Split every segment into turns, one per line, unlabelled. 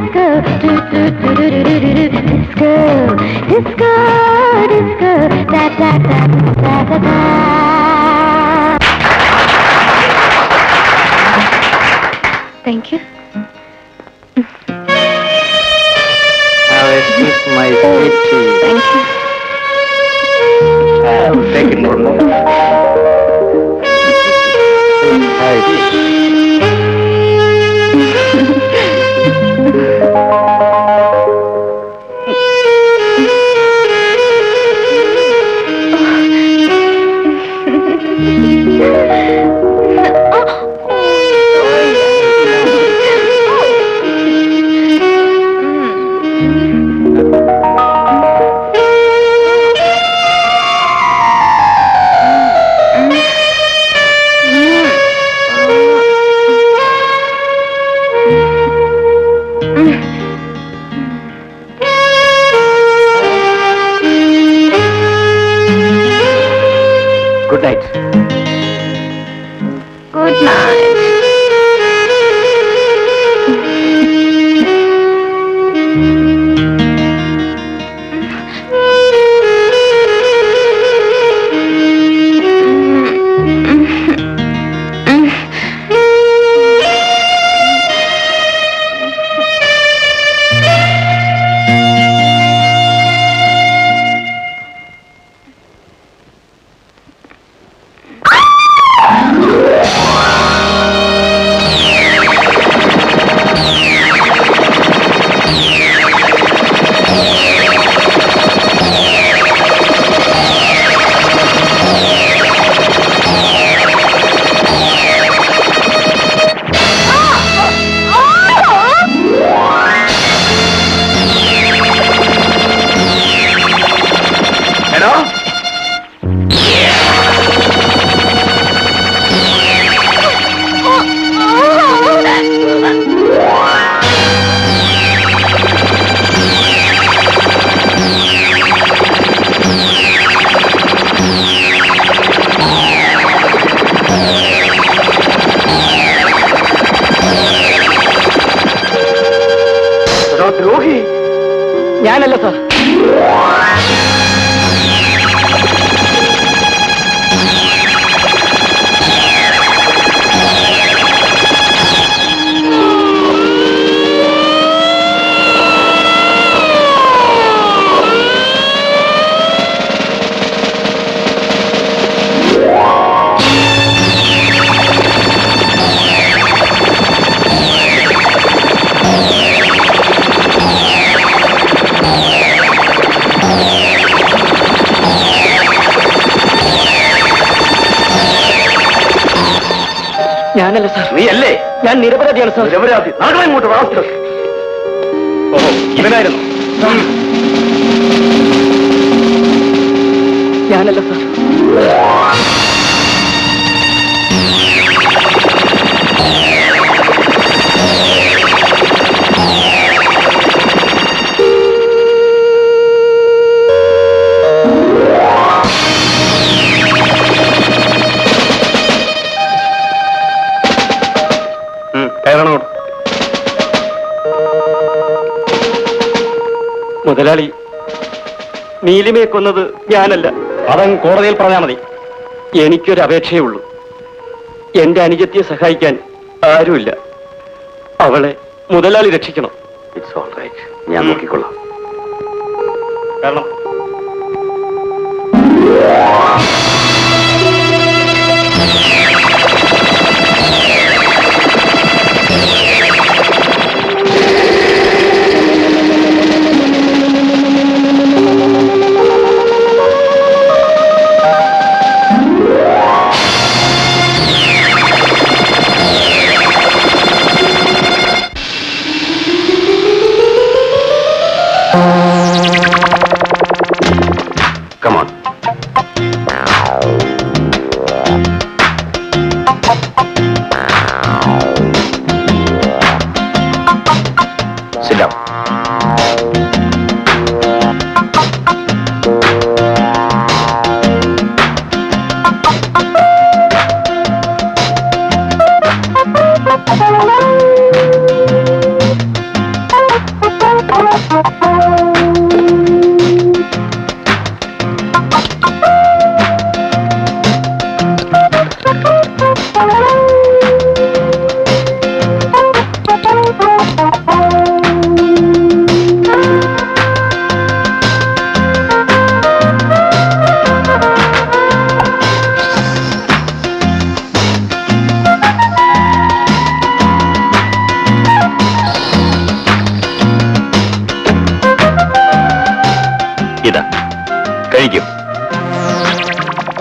disco, do do do do do do do do, disco, disco, disco, da da da da da da. Thank you.
Have a kiss, my sweetie.
Thank you.
Have taken one. Hi. Good night.
Good night.
എടോ എടോ ദ്രോഹി ഞാനല്ല sir ഞാനല്ല sir നീ അല്ലേ ഞാൻ നിരപരാധിയാണ് sir നിരപരാധി നടക്കണം ഇങ്ങോട്ട് റാസ്കൽ ഓഹോ ഇവനായിരുന്നു ഞാനല്ല സാർ കയറണം മുതലാളി നീലിമയെ കൊന്നത് ഞാനല്ല അവൻ കോടതിയിൽ പറഞ്ഞാൽ മതി എനിക്കൊരു അപേക്ഷയേ ഉള്ളൂ എന്റെ അനുജത്തിയെ സഹായിക്കാൻ ആരുമില്ല അവളെ മുതലാളി രക്ഷിക്കണം
ഇറ്റ്സ് ഓൾ റൈറ്റ് ഞാൻ നോക്കിക്കൊള്ളാം
കാരണം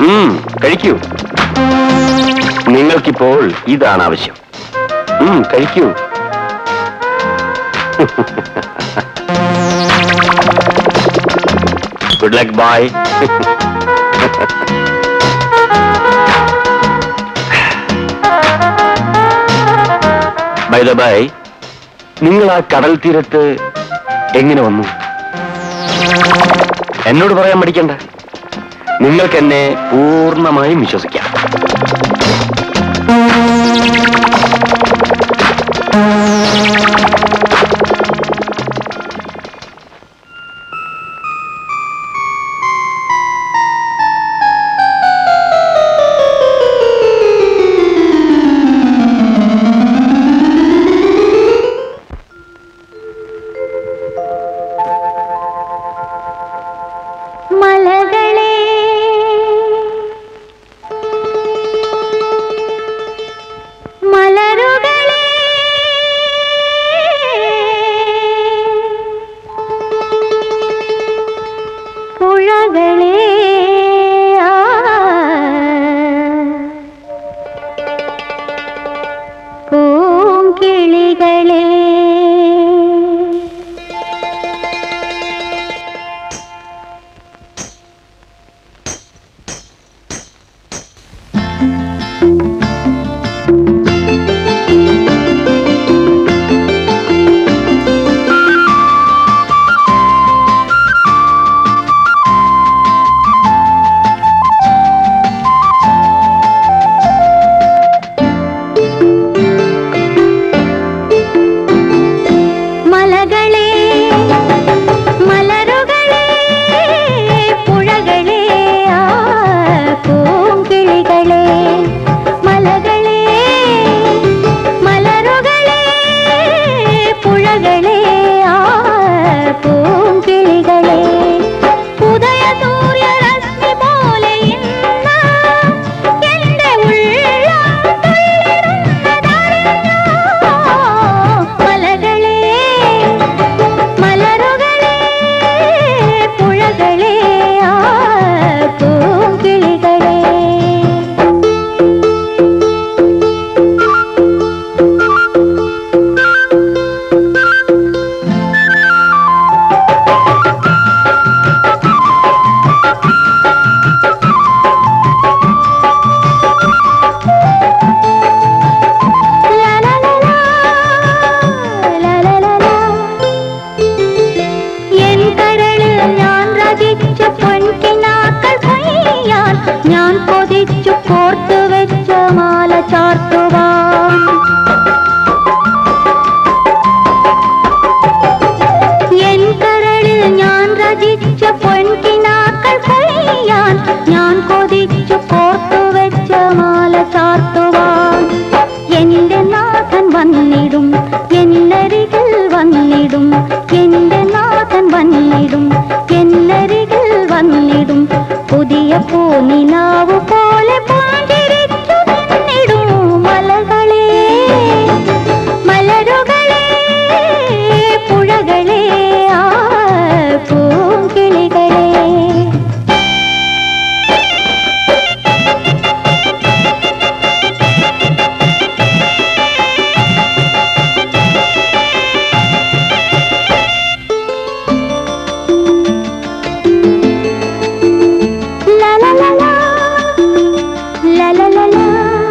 ഉം, കഴിക്കൂ നിങ്ങൾക്കിപ്പോൾ ഇതാണ് ആവശ്യം ഉം, കഴിക്കൂ good luck bye by the by നിങ്ങൾ ആ കടൽ തീരത്ത് എങ്ങനെ വന്നു എന്നോട് പറയാൻ പഠിക്കണ്ട നിങ്ങൾക്ക് എന്നെ പൂർണ്ണമായും വിശ്വസിക്കാം
മലകളെ മലരുകളെ പുഴകളെ ആ. പൂങ്കിളികളെ മലകളെ മലരുകളെ പുഴകളെ ആ പൂങ്കിളികളെ മലകളെ മലരുകളെ പുഴകളെ ആ പൂങ്കിളികളെ ഉദയ സൂര്യരശ്മി പോലെ ഇന്ന് എന്റെ ഉള്ളം തുള്ളിടുന്നതറിഞ്ഞോ? മലകളെ മലരുകളെ പുഴകളെ ആ പൂങ്കിളികളെ ലാ ലാ ലാ ലാ, ലാ ലാ ലാ ലാ. എൻ കരളിൽ ഞാൻ രചിച്ച പൊൻകിനാക്കൾ കൊയ്യാൻ ഞാൻ കൊതിച്ചു കോർത്തു വെച്ച മാല ചാർത്തുവാൻ എൻ കരളിൽ ഞാൻ രചിച്ച പൊൻകിനാക്കൾ കൊയ്യാൻ ഞാൻ കൊതിച്ചു കോർത്തു വെച്ച മാല ചാർത്തുവാൻ എന്റെ നാഥൻ വന്നിടും എന്നരികിൽ വന്നിടും എന്റെ നാഥൻ വന്നിടും എന്നരികിൽ വന്നിടും പുതിയ പൂനിലാവ് പോലെ പുഞ്ചിരിച്ചു നിന്നിടും മലകളെ മലരുകളെ പുഴകളെ ആ പൂങ്കിളികളെ ലാ ലാ ലാ ലാ ലാ ലാ ലാ ലാ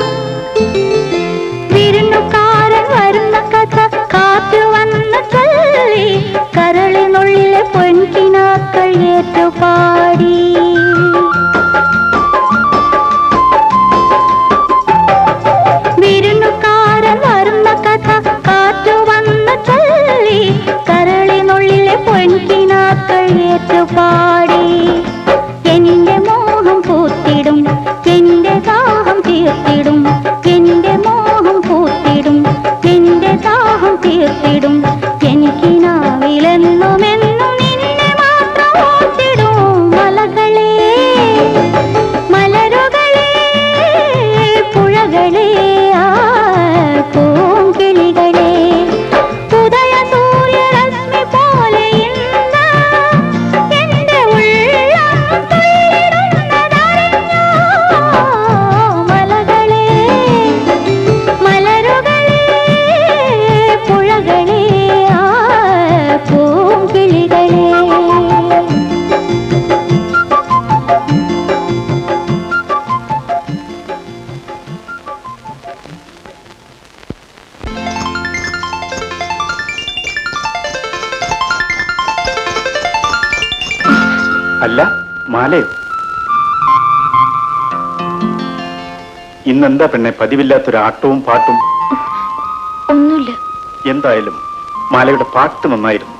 വിരുന്നുകാരൻ വരുന്ന കഥ കാറ്റു വന്ന് ചൊല്ലി കരളിനുള്ളിലെ പൊൻകിനാക്കൾ ഏറ്റുപാടി വിരുന്നുകാരൻ വരുന്ന കഥ കാറ്റു വന്ന് ചൊല്ലി കരളിനുള്ളിലെ പൊൻകിനാക്കൾ ഏറ്റുപാടി എന്റെ മോഹം പൂത്തിടും എന്റെ ദാഹം തീർത്തിടും എന്റെ മോഹം പൂത്തിടും എന്റെ ദാഹം തീർത്തിടും എനിക്കിനാവിലെന്നുമെന്നും നിന്നെ മാത്രം ഓർത്തിടും മലകളെ
ഇന്നെന്താ പെണ്ണെ പതിവില്ലാത്തൊരു ആട്ടവും പാട്ടും
ഒന്നുമില്ല
എന്തായാലും മാലയുടെ പാട്ട് നന്നായിരുന്നു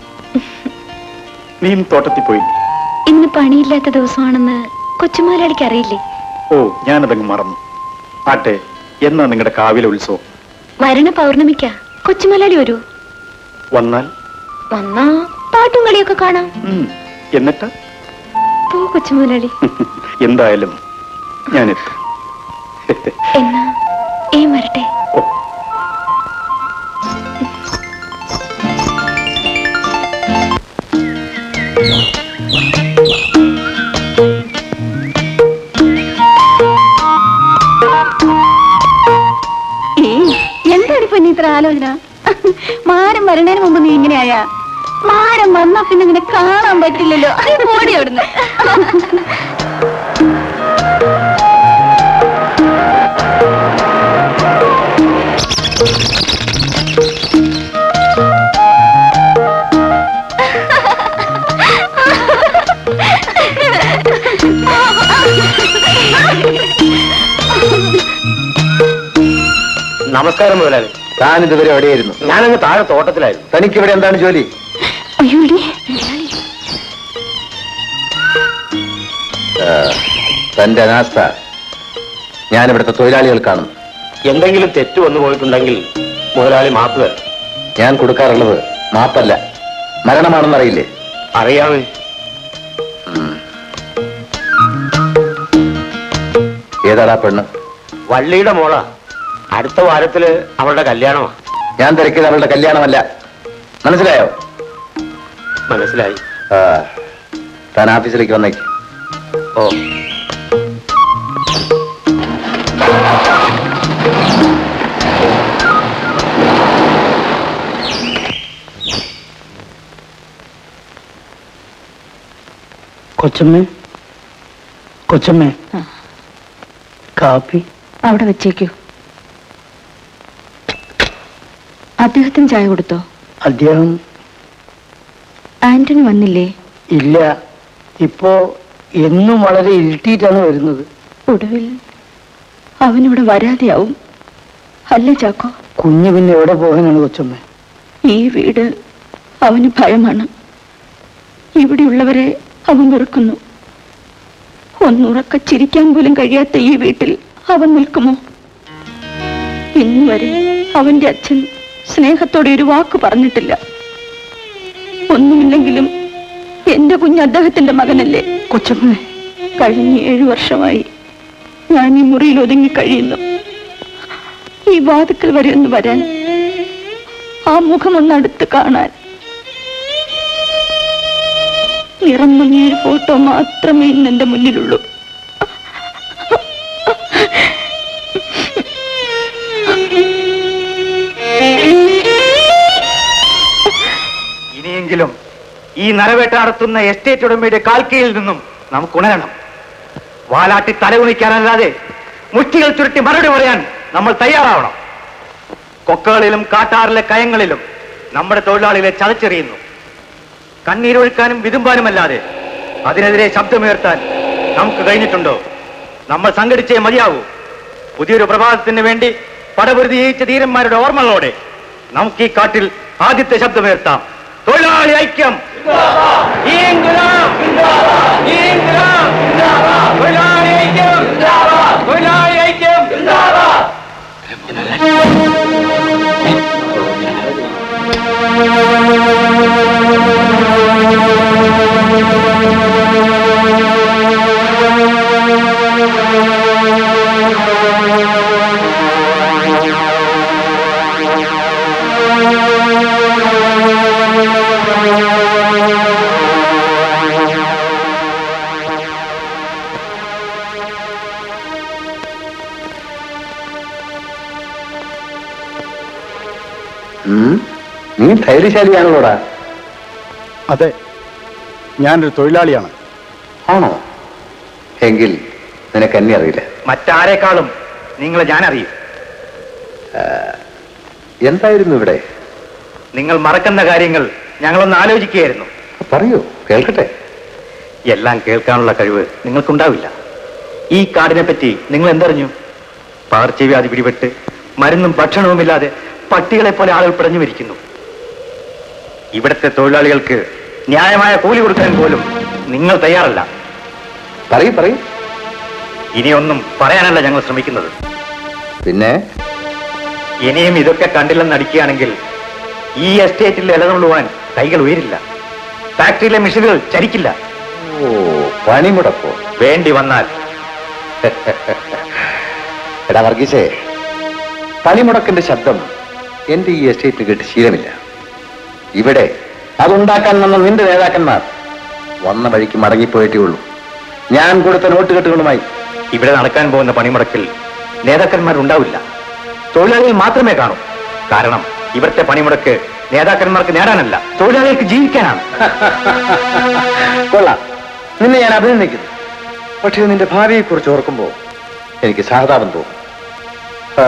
നീ ഇന്ന് തോട്ടത്തിൽ പോയി
ഇന്ന് പണിയില്ലാത്ത ദിവസമാണെന്ന് കൊച്ചുമുതലാളിക്ക് അറിയില്ലേ
ഓ ഞാനതങ്ങ് മറന്നു ആട്ടെ എന്നാ നിങ്ങളുടെ കാവിലെ ഉത്സവം
വരണ പൗർണമിക്ക കൊച്ചുമുതലാളി വരൂ
വന്നാൽ
വന്നാ പാട്ടും കളിയൊക്കെ കാണാം
ഉം, എന്നിട്ട്
പോ കൊച്ചുമുതലാളി
എന്തായാലും ഞാനെത്തും
എന്നാ ഏ വരട്ടെ
ഓ
എന്താണ് ഇപ്പൊ നീ ഇത്ര ആലോചന മാരം വരണതിന് മുമ്പ് നീ ഇങ്ങനെയായ മാരം വന്നാ പിന്നെ നിന്നെ കാണാൻ പറ്റില്ലല്ലോ ഓടി അവിടുന്ന്
നമസ്കാരം മുതലാളി താൻ ഇതുവരെ എവിടെയായിരുന്നു ഞാനങ്ങ് താഴെ തോട്ടത്തിലായിരുന്നു തനിക്ക് ഇവിടെ എന്താണ് ജോലി
അയ്യോടി
തന്റെ അനാസ്ഥ ഞാൻ ഇവിടുത്തെ തൊഴിലാളികൾ കാണും എന്തെങ്കിലും തെറ്റ് വന്നു പോയിട്ടുണ്ടെങ്കിൽ മുതലാളി മാപ്പ് തരും ഞാൻ കൊടുക്കാറുള്ളത് മാപ്പല്ല മരണമാണെന്നറിയില്ലേ അറിയാമേ ഏതാടാ പെണ്ണ് വള്ളിയുടെ മോളാ അടുത്ത വാരത്തില് അവളുടെ കല്യാണമാ ഞാൻ തിരക്കിയത് അവളുടെ കല്യാണമല്ല മനസ്സിലായോ മനസ്സിലായി താൻ ഓഫീസിലേക്ക് വന്നേക്ക് ഓ
കൊച്ചമ്മേ കൊച്ചമ്മേ കാപ്പി
അവിടെ വെച്ചേക്കൂ അദ്ദേഹത്തിന് ചായ കൊടുത്തോ
അദ്ദേഹം
ആന്റണി വന്നില്ലേ
ഇല്ല ഇപ്പോ എന്നും വളരെ ഇരുട്ടിയിട്ടാണ് വരുന്നത്
ഒടുവിൽ അവനിവിടെ വരാതെയാവും അല്ലേ ചാക്കോ
കുഞ്ഞ് പിന്നെ എവിടെ പോകാനാണ് കൊച്ചമ്മേ
ഈ വീട് അവന് ഭയമാണ് ഇവിടെയുള്ളവരെ അവൻ വെറുക്കുന്നു ഒന്നുറക്ക ചിരിക്കാൻ പോലും കഴിയാത്ത ഈ വീട്ടിൽ അവൻ നിൽക്കുമോ ഇന്ന് വരെ അവന്റെ അച്ഛൻ സ്നേഹത്തോടെ ഒരു വാക്ക് പറഞ്ഞിട്ടില്ല ഒന്നുമില്ലെങ്കിലും എന്റെ കുഞ്ഞ് അദ്ദേഹത്തിന്റെ മകനല്ലേ
കൊച്ചമ്മേ
കഴിഞ്ഞ ഏഴു വർഷമായി ഞാൻ ഈ മുറിയിൽ ഒതുങ്ങി കഴിയുന്നു ഈ വാതുക്കൽ വരെ ഒന്ന് വരാൻ ആ മുഖം ഒന്ന് അടുത്ത് കാണാൻ നിറം മങ്ങിയൊരു ഫോട്ടോ മാത്രമേ ഇന്ന് എന്റെ മുന്നിലുള്ളൂ
ഇനിയെങ്കിലും ഈ നരവേട്ട നടത്തുന്ന എസ്റ്റേറ്റ് ഉടമയുടെ കാൽക്കീഴിൽ നിന്നും നമുക്ക് ഉണരണം വാലാട്ടി തലകുണിക്കാനല്ലാതെ മുഷ്ടികൾ ചുരുട്ടി മറുപടി പറയാൻ നമ്മൾ തയ്യാറാവണം കൊക്കകളിലും കാട്ടാറിലെ കയങ്ങളിലും നമ്മുടെ തൊഴിലാളികളെ ചതച്ചെറിയുന്നു കണ്ണീരൊഴുക്കാനും വിതുമ്പാനുമല്ലാതെ അതിനെതിരെ ശബ്ദമുയർത്താൻ നമുക്ക് കഴിഞ്ഞിട്ടുണ്ടോ നമ്മൾ സംഘടിച്ചേ മതിയാവൂ പുതിയൊരു പ്രഭാതത്തിന് വേണ്ടി പടപൊരുതി ജയിച്ച ധീരന്മാരുടെ ഓർമ്മകളോടെ നമുക്ക് ഈ കാട്ടിൽ ആദ്യത്തെ ശബ്ദമുയർത്താം തൊഴിലാളി ഐക്യം ഈ ഇൻക്ലാബ്! ഈ ഇൻക്ലാബ്! തൊഴിലാളി ഐക്യം! തൊഴിലാളി ഐക്യം!
ഉം? നീ ധൈര്യശാലിയാണല്ലോടാ
അതെ ഞാനൊരു തൊഴിലാളിയാണ്
ആണോ എങ്കിൽ നിനക്ക് എന്നെ അറിയില്ല
മറ്റാരെക്കാളും നിങ്ങളെ ഞാൻ അറിയും
എന്തായിരുന്നു ഇവിടെ
നിങ്ങൾ മറക്കുന്ന കാര്യങ്ങൾ ഞങ്ങളൊന്ന് ആലോചിക്കുകയായിരുന്നു
പറയൂ കേൾക്കട്ടെ
എല്ലാം കേൾക്കാനുള്ള കഴിവ് നിങ്ങൾക്കുണ്ടാവില്ല ഈ കാടിനെ പറ്റി നിങ്ങൾ എന്തറിഞ്ഞു പകർച്ചവ്യാധി പിടിപെട്ട് മരുന്നും ഭക്ഷണവുമില്ലാതെ പട്ടികളെ പോലെ ആളുകൾ പിടഞ്ഞു മരിക്കുന്നു ഇവിടുത്തെ തൊഴിലാളികൾക്ക് ന്യായമായ കൂലി കൊടുക്കാൻ പോലും നിങ്ങൾ തയ്യാറല്ല
പറയും പറയും
ഇനിയൊന്നും പറയാനല്ല ഞങ്ങൾ ശ്രമിക്കുന്നത്
പിന്നെ
ഇനിയും ഇതൊക്കെ കണ്ടില്ലെന്ന് നടിക്കുകയാണെങ്കിൽ ഈ എസ്റ്റേറ്റിൽ നിലകൊള്ളുവാൻ കൈകൾ ഉയരില്ല ഫാക്ടറിയിലെ മെഷീനുകൾ ചരിക്കില്ല
ഓ പണിമുടക്കോ
വേണ്ടി വന്നാൽ
എടാ വർഗീസേ പണിമുടക്കിന്റെ ശബ്ദം എന്റെ ഈ എസ്റ്റേറ്റിൽ കേട്ട് ശീലമില്ല ഇവിടെ അതുണ്ടാക്കാൻ വന്ന നിന്റെ നേതാക്കന്മാർ വന്ന വഴിക്ക് മടങ്ങിപ്പോയിട്ടേ ഉള്ളൂ ഞാൻ കൊടുത്ത നോട്ടുകെട്ടുകളുമായി
ഇവിടെ നടക്കാൻ പോകുന്ന പണിമുടക്കിൽ നേതാക്കന്മാരുണ്ടാവില്ല തൊഴിലാളികൾ മാത്രമേ കാണൂ കാരണം ഇവിടുത്തെ പണിമുടക്ക് നേതാക്കന്മാർക്ക് നേടാനല്ല തൊഴിലാളികൾക്ക് ജീവിക്കാനാണ്
കൊള്ളാം നിന്നെ ഞാൻ അഭിനന്ദിക്കുന്നു പക്ഷേ നിന്റെ ഭാവിയെക്കുറിച്ച് ഓർക്കുമ്പോൾ എനിക്ക് സഹതാപം തോന്നും ആ.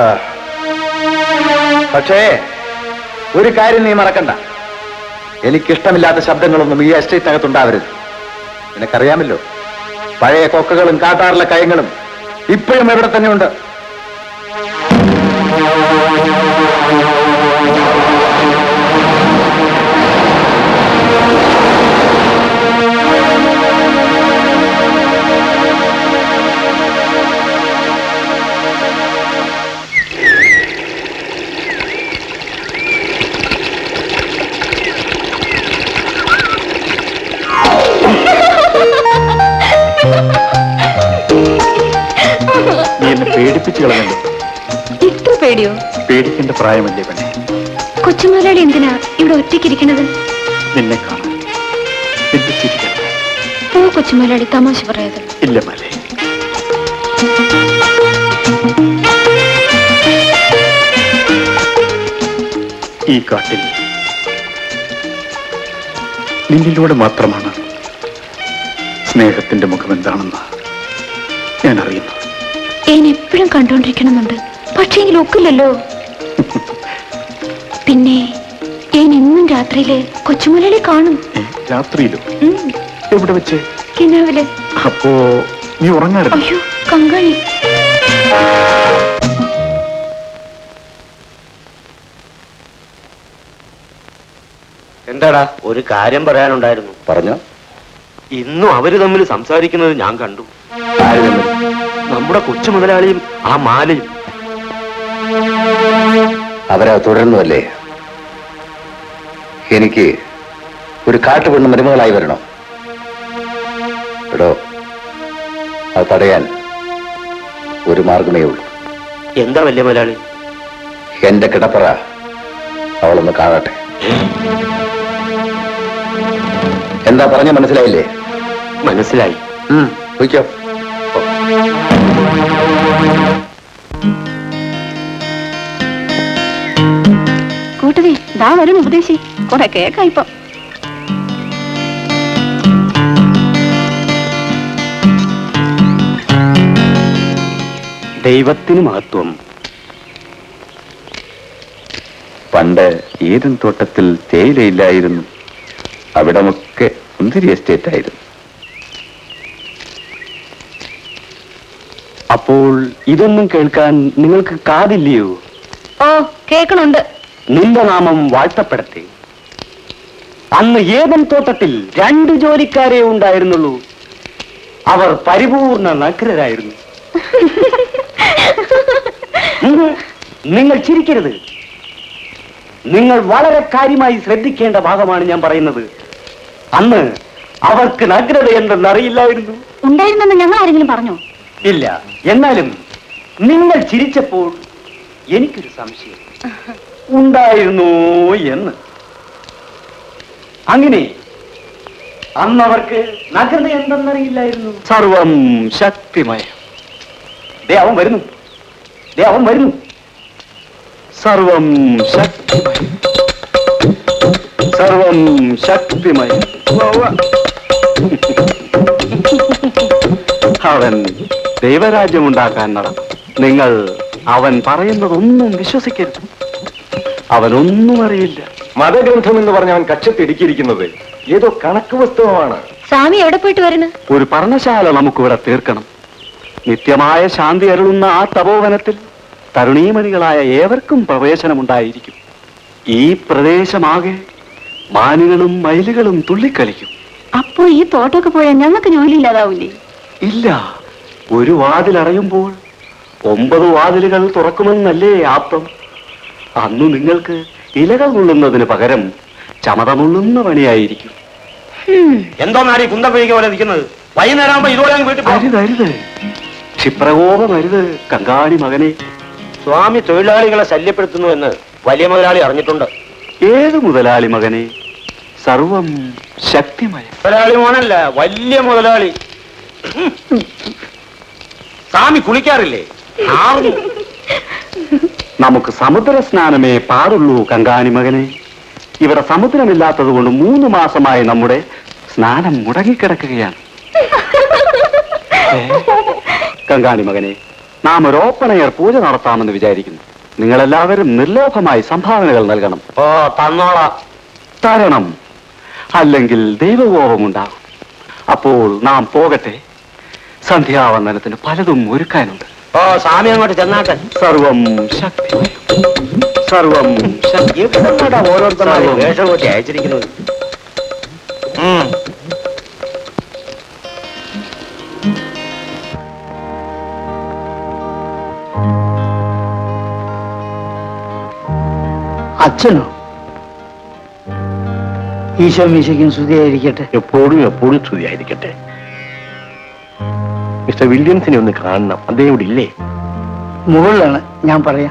പക്ഷേ ഒരു കാര്യം നീ മറക്കണ്ട എനിക്കിഷ്ടമില്ലാത്ത ശബ്ദങ്ങളൊന്നും ഈ എസ്റ്റേറ്റിനകത്തുണ്ടാവരുത് നിനക്കറിയാമല്ലോ പഴയ കൊക്കകളും കാട്ടാറിലെ കയങ്ങളും ഇപ്പോഴും എവിടെ തന്നെയുണ്ട്
നീ എന്നെ പേടിപ്പിച്ചു കളഞ്ഞല്ലോ
ഇത്ര പേടിയോ
പേടിക്കേണ്ട പ്രായമല്ലേ പെണ്ണെ
കൊച്ചുമുതലാളി എന്തിനാ ഇവിടെ ഒറ്റയ്ക്കിരിക്കണത്
നിന്നെ കാണാൻ എന്റെ ചിരിക്കണം
ഓ കൊച്ചുമുതലാളി തമാശ പറയാതെ
ഇല്ല മലേ ഈ കാട്ടിൽ നിന്നിലൂടെ മാത്രമാണ് സ്നേഹത്തിന്റെ മുഖം എന്താണെന്ന് ഞാൻ അറിയുന്നു
ഏൻ എപ്പോഴും കണ്ടോണ്ടിരിക്കണമെന്നുണ്ട് പക്ഷേങ്കിൽ ഒക്കില്ലല്ലോ പിന്നെ ഏൻ എന്നും രാത്രിയില് കൊച്ചുമുതലാളി കാണും
ഏ, രാത്രിയിലും
ഉം,
എവിടെ വെച്ച്
കിനാവില്
അപ്പോ നീ ഉറങ്ങാറില്ല
അയ്യോ കങ്കാണി
എന്താടാ ഒരു കാര്യം പറയാനുണ്ടായിരുന്നു
പറഞ്ഞോ
ഇന്നും അവര് തമ്മിൽ സംസാരിക്കുന്നത് ഞാൻ കണ്ടു
ആര് തമ്മിൽ?
നമ്മുടെ കൊച്ചു മുതലാളിയും ആ മാലയും
അവരാ തുടരുന്നതല്ലേ എനിക്ക് ഒരു കാട്ടുപെണ്ണ് മരുമകളായി വരണം എടോ അത് തടയാൻ ഒരു മാർഗമേ ഉള്ളൂ
എന്താ വലിയ മുതലാളി
എന്റെ കിടപ്പറ അവളൊന്ന് കാണട്ടെ എന്താ പറഞ്ഞ മനസ്സിലായില്ലേ
മനസ്സിലായി
ഉം, പൊയ്ക്കോ
കൂട്ടരെ ദാ വരും ഉപദേശി കുറെ കേക്കാ ഇപ്പൊ
ദൈവത്തിന് മഹത്വം
പണ്ട് ഏതും തോട്ടത്തിൽ തേയിലയില്ലായിരുന്നു അവിടമൊക്കെ മുന്തിരി എസ്റ്റേറ്റ് ആയിരുന്നു
അപ്പോൾ ഇതൊന്നും കേൾക്കാൻ നിങ്ങൾക്ക് കാതില്ലയോ
ഓ കേക്കണുണ്ട്
നിന്റെ നാമം വാഴ്ത്തപ്പെടട്ടെ അന്ന് ഏതൻ തോട്ടത്തിൽ രണ്ട് ജോലിക്കാരെ ഉണ്ടായിരുന്നുള്ളൂ അവർ പരിപൂർണ നഗ്നരായിരുന്നു ഉം, നിങ്ങൾ ചിരിക്കരുത് നിങ്ങൾ വളരെ കാര്യമായി ശ്രദ്ധിക്കേണ്ട ഭാഗമാണ് ഞാൻ പറയുന്നത് അന്ന് അവർക്ക് നഗ്നത എന്തെന്നറിയില്ലായിരുന്നു
ഉണ്ടായിരുന്നെന്ന് ഞങ്ങൾ ആരെങ്കിലും പറഞ്ഞോ
ഇല്ല എന്നാലും നിങ്ങൾ ചിരിച്ചപ്പോൾ എനിക്കൊരു സംശയം ഉണ്ടായിരുന്നു എന്ന് അങ്ങനെ അന്നവർക്ക് നഗരത എന്തെന്നറിയില്ലായിരുന്നു സർവം ശക്തിമയം ദേ അവൻ വരുന്നു ദേ അവൻ വരുന്നു സർവം ശക്തിമയം സർവം ശക്തിമയം ഉവ്വ, ഉവ്വ. അവൻ ദൈവരാജ്യമുണ്ടാക്കാൻ നടന്നു നിങ്ങൾ അവൻ പറയുന്നതൊന്നും വിശ്വസിക്കരുത് അവനൊന്നും അറിയില്ല
മതഗ്രന്ഥം എന്ന് പറഞ്ഞ അവൻ കക്ഷത്തിടുക്കിയിരിക്കുന്നത് ഏതോ കണക്ക് പുസ്തകമാണ്
സ്വാമി എവിടെ പോയിട്ട് വരണു
ഒരു പർണശാല നമുക്കിവിടെ തീർക്കണം നിത്യമായ ശാന്തി അരുളുന്ന ആ തപോവനത്തിൽ തരുണീമണികളായ ഏവർക്കും പ്രവേശനമുണ്ടായിരിക്കും ഈ പ്രദേശമാകെ മാനുകളും മയിലുകളും തുള്ളിക്കളിക്കും
അപ്പോ ഈ തോട്ടമൊക്കെ പോയാൽ ഞങ്ങൾക്ക് ജോലിയില്ലാതാവൂലേ
ഇല്ല ഒരു വാതിൽ അടയുമ്പോൾ ഒമ്പത് വാതിലുകൾ തുറക്കുമെന്നല്ലേ ആപ്തം അന്ന് നിങ്ങൾക്ക് ഇലകൾ നുള്ളുന്നതിന് പകരം ചമത നുള്ളുന്ന പണിയായിരിക്കും
എന്തോ നാടി കുന്തപ്പിഴിക്ക പോലെ നിൽക്കുന്നത് വൈകുന്നേരം ആകുമ്പോ ഇതോടെ അങ്ങ് വീട്ടിൽ പോകും
അരുത് അരുത് ക്ഷിപ്രകോപം അരുത് കങ്കാണി മകനെ
സ്വാമി തൊഴിലാളികളെ ശല്യപ്പെടുത്തുന്നു എന്ന് വലിയ മുതലാളി അറിഞ്ഞിട്ടുണ്ട്
ഏത് മുതലാളി മകനെ സർവം ശക്തിമയം
മുതലാളി മോനല്ല വലിയ മുതലാളി സ്വാമി കുളിക്കാറില്ലേ ആവുന്നു
നമുക്ക് സമുദ്ര സ്നാനമേ പാടുള്ളൂ കങ്കാണി മകനെ ഇവിടെ സമുദ്രമില്ലാത്തത് കൊണ്ട് മൂന്ന് മാസമായി നമ്മുടെ സ്നാനം മുടങ്ങിക്കിടക്കുകയാണ് ഏ? കങ്കാണി മകനെ നാം ഒരു ഓപ്പൺ എയർ പൂജ നടത്താമെന്ന് വിചാരിക്കുന്നു നിങ്ങളെല്ലാവരും നിർലോഭമായി സംഭാവനകൾ നൽകണം
ഓ തന്നോളാം
തരണം അല്ലെങ്കിൽ ദൈവകോപമുണ്ടാകും അപ്പോൾ നാം പോകട്ടെ സന്ധ്യാവന്ദനത്തിന് പലതും ഒരുക്കാനുണ്ട്
ഓ സ്വാമി അങ്ങോട്ട് ചെന്നാട്ടെ
സർവം ശക്തിമയം സർവം ശക്തി
എവിടെന്നാടാ ഓരോരുത്തരായി വേഷം കൂട്ടി അയച്ചിരിക്കുന്നത് ഉം.
അച്ഛനോ ഈശോ മീശയ്ക്കും സ്തുതിയായിരിക്കട്ടെ
എപ്പോഴും എപ്പോഴും സ്തുതിയായിരിക്കട്ടെ മിസ്റ്റർ വില്യംസിനെ ഒന്ന് കാണണം അദ്ദേഹം ഇവിടെ ഇല്ലേ
മുകളിലാണ് ഞാൻ പറയാം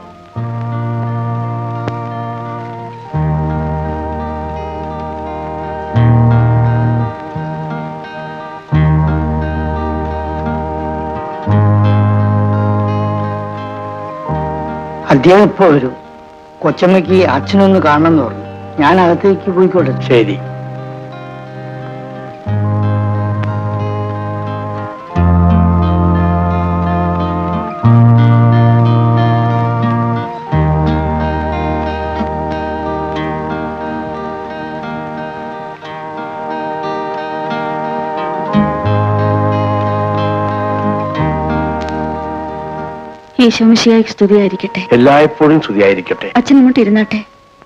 അദ്ദേഹം ഇപ്പോ വരും കൊച്ചമ്മയ്ക്ക് അച്ഛനൊന്ന് കാണണമെന്ന് പറഞ്ഞു ഞാൻ അകത്തേക്ക് പോയിക്കോട്ടെ
ശരി
ഈശോമിശിയായി സ്തുതിയായിരിക്കട്ടെ
എല്ലായ്പ്പോഴും സ്തുതിയായിരിക്കട്ടെ
അച്ഛൻ ഇങ്ങോട്ട് ഇരുന്നാട്ടെ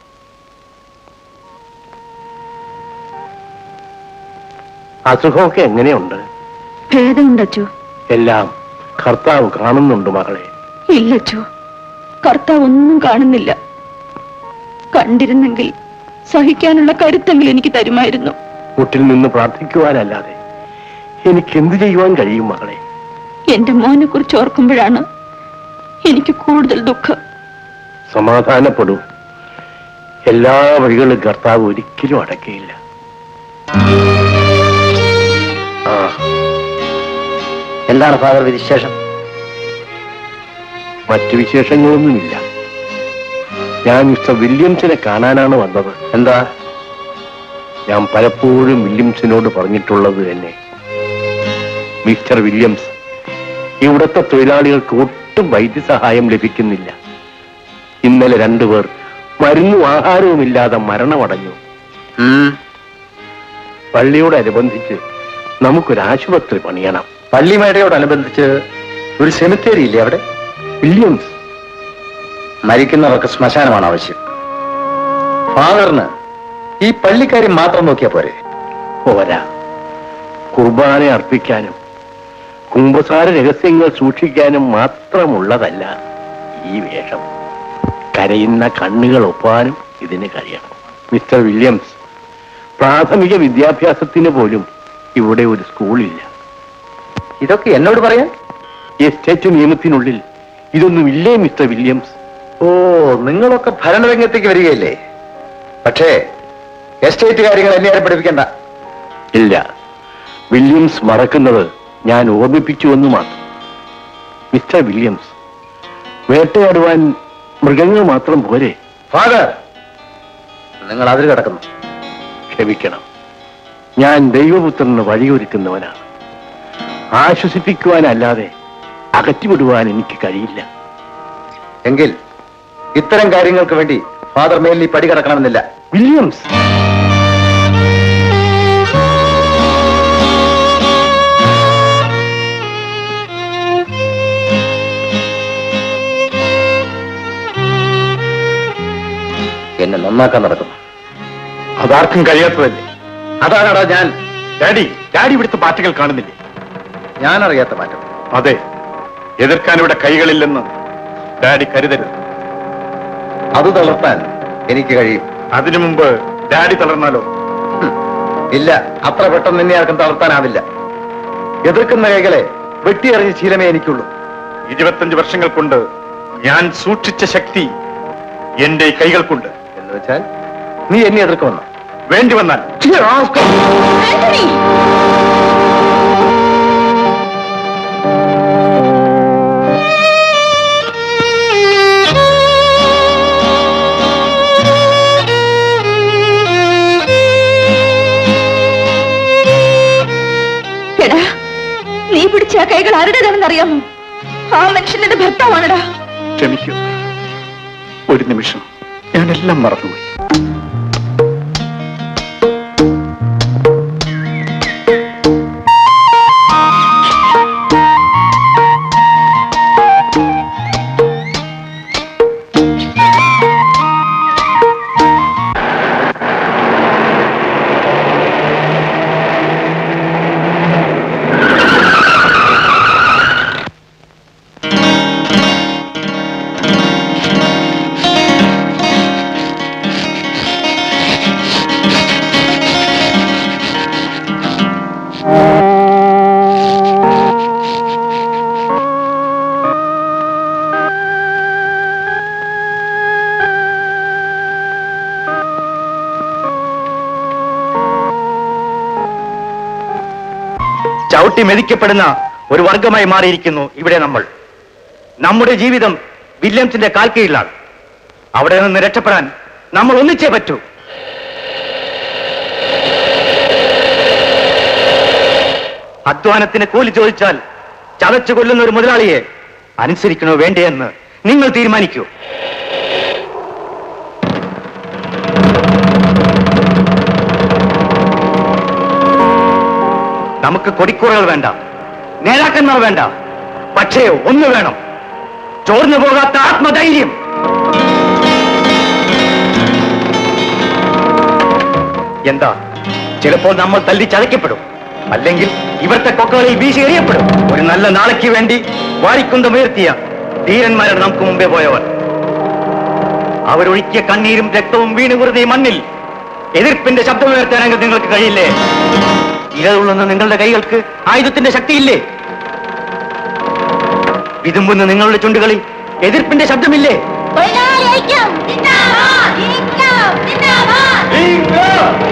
അസുഖമൊക്കെ എങ്ങനെയുണ്ട്
ഭേദമുണ്ട് അച്ചു
എല്ലാം കർത്താവ് കാണുന്നുണ്ട് മകളെ
ഇല്ല അച്ചു കർത്താവ് ഒന്നും കാണുന്നില്ല കണ്ടിരുന്നെങ്കിൽ സഹിക്കാനുള്ള കരുത്തെങ്കിലും എനിക്ക് തരുമായിരുന്നു
മുട്ടിൽ നിന്ന് പ്രാർത്ഥിക്കുവാനല്ലാതെ എനിക്ക് എന്ത് ചെയ്യുവാൻ കഴിയും മകളെ
എന്റെ മോനെ കുറിച്ച് ഓർക്കുമ്പോഴാണ് എനിക്ക് കൂടുതൽ ദുഃഖം
സമാധാനപ്പെടൂ എല്ലാ വഴികളും കർത്താവ് ഒരിക്കലും അടയ്ക്കയില്ല ആ
എന്താണ് ഫാദർ വിശേഷം
മറ്റു വിശേഷങ്ങളൊന്നുമില്ല ഞാൻ മിസ്റ്റർ വില്യംസിനെ കാണാനാണ് വന്നത്
എന്താ
ഞാൻ പലപ്പോഴും വില്യംസിനോട് പറഞ്ഞിട്ടുള്ളത് തന്നെ മിസ്റ്റർ വില്യംസ് ഇവിടുത്തെ തൊഴിലാളികൾക്ക് ഒട്ടും വൈദ്യസഹായം ലഭിക്കുന്നില്ല ഇന്നലെ രണ്ടുപേർ മരുന്നും ആഹാരവും ഇല്ലാതെ മരണമടഞ്ഞു പള്ളിയോടനുബന്ധിച്ച് നമുക്കൊരു ആശുപത്രി പണിയണം
പള്ളിമേടയോടനുബന്ധിച്ച് ഒരു സെമിത്തേരി ഇല്ലേ അവിടെ
വില്യംസ്
മരിക്കുന്നവർക്ക് ശ്മശാനമാണ് ആവശ്യം ഫാദറിന് ഈ പള്ളിക്കാര്യം മാത്രം നോക്കിയാ പോരെ
പോരാ കുർബാന അർപ്പിക്കാനും കുംഭസാര രഹസ്യങ്ങൾ സൂക്ഷിക്കാനും മാത്രമുള്ളതല്ല ഈ വേഷം കരയുന്ന കണ്ണുകൾ ഒപ്പാനും ഇതിന് കഴിയണം മിസ്റ്റർ വില്യംസ് പ്രാഥമിക വിദ്യാഭ്യാസത്തിന് പോലും ഇവിടെ ഒരു സ്കൂളില്ല
ഇതൊക്കെ എന്നോട് പറയാൻ
എസ്റ്റേറ്റ് നിയമത്തിനുള്ളിൽ ഇതൊന്നും ഇല്ലേ മിസ്റ്റർ വില്യംസ്
ഓ നിങ്ങളൊക്കെ ഭരണരംഗത്തേക്ക് വരികയല്ലേ പക്ഷേ എസ്റ്റേറ്റ് കാര്യങ്ങൾ എന്നെ ആരും പഠിപ്പിക്കണ്ട
ഇല്ല വില്യംസ് മറക്കുന്നത് ഞാൻ ഓർമ്മിപ്പിച്ചു എന്ന് മാത്രം മിസ്റ്റർ വില്യംസ് വേട്ടയാടുവാൻ മൃഗങ്ങൾ മാത്രം പോരെ
ഫാദർ നിങ്ങൾ അതിൽ കിടക്കുന്നു
ക്ഷമിക്കണം ഞാൻ ദൈവപുത്രന് വഴിയൊരുക്കുന്നവനാണ് ആശ്വസിപ്പിക്കുവാനല്ലാതെ അകറ്റിവിടുവാൻ എനിക്ക് കഴിയില്ല
എങ്കിൽ ഇത്തരം കാര്യങ്ങൾക്ക് വേണ്ടി ഫാദർ മേലിൽ ഈ പടി കിടക്കണമെന്നില്ല
വില്യംസ്
നന്നാക്കാൻ നടക്കുന്നു
അതാർക്കും കഴിയാത്തതല്ലേ
അതാണടാ ഞാൻ
ഡാഡി ഡാഡി ഇവിടുത്തെ പാർട്ടികൾ കാണുന്നില്ലേ
ഞാൻ അറിയാത്ത മാറ്റം
അതെ എതിർക്കാൻ ഇവിടെ കൈകളില്ലെന്ന് ഡാഡി കരുതരുത്
അത് തളർത്താൻ എനിക്ക് കഴിയും
അതിനു മുമ്പ് ഡാഡി തളർന്നാലോ
ഇല്ല അത്ര പെട്ടെന്ന് നിന്നെ ആർക്കും തളർത്താനാവില്ല എതിർക്കുന്ന കൈകളെ വെട്ടിയെറിഞ്ഞ ശീലമേ എനിക്കുള്ളൂ
ഇരുപത്തഞ്ച് വർഷങ്ങൾ കൊണ്ട് ഞാൻ സൂക്ഷിച്ച ശക്തി എന്റെ ഈ കൈകൾക്കുണ്ട്
എന്ന് വെച്ചാൽ നീ എന്നെ എതിർക്കുമെന്നോ
വേണ്ടി വന്നാൽ
ആന്റണി എടാ നീ പിടിച്ച ആ കൈകൾ ആരുടേതാണെന്ന് അറിയാമോ ആ മനുഷ്യൻ എന്റെ ഭർത്താവാണെടാ
ക്ഷമിക്കൂ ഒരു നിമിഷം ഞാനെല്ലാം മറന്നുപോയി
ചവിട്ടി മെതിക്കപ്പെടുന്ന ഒരു വർഗമായി മാറിയിരിക്കുന്നു ഇവിടെ നമ്മൾ നമ്മുടെ ജീവിതം വില്യംസിന്റെ കാൽക്കീഴിലാണ് അവിടെ നിന്ന് രക്ഷപ്പെടാൻ നമ്മൾ ഒന്നിച്ചേ പറ്റൂ അധ്വാനത്തിന് കൂലി ചോദിച്ചാൽ ചതച്ചു കൊല്ലുന്ന ഒരു മുതലാളിയെ അനുസരിക്കണോ വേണ്ടേ എന്ന് നിങ്ങൾ തീരുമാനിക്കൂ നമുക്ക് കൊടിക്കൂറകൾ വേണ്ട നേതാക്കന്മാർ വേണ്ട പക്ഷേ ഒന്ന് വേണം ചോർന്നു പോകാത്ത ആത്മധൈര്യം എന്താ ചിലപ്പോൾ നമ്മൾ തല്ലി ചതയ്ക്കപ്പെടും അല്ലെങ്കിൽ ഇവിടുത്തെ കൊക്കകളിൽ വീശി എറിയപ്പെടും ഒരു നല്ല നാളേക്ക് വേണ്ടി വാരിക്കുന്തമുയർത്തിയ ധീരന്മാരാണ് നമുക്ക് മുമ്പേ പോയവർ അവരൊഴുക്കിയ കണ്ണീരും രക്തവും വീണ് വെറുതെ ഈ മണ്ണിൽ എതിർപ്പിന്റെ ശബ്ദമുയർത്താനെങ്കിൽ നിങ്ങൾക്ക് കഴിയില്ലേ ഇരതുള്ളുന്ന നിങ്ങളുടെ കൈകൾക്ക് ആയുധത്തിന്റെ ശക്തിയില്ലേ വിതുമ്പുന്ന നിങ്ങളുടെ ചുണ്ടുകളിൽ എതിർപ്പിന്റെ ശബ്ദമില്ലേ
തൊഴിലാളി ഐക്യം ജിന്ദാബാദ് ഇൻക്ലാബ് ജിന്ദാബാദ്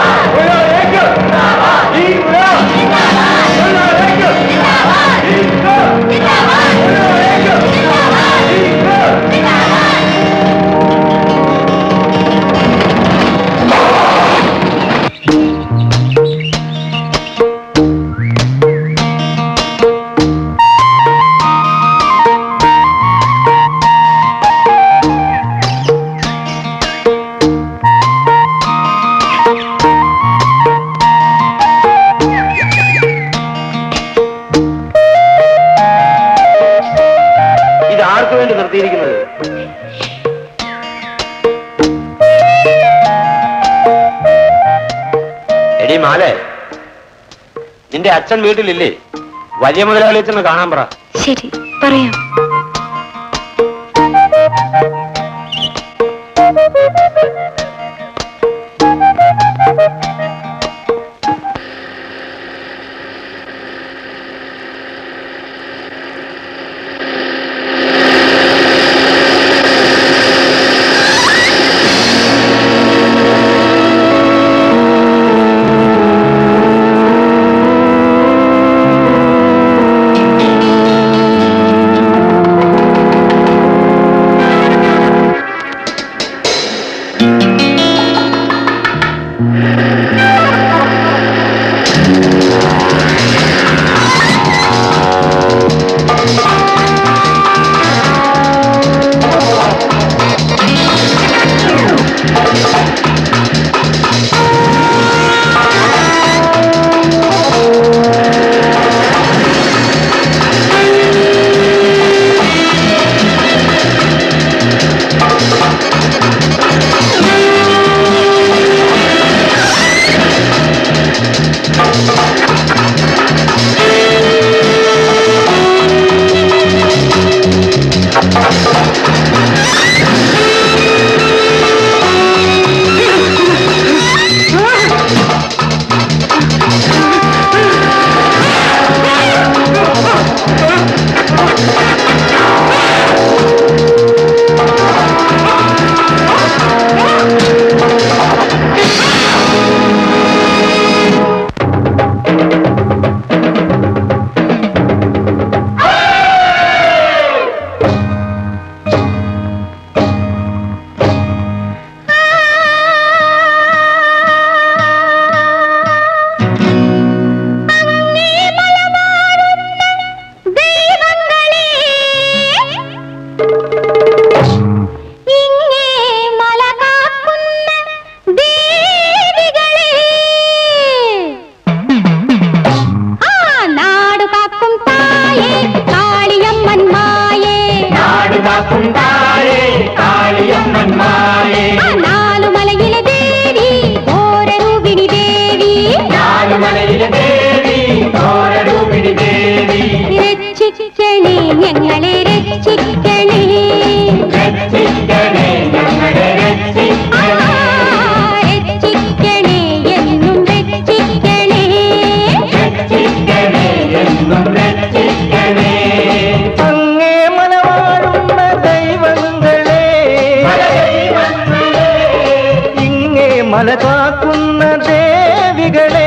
ഇത് ആർക്കു വേണ്ടി നിർത്തിയിരിക്കുന്നത്
എടി മാലേ നിന്റെ അച്ഛൻ വീട്ടിലില്ലേ വലിയ മുതലാളി ചെന്ന് കാണാൻ പറ
ശരി പറയാം
ആ
കാളിയമ്മൻ മായേ
നാടുകാക്കും താഴെ കാളിയമ്മൻ മായേ
ആ നാലുമലയിലെ ദേവി ഘോരരൂപിണി ദേവി
നാലുമലയിലെ ദേവി ഘോരരൂപിണി ദേവി
രക്ഷിക്കണേ ഞങ്ങളെ രക്ഷിക്കണേ
രക്ഷിക്കണേ ഞങ്ങളെ
ആ,
രക്ഷിക്കണേ
രക്ഷിക്കണേ എന്നും രക്ഷിക്കണേ
രക്ഷിക്കണേ എന്നും രക്ഷിക്കണേ
അങ്ങേ മലവാഴുന്ന ദൈവങ്ങളെ ഇങ്ങേ മല കാക്കുന്ന ദേവികളെ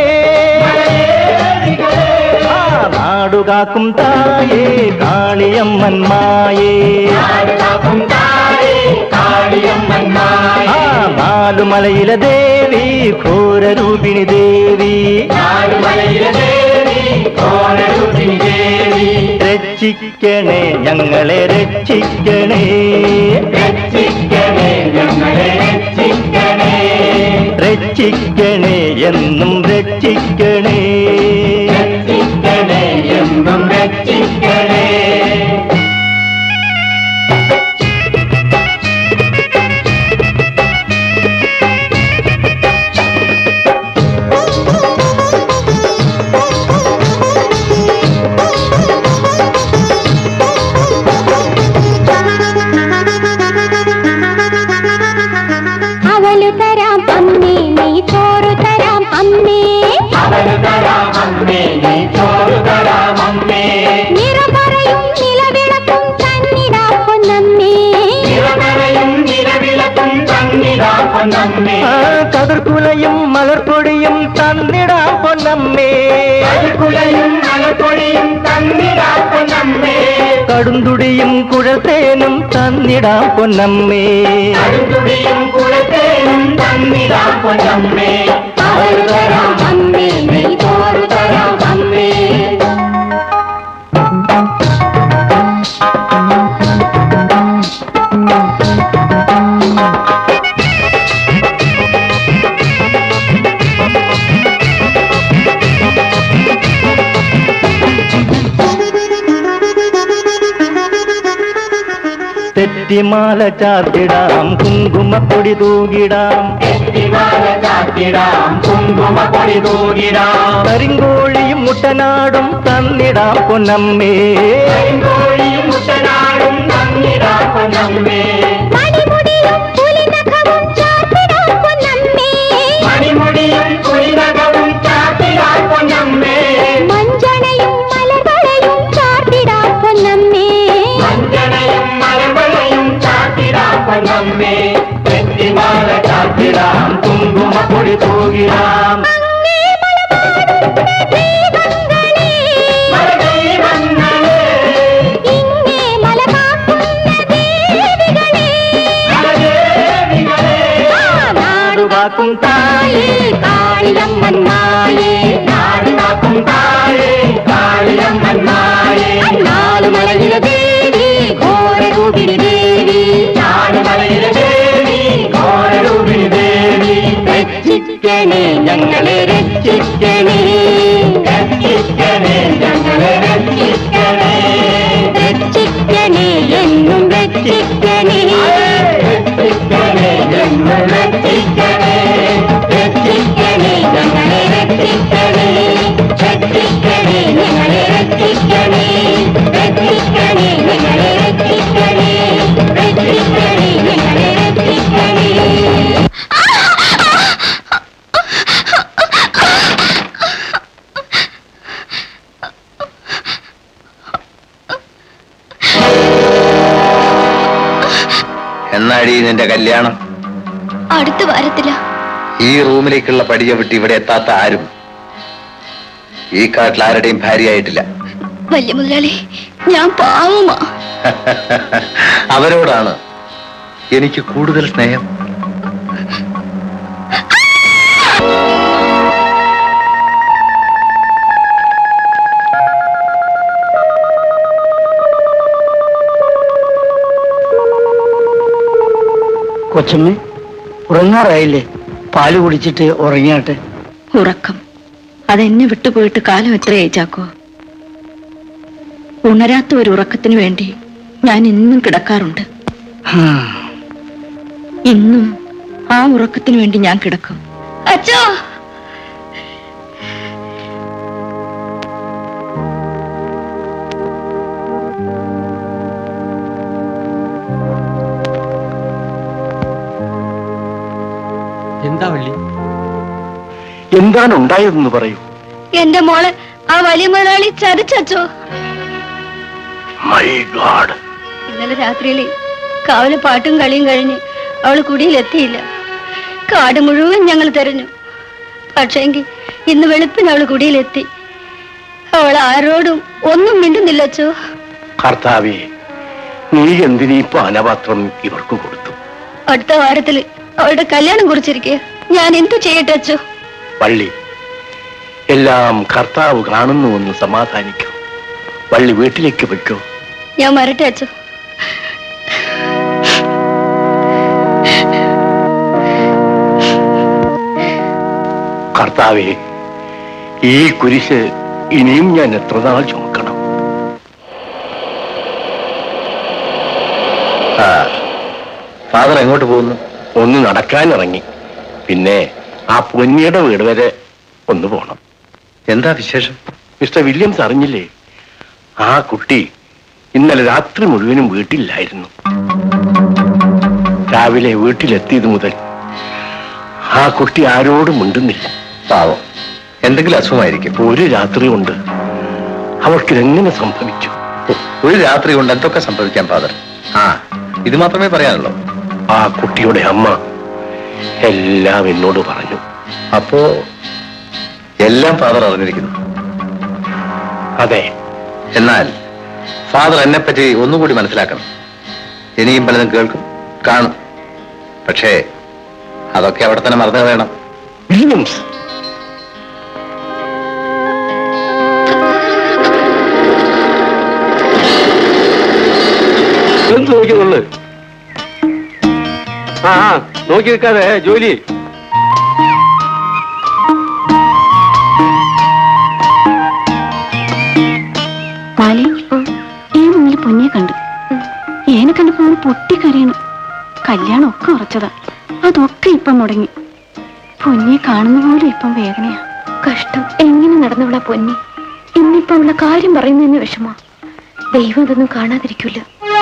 ആ നാടുകാക്കും തായേ കാളിയമ്മൻ മായേ
നാടുകാക്കും താഴെ കാളിയമ്മൻ മായേ
ആ നാലുമലയിലെ ദേവി ഘോരരൂപിണി ദേവി
നാടുമലയിലെ ദേവി ഘോരരൂപിണി ദേവി
രക്ഷിക്കണേ ഞങ്ങളെ രക്ഷിക്കണേ
രക്ഷിക്കണേ ഞങ്ങളെ രക്ഷിക്കണേ
രക്ഷിക്കണേ എന്നും രക്ഷിക്കണേ
രക്ഷിക്കണേ എന്നും രക്ഷിക്കണേ
അവലു തരാം അമ്മേ നെയ് ചോറു തരാം അമ്മേ
അവന് തരാം അമ്മേ നീ ചോറ് തരാം അമ്മേ
നിറപറയും നിലവിളക്കും തന്നിടാ പൊന്നമ്മേ
നിറമറയും നിലവിളക്കും തന്നിടാ പൊന്നമ്മേ
ആ കതിർക്കുലയും മലർപ്പൊടിയും തന്നിടാം പൊന്നമ്മേ
കുലയും മലപ്പൊടിയും തന്നിടാ പൊന്നമ്മേ
കടുന്തുടിയും കുഴത്തേനും തന്നിടാം പൊന്നമ്മേ
അടുത്തുടിയും കുളത്തേനും തന്നിടാ പൊന്നമ്മേ അവന് തരാം അമ്മേ നീ ചോറ് തരാം അമ്മേ
തെറ്റിമാല ചാത്തിടാം കുങ്കുമപ്പൊടി തൂകിടാം
എത്തിമാല ചാത്തിടാം കുങ്കുമപ്പൊടി തൂകിടാം
കരിങ്കോഴിയും മുട്ടനാടും തന്നിടാം പൊന്നമ്മേ
കരിങ്കോഴിയും മുട്ടനാടും തന്നിടാ പൊന്നമ്മേ
മണിമുടിയും പുലിനഖവും ചാർത്തിടാ പൊന്നമ്മേ
മണിമുടിയും കുളിനകവും ചാത്തിടാ പൊന്നമ്മേ
മഞ്ചണയും മലർവളയും ചാർത്തിടാ പൊന്നമ്മേ
മഞ്ചണയും മലമ്പഴയും ചാത്തിടാ പൊന്നമ്മേ എത്തിമാല ചാത്തിടാം കുങ്കുമപ്പൊടി തൂകിടാം മലദൈവങ്ങളേ,
ഇങ്ങേ മല കാക്കുന്ന ദേവികളെ
മലദേവികളേ,
നാടുകാക്കും തായേ
കാളിയമ്മൻ മായേ
നാടുകാക്കും താഴെ കാളിയമ്മൻ മായേ
നാലുമലയിലെ ദേവി ഘോരരൂപിണി ദേവി
നാടുമലയിലെ ദേവി ഘോരരൂപിണി ദേവി
രക്ഷിക്കണേ ഞങ്ങളെ രക്ഷിക്കണേ
രക്ഷിക്കണേ ഞങ്ങളെ രക്ഷിക്കണേ
രക്ഷിക്കണേ എന്നും രക്ഷിക്കണേ
രക്ഷിക്കണേ എന്ന് രക്ഷിക്കണേ
രക്ഷിക്കണേ ഞങ്ങളെ രക്ഷിക്കണേ രക്ഷിക്കണേ ഞങ്ങളെ രക്ഷിക്കണേ രക്ഷിക്കണേ ഞങ്ങളെ രക്ഷിക്കണേ രക്ഷിക്കണേ ഞങ്ങളെ രക്ഷിക്കണേ
എന്നാടി നിന്റെ കല്യാണം
അടുത്ത വാരത്തില
ഈ റൂമിലേക്കുള്ള പടിയ വിട്ട് ഇവിടെ എത്താത്ത ആരും ഈ കാട്ടിൽ ആരുടെയും ഭാര്യയായിട്ടില്ല
വലിയ മുതലാളി ഞാൻ പാവമാ
അവരോടാണ് എനിക്ക് കൂടുതൽ സ്നേഹം
കൊച്ചമ്മ ഉറങ്ങാറായില്ലേ പാല് കുടിച്ചിട്ട് ഉറങ്ങിയാട്ടെ
ഉറക്കം അതെന്നെ വിട്ടുപോയിട്ട് കാലം എത്രയായി ചാക്കോ ഉണരാത്ത ഒരു ഉറക്കത്തിനു വേണ്ടി ഞാൻ ഇന്നും കിടക്കാറുണ്ട് ഇന്നും ആ ഉറക്കത്തിനു വേണ്ടി ഞാൻ കിടക്കും
അച്ഛോ
എന്താ വള്ളി
എന്താണ് ഉണ്ടായതെന്ന് പറയൂ
എന്റെ മോളെ ആ വലിയ മുതലാളി ചതിച്ചോ
മൈ ഗാഡ്
ഇന്നലെ രാത്രിയില് കാവലെ പാട്ടും കളിയും കഴിഞ്ഞ് അവള് കുടിയിലെത്തിയില്ല കാട് മുഴുവൻ ഞങ്ങൾ തെരഞ്ഞു പക്ഷേങ്കി ഇന്ന് വെളുപ്പിന് അവള് കുടിയിലെത്തി അവൾ ആരോടും ഒന്നും മിണ്ടുന്നില്ലച്ചോ
കർത്താവേ നീ എന്തിനീ പാനപാത്രം ഇവർക്ക് കൊടുത്തു
അടുത്ത വാരത്തില് അവളുടെ കല്യാണം കുറിച്ചിരിക്കുക ഞാൻ എന്തു ചെയ്യട്ടെ അച്ചോ
വള്ളി എല്ലാം കർത്താവ് കാണുന്നുവെന്ന് സമാധാനിക്കൂ വള്ളി വീട്ടിലേക്ക് വയ്ക്കോ
ഞാൻ വരട്ടെ അച്ചോ
കർത്താവേ ഈ കുരിശ് ഇനിയും ഞാൻ എത്ര നാൾ ചുമക്കണം
ആ ഫാദർ എങ്ങോട്ട് പോകുന്നു
ഒന്ന് നടക്കാൻ ഇറങ്ങി പിന്നെ ആ പൊന്നിയുടെ വീട് വരെ ഒന്ന് പോണം
എന്താ വിശേഷം
മിസ്റ്റർ വില്യംസ് അറിഞ്ഞില്ലേ ആ കുട്ടി ഇന്നലെ രാത്രി മുഴുവനും വീട്ടിലായിരുന്നു രാവിലെ വീട്ടിലെത്തിയത് മുതൽ ആ കുട്ടി ആരോടും മിണ്ടുന്നില്ല
പാവം എന്തെങ്കിലും അസുഖമായിരിക്കും
ഒരു രാത്രി കൊണ്ട് അവൾക്കിതെങ്ങനെ സംഭവിച്ചു
ഒരു രാത്രി കൊണ്ട് എന്തൊക്കെ സംഭവിക്കാം ഫാദർ ആ ഇത് മാത്രമേ പറയാനുള്ളൂ
ആ കുട്ടിയുടെ അമ്മ എല്ലാം എന്നോട് പറഞ്ഞു
അപ്പോ എല്ലാം ഫാദർ അറിഞ്ഞിരിക്കുന്നു
അതെ
എന്നാൽ ഫാദർ എന്നെ പറ്റി ഒന്നുകൂടി മനസ്സിലാക്കണം ഇനിയും പലതും കേൾക്കും കാണും പക്ഷേ അതൊക്കെ അവിടെ തന്നെ മറന്നു കളയണം
വില്യംസ് എന്ത് നോക്കുന്നുള്ളു ആ ആ, നോക്കി നിൽക്കാതെ ജോലി
മാലി ഈ മുന്നിൽ പൊന്നിയെ കണ്ടു ഏനെ കണ്ടപ്പോ അവന് പൊട്ടിക്കരയണം കല്യാണം ഒക്കെ ഉറച്ചതാ അതൊക്കെ ഇപ്പം മുടങ്ങി പൊന്നിയെ കാണുന്ന പോലും ഇപ്പം വേദനയാ കഷ്ടം എങ്ങനെ നടന്നവളാ പൊന്നി ഇന്നിപ്പം അവളുടെ കാര്യം പറയുന്നതിന് വിഷമാ ദൈവം ഇതൊന്നും കാണാതിരിക്കില്ല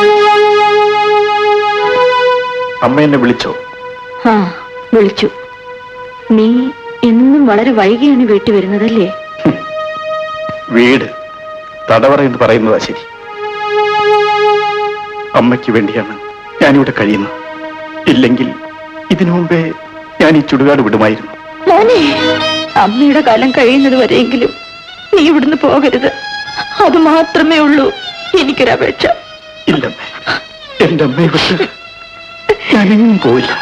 അമ്മ എന്നെ വിളിച്ചോ
ആ വിളിച്ചു നീ എന്നും വളരെ വൈകിയാണ് വീട്ടിൽ വരുന്നതല്ലേ
വീട് തടവറ എന്ന് പറയുന്നതാ ശരി അമ്മയ്ക്ക് വേണ്ടിയാണ് ഞാനിവിടെ കഴിയുന്നത് ഇല്ലെങ്കിൽ ഇതിനു മുമ്പേ ഞാൻ ഈ ചുടുകാട് വിടുമായിരുന്നു
മോനെ അമ്മയുടെ കാലം കഴിയുന്നത് വരെയെങ്കിലും നീ ഇവിടുന്ന് പോകരുത് അത് മാത്രമേ ഉള്ളൂ എനിക്കൊരപേക്ഷ
ഇല്ലമ്മേ എന്റെ അമ്മയെ വിട്ട് ഞാനെങ്ങും പോയില്ല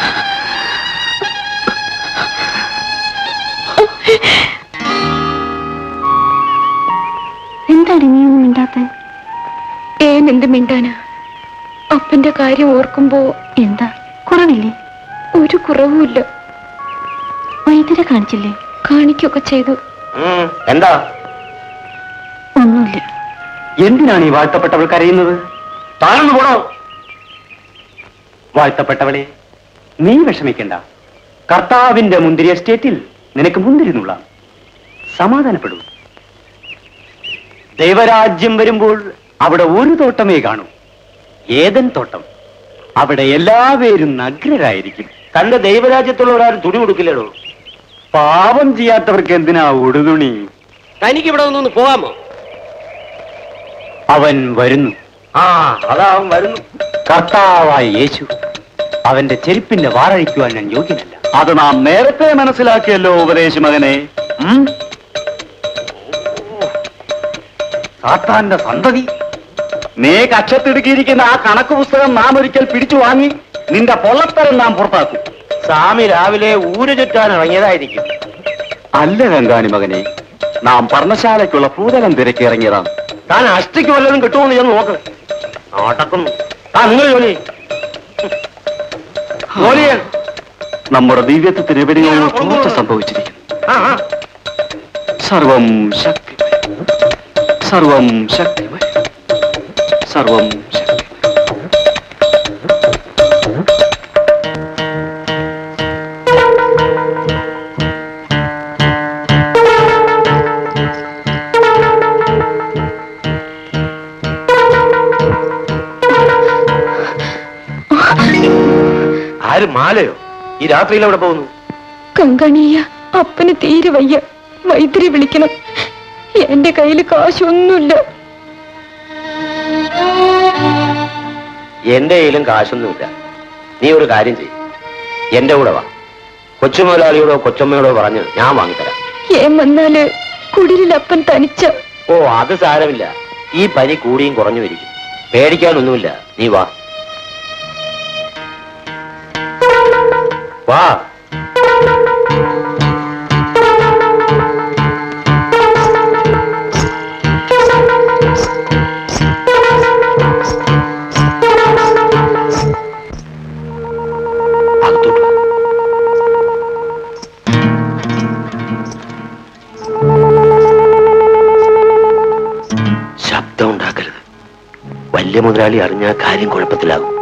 എന്താണ് നീ ഒന്നും മിണ്ടാത്ത ഏൻ എന്ത് മിണ്ടാനാ അപ്പന്റെ കാര്യം ഓർക്കുമ്പോ എന്താ കുറവില്ലേ ഒരു കുറവുമില്ല വൈദ്യരെ കാണിച്ചില്ലേ കാണിക്കൊക്കെ ചെയ്തു
എന്താ
ഒന്നുമില്ല
എന്തിനാണ് ഈ വാഴ്ത്തപ്പെട്ടവൾ കരയുന്നത് താനൊന്ന് പോടോ വാഴ്ത്തപ്പെട്ടവളെ നീ വിഷമിക്കണ്ട കർത്താവിന്റെ മുന്തിരി എസ്റ്റേറ്റിൽ നിനക്ക് മുന്തിരിന്നുള്ള സമാധാനപ്പെടൂ ദൈവരാജ്യം വരുമ്പോൾ അവിടെ ഒരു തോട്ടമേ കാണൂ ഏതൻ തോട്ടം അവിടെ എല്ലാവരും നഗ്നരായിരിക്കും തന്റെ ദൈവരാജ്യത്തുള്ളവരാരും തുണി കൊടുക്കില്ലടോ പാപം ചെയ്യാത്തവർക്ക് എന്തിനാ ഉടുതുണി
തനിക്ക് ഇവിടെ ഒന്ന് പോകാമോ
അവൻ വരുന്നു ആ അതാ അവൻ വരുന്നു കർത്താവായ യേശു അവന്റെ ചെരുപ്പിന്റെ വാറഴിക്കുവാൻ ഞാൻ യോഗ്യനല്ല അത് നാം നേരത്തെ മനസ്സിലാക്കിയല്ലോ ഉപദേശ മകനെ ഉം? സാത്താന്റെ സന്തതി നീ കക്ഷത്തിടുക്കിയിരിക്കുന്ന ആ കണക്ക് പുസ്തകം നാം ഒരിക്കൽ പിടിച്ചു വാങ്ങി നിന്റെ പൊള്ളത്തരം നാം പുറത്താക്കും സ്വാമി രാവിലെ ഊര് ചുറ്റാൻ ഇറങ്ങിയതായിരിക്കും അല്ല ഗംഗാണി മകനെ നാം പർണശാലയ്ക്കുള്ള ഭൂതലം തിരക്കി ഇറങ്ങിയതാണ് താൻ അഷ്ടിക്ക് വല്ലതും കിട്ടുമെന്ന് ഞാൻ നോക്ക് നടക്കുന്നു താ നിങ്ങൾ ജോലി ജോലി ചെയ്യ്. നമ്മുടെ ദിവ്യത്വത്തിന് എവിടെയോ ചോർച്ച സംഭവിച്ചിരിക്കുന്നു സർവം ശക്തി സർവം ശക്തി
സർവം
ആര് മാലയോ ഈ രാത്രിയിൽ എവിടെ പോകുന്നു
കങ്കണിയ അപ്പന് തീരെ വയ്യ വൈദ്യരെ വിളിക്കണം എന്റെ കയ്യിൽ കാശൊന്നുമില്ല
എന്റെ കയ്യിലും കാശൊന്നുമില്ല നീ ഒരു കാര്യം ചെയ്യും എന്റെ കൂടെ വാ കൊച്ചു മുതലാളിയോടോ കൊച്ചമ്മയോടോ പറഞ്ഞ് ഞാൻ വാങ്ങിത്തരാം
ഏൻ വന്നാല് കുടിലിൽ അപ്പൻ തനിച്ച
ഓ അത് സാരമില്ല ഈ പനി കൂടിയും കുറഞ്ഞു വരിക്കും പേടിക്കാനൊന്നുമില്ല നീ വാ വാ അകത്തോട്ട് വാ. ശബ്ദം ഉണ്ടാക്കരുത് വലിയ മുതലാളി അറിഞ്ഞാൽ കാര്യം കുഴപ്പത്തിലാകും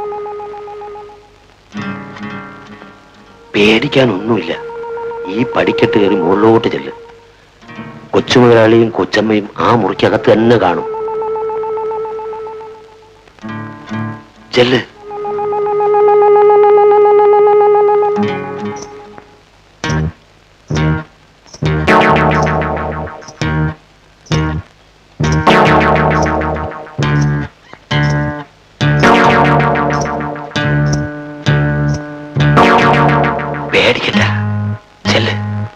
പേടിക്കാനൊന്നുമില്ല ഈ പടിക്കെട്ട് കയറി മുകളിലോട്ട് ചെല്ല് കൊച്ചു മുതലാളിയും കൊച്ചമ്മയും ആ മുറിക്കകത്ത് തന്നെ കാണും ചെല്ല് പേടിക്കണ്ട ചെല്ല്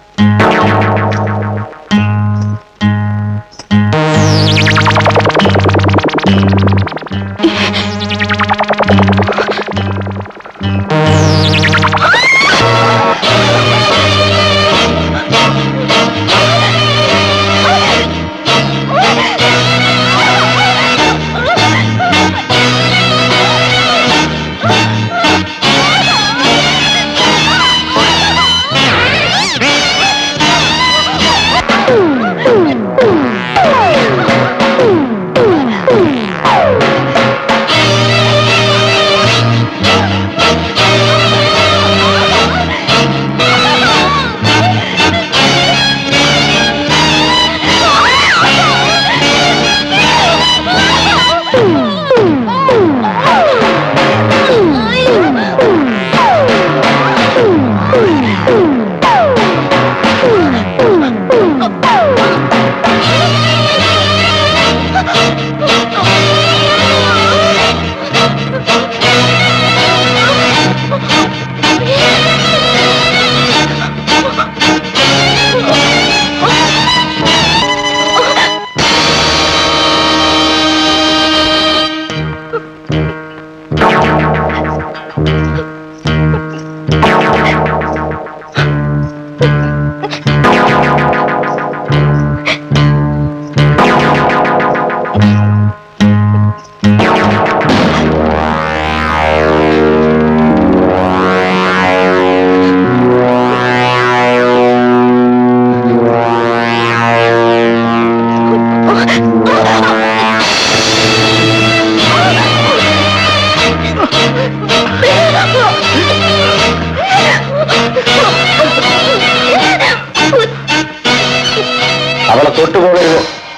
അവളെ തൊട്ടുപോകരുത്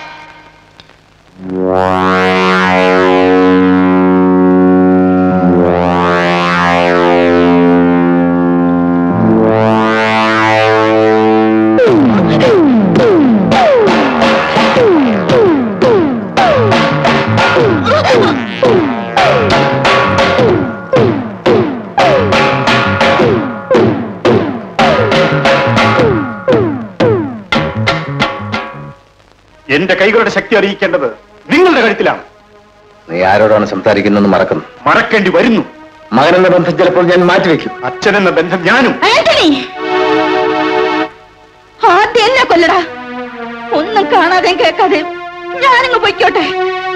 എന്റെ കൈകളുടെ ശക്തി അറിയിക്കേണ്ടത് നിങ്ങളുടെ കഴുത്തിലാണ്
നീ ആരോടാണ് സംസാരിക്കുന്നതെന്ന് മറക്കുന്നു
മറക്കേണ്ടി വരുന്നു
മകനെന്ന ബന്ധം ചിലപ്പോൾ ഞാൻ മാറ്റിവെക്കും
അച്ഛനെന്ന ബന്ധം ഞാനും
ആന്റണി ആദ്യം എന്നെ കൊല്ലടാ ഒന്നും കാണാതെയും കേൾക്കാതെയും ഞാനിങ്ങ് പൊയ്ക്കോട്ടെ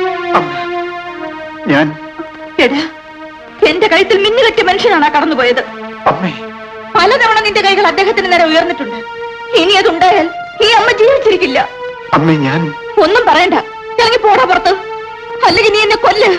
ഞാൻ
എടാ എന്റെ കഴുത്തിൽ മിന്നുകെട്ടിയ മനുഷ്യനാണ് ആ കടന്നുപോയത്
അമ്മേ
പലതവണ നിന്റെ കൈകൾ അദ്ദേഹത്തിന് നേരെ ഉയർന്നിട്ടുണ്ട് ഇനി അതുണ്ടായാൽ ഈ അമ്മ ജീവിച്ചിരിക്കില്ല
അമ്മേ ഞാൻ
ഒന്നും പറയണ്ട ഇറങ്ങി പോടാ പുറത്ത് അല്ലെങ്കിൽ നീ എന്നെ കൊല്ല്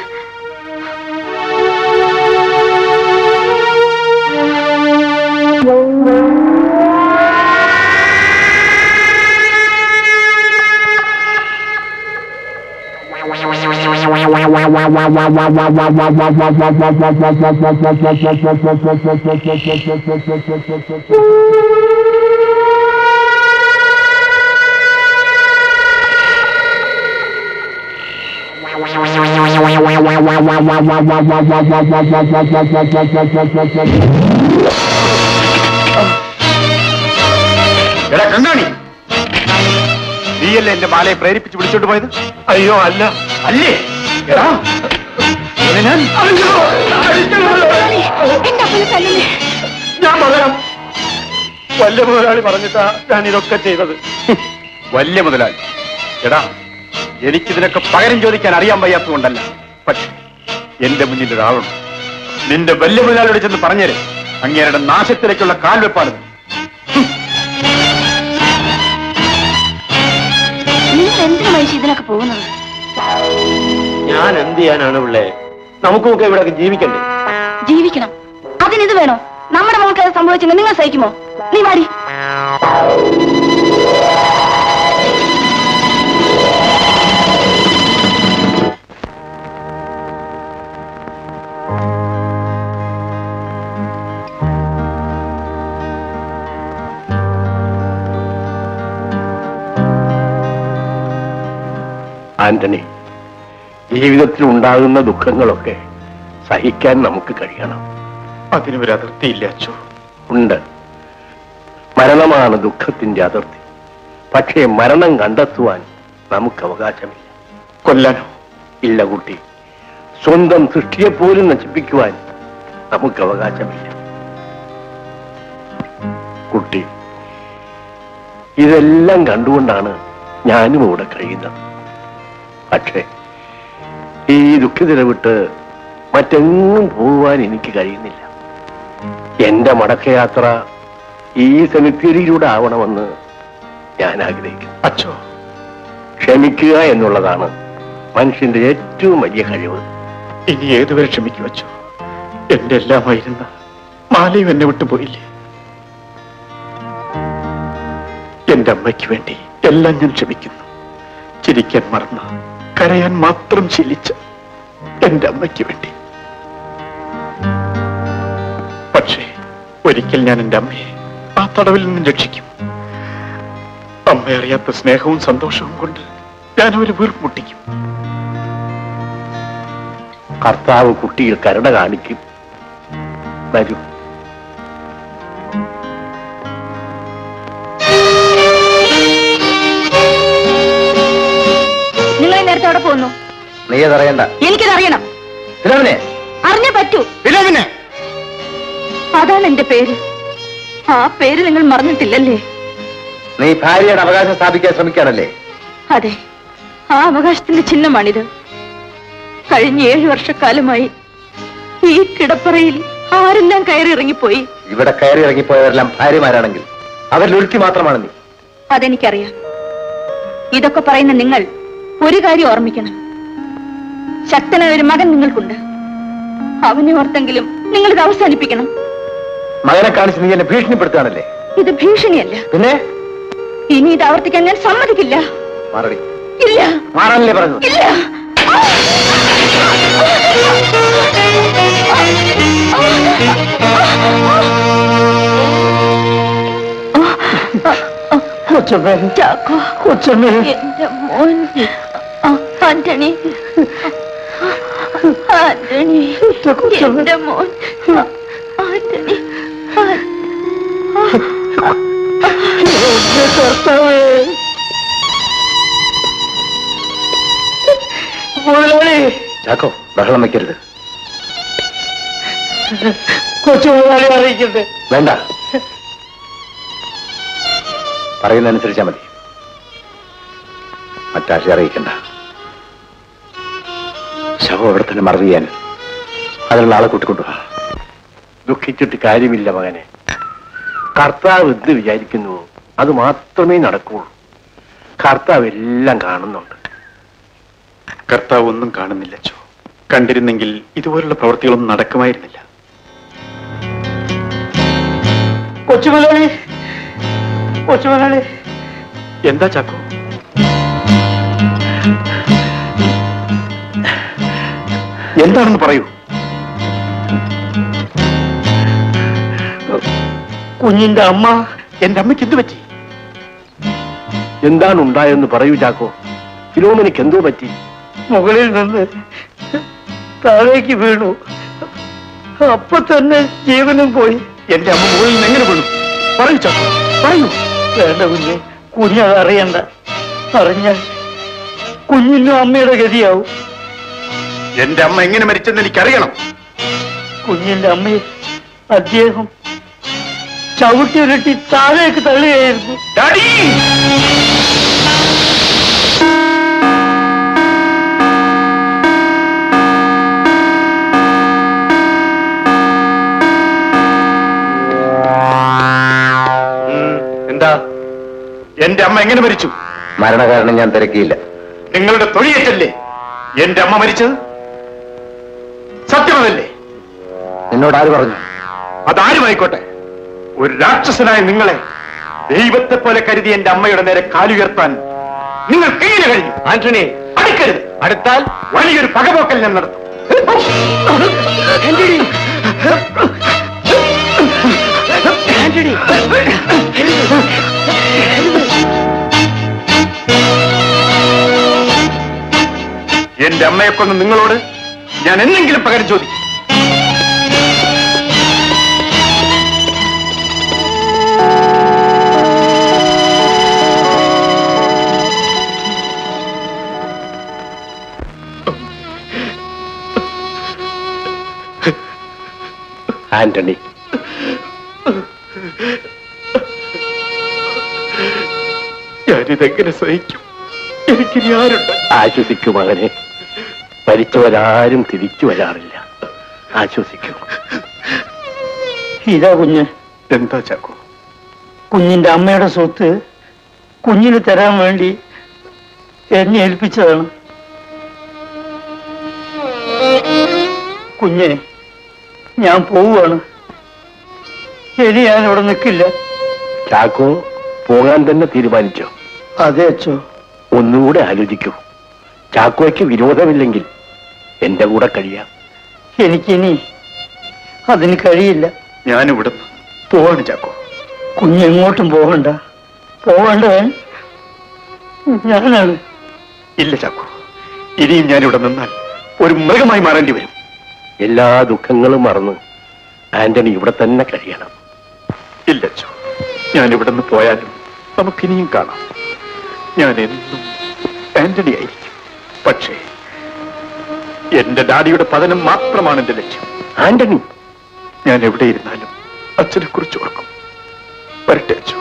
എടാ കണ്ണാണി നീയല്ലേ എന്റെ മാലയെ പ്രേരിപ്പിച്ച് വിളിച്ചോണ്ട് പോയത് അയ്യോ അല്ല അല്ലേ എടാ ഇവനെ ഞാൻ
എന്റെ അപ്പനെ തല്ലില്ലേ
ഞാൻ പറയാം വല്യ മുതലാളി പറഞ്ഞിട്ടാ ഞാൻ ഇതൊക്കെ ചെയ്തത് വല്യ മുതലാളി എടാ എനിക്കിതിനൊക്കെ പകരം ചോദിക്കാൻ അറിയാൻ വയ്യാത്തതുകൊണ്ടല്ല പക്ഷെ എന്റെ മുന്നിൽ ഒരാളുണ്ട് നിന്റെ വല്യ മുതലാളിയോട് ചെന്ന് പറഞ്ഞേരെ അങ്ങേരുടെ നാശത്തിലേക്കുള്ള കാൽവെപ്പാണിത്
നിങ്ങൾ എന്തിനു മനുഷ്യ ഇതിനൊക്കെ പോകുന്നത്
ഞാൻ എന്ത് ചെയ്യാനാണ് പിള്ളേ നമുക്കൊക്കെ ഇവിടെ ജീവിക്കണ്ടേ
ജീവിക്കണം അതിനിത് വേണോ നമ്മുടെ മോൾക്ക് അത് സംഭവിച്ചെങ്കിൽ നിങ്ങൾ സഹിക്കുമോ നീ വാടി
ആന്റണി ജീവിതത്തിൽ ഉണ്ടാകുന്ന ദുഃഖങ്ങളൊക്കെ സഹിക്കാൻ നമുക്ക് കഴിയണം
അതിന് ഒരു അതിർത്തിയില്ല അച്ചു
ഉണ്ട് മരണമാണ് ദുഃഖത്തിന്റെ അതിർത്തി പക്ഷേ മരണം കണ്ടെത്തുവാൻ നമുക്ക് അവകാശമില്ല
കൊല്ലാനോ
ഇല്ല കുട്ടി സ്വന്തം സൃഷ്ടിയെപ്പോലും നശിപ്പിക്കുവാൻ നമുക്ക് അവകാശമില്ല കുട്ടി ഇതെല്ലാം കണ്ടുകൊണ്ടാണ് ഞാനും ഇവിടെ കഴിയുന്നത് പക്ഷേ ഈ ദുഃഖിതരെ വിട്ട് മറ്റെങ്ങും പോകുവാൻ എനിക്ക് കഴിയുന്നില്ല എന്റെ മടക്കയാത്ര ഈ സെമിത്തേരിയിലൂടെ ആവണമെന്ന് ഞാൻ ആഗ്രഹിക്കുന്നു
അച്ചോ
ക്ഷമിക്കുക എന്നുള്ളതാണ് മനുഷ്യന്റെ ഏറ്റവും വലിയ കഴിവ്
ഇനി ഏതുവരെ ക്ഷമിക്കു അച്ചു എന്റെ എല്ലാമായിരുന്ന മാലയും എന്നെ വിട്ടുപോയില്ലേ എന്റെ അമ്മയ്ക്ക് വേണ്ടി എല്ലാം ഞാൻ ക്ഷമിക്കുന്നു ചിരിക്കാൻ മറന്ന കരയാൻ മാത്രം ശീലിച്ച എന്റെ അമ്മയ്ക്ക് വേണ്ടി പക്ഷേ ഒരിക്കൽ ഞാൻ എന്റെ അമ്മയെ ആ തടവിൽ നിന്നും രക്ഷിക്കും അമ്മ അറിയാത്ത സ്നേഹവും സന്തോഷവും കൊണ്ട് ഞാൻ അവരെ വീർമുട്ടിക്കും
കർത്താവ് കുട്ടിയിൽ കരുണ കാണിക്കും വരൂ
നിങ്ങൾ ഈ നേരത്തെ അവിടെ പോകുന്നു
നീ അതറിയണ്ട
എനിക്കതറിയണം
ഫിലോമിനെ
അറിഞ്ഞേ പറ്റൂ
ഫിലോമിനെ
അതാണ് എന്റെ പേര് ആ പേര് നിങ്ങൾ മറന്നിട്ടില്ലല്ലേ
നീ ഭാര്യയുടെ അവകാശം സ്ഥാപിക്കാൻ ശ്രമിക്കാണല്ലേ
അതെ ആ അവകാശത്തിന്റെ ചിഹ്നമാണിത് കഴിഞ്ഞ ഏഴു വർഷക്കാലമായി ഈ കിടപ്പറയിൽ ആരെല്ലാം കയറി ഇറങ്ങിപ്പോയി
ഇവിടെ കയറി ഇറങ്ങിപ്പോയവരെല്ലാം ഭാര്യമാരാണെങ്കിൽ അവരിൽ ഒരുത്തി മാത്രമാണ് നീ
അതെനിക്കറിയാം ഇതൊക്കെ പറയുന്ന നിങ്ങൾ ഒരു കാര്യം ഓർമ്മിക്കണം ശക്തനായ ഒരു മകൻ നിങ്ങൾക്കുണ്ട് അവനെ ഓർത്തെങ്കിലും നിങ്ങൾ ഇത് അവസാനിപ്പിക്കണം
മകനെ കാണിച്ച് നീ എന്നെ ഭീഷണിപ്പെടുത്തുകയാണല്ലേ
ഇത് ഭീഷണിയല്ല
പിന്നെ
ഇനി ഇത് ആവർത്തിക്കാൻ ഞാൻ സമ്മതിക്കില്ല
മാറടി
ഇല്ല
മാറാനല്ലേ പറഞ്ഞു
ഇല്ല
കൊച്ചമ്മേ
ചാക്കോ
കൊച്ചമ്മേ
എന്റെ മോൻ ആ, ആന്റണി ആന്റണി എന്റെ മോൻ ആ, ആന്റണി ആ,
കർത്താവേ മുതലാളി
ചാക്കോ ബഹളം വെക്കരുത്
കൊച്ചു മുതലാളി അറിയിക്കട്ടെ
വേണ്ട പറയുന്നതനുസരിച്ചാ മതി മറ്റാശെ അറിയിക്കണ്ട ശവം അവിടെ തന്നെ മറവ് ചെയ്യാൻ അതിനുള്ള ആളെ കൂട്ടിക്കൊണ്ടുവാ
ദുഃഖിച്ചിട്ട് കാര്യമില്ല മകനെ കർത്താവ് എന്ത് വിചാരിക്കുന്നുവോ അത് മാത്രമേ നടക്കുള്ളൂ കർത്താവ് എല്ലാം കാണുന്നുണ്ട്
കർത്താവ് ഒന്നും കാണുന്നില്ല അച്ചോ കണ്ടിരുന്നെങ്കിൽ ഇതുപോലുള്ള പ്രവൃത്തികളൊന്നും നടക്കുമായിരുന്നില്ല
കൊച്ചുമുതലാളി കൊച്ചുമുതലാളി
എന്താ ചാക്കോ എന്താണെന്ന് പറയൂ
കുഞ്ഞിന്റെ അമ്മ
എന്റെ അമ്മയ്ക്ക് എന്ത് പറ്റി
എന്താണ് ഉണ്ടായെന്ന് പറയൂ ചാക്കോ ഫിലോമിനിക്ക് എന്തോ പറ്റി
മുകളിൽ നിന്ന് താഴേക്ക് വീണു അപ്പൊ തന്നെ ജീവനും പോയി
എന്റെ അമ്മ മുകളിൽ നിന്ന് എങ്ങനെ വീണു പറയൂ ചാക്കോ പറയൂ
വേണ്ട കുഞ്ഞ് കുഞ്ഞത് അറിയണ്ട അറിഞ്ഞാൽ കുഞ്ഞിനും അമ്മയുടെ ഗതിയാവും
എന്റെ അമ്മ എങ്ങനെ മരിച്ചെന്ന് എനിക്കറിയണം
കുഞ്ഞിന്റെ അമ്മയെ അദ്ദേഹം ചവിട്ടിയുരുട്ടി താഴേക്ക് തള്ളുകയായിരുന്നു
ഡാഡി എന്താ എന്റെ അമ്മ എങ്ങനെ മരിച്ചു
മരണകാരണം ഞാൻ തിരക്കിയില്ല
നിങ്ങളുടെ തൊഴിയേറ്റല്ലേ എന്റെ അമ്മ മരിച്ചത് സത്യമതല്ലേ
നിന്നോട് ആര് പറഞ്ഞു
അതാരുമായിക്കോട്ടെ ഒരു രാക്ഷസനായ നിങ്ങളെ ദൈവത്തെ പോലെ കരുതി എന്റെ അമ്മയുടെ നേരെ കാലുയർത്താൻ നിങ്ങൾ എങ്ങനെ കഴിഞ്ഞു ആന്റണി അടുക്കരുത് അടുത്താൽ വലിയൊരു പകപോക്കൽ ഞാൻ നടത്തും എന്റെ അമ്മയെ കൊന്ന് നിങ്ങളോട് ഞാൻ എന്തെങ്കിലും പകരം ചോദിക്കും
ആന്റണി
ഞാനിതെങ്ങനെ സഹിക്കും എനിക്കിനി ആരുണ്ട്
ആശ്വസിക്കൂ മകനെ മരിച്ചവരാരും തിരിച്ചു വരാറില്ല ആശ്വസിക്കൂ
ഇതാ കുഞ്ഞ്
എന്താ ചാക്കോ
കുഞ്ഞിന്റെ അമ്മയുടെ സ്വത്ത് കുഞ്ഞിന് തരാൻ വേണ്ടി എന്നെ ഏൽപ്പിച്ചതാണ് കുഞ്ഞെ ഞാൻ പോവുകയാണ് ഇനി ഞാൻ ഇവിടെ നിൽക്കില്ല
ചാക്കോ പോകാൻ തന്നെ തീരുമാനിച്ചോ
അതെ അച്ചോ
ഒന്നുകൂടെ ആലോചിക്കൂ ചാക്കോയ്ക്ക് വിരോധമില്ലെങ്കിൽ എന്റെ കൂടെ കഴിയാം
എനിക്കിനി അതിന് കഴിയില്ല
ഞാനിവിടുന്ന് പോവാണ് ചാക്കോ
കുഞ്ഞെങ്ങോട്ടും പോകണ്ട പോകേണ്ടവൻ ഞാനാണ്
ഇല്ല ചാക്കോ ഇനിയും ഞാനിവിടെ നിന്നാൽ ഒരു മൃഗമായി മാറേണ്ടി വരും
എല്ലാ ദുഃഖങ്ങളും മറന്ന് ആന്റണി ഇവിടെ തന്നെ കഴിയണം
ഇല്ല അച്ചോ ഞാൻ ഇവിടെ നിന്ന് പോയാലും നമുക്കിനിയും കാണാം ഞാൻ എന്നും ആന്റണി ആയിരിക്കും പക്ഷേ എന്റെ ഡാഡിയുടെ പതനം മാത്രമാണ് എന്റെ ലക്ഷ്യം
ആന്റണി
ഞാൻ എവിടെ ഇരുന്നാലും അച്ഛനെ കുറിച്ച് ഓർക്കും വരട്ടെ അച്ഛോ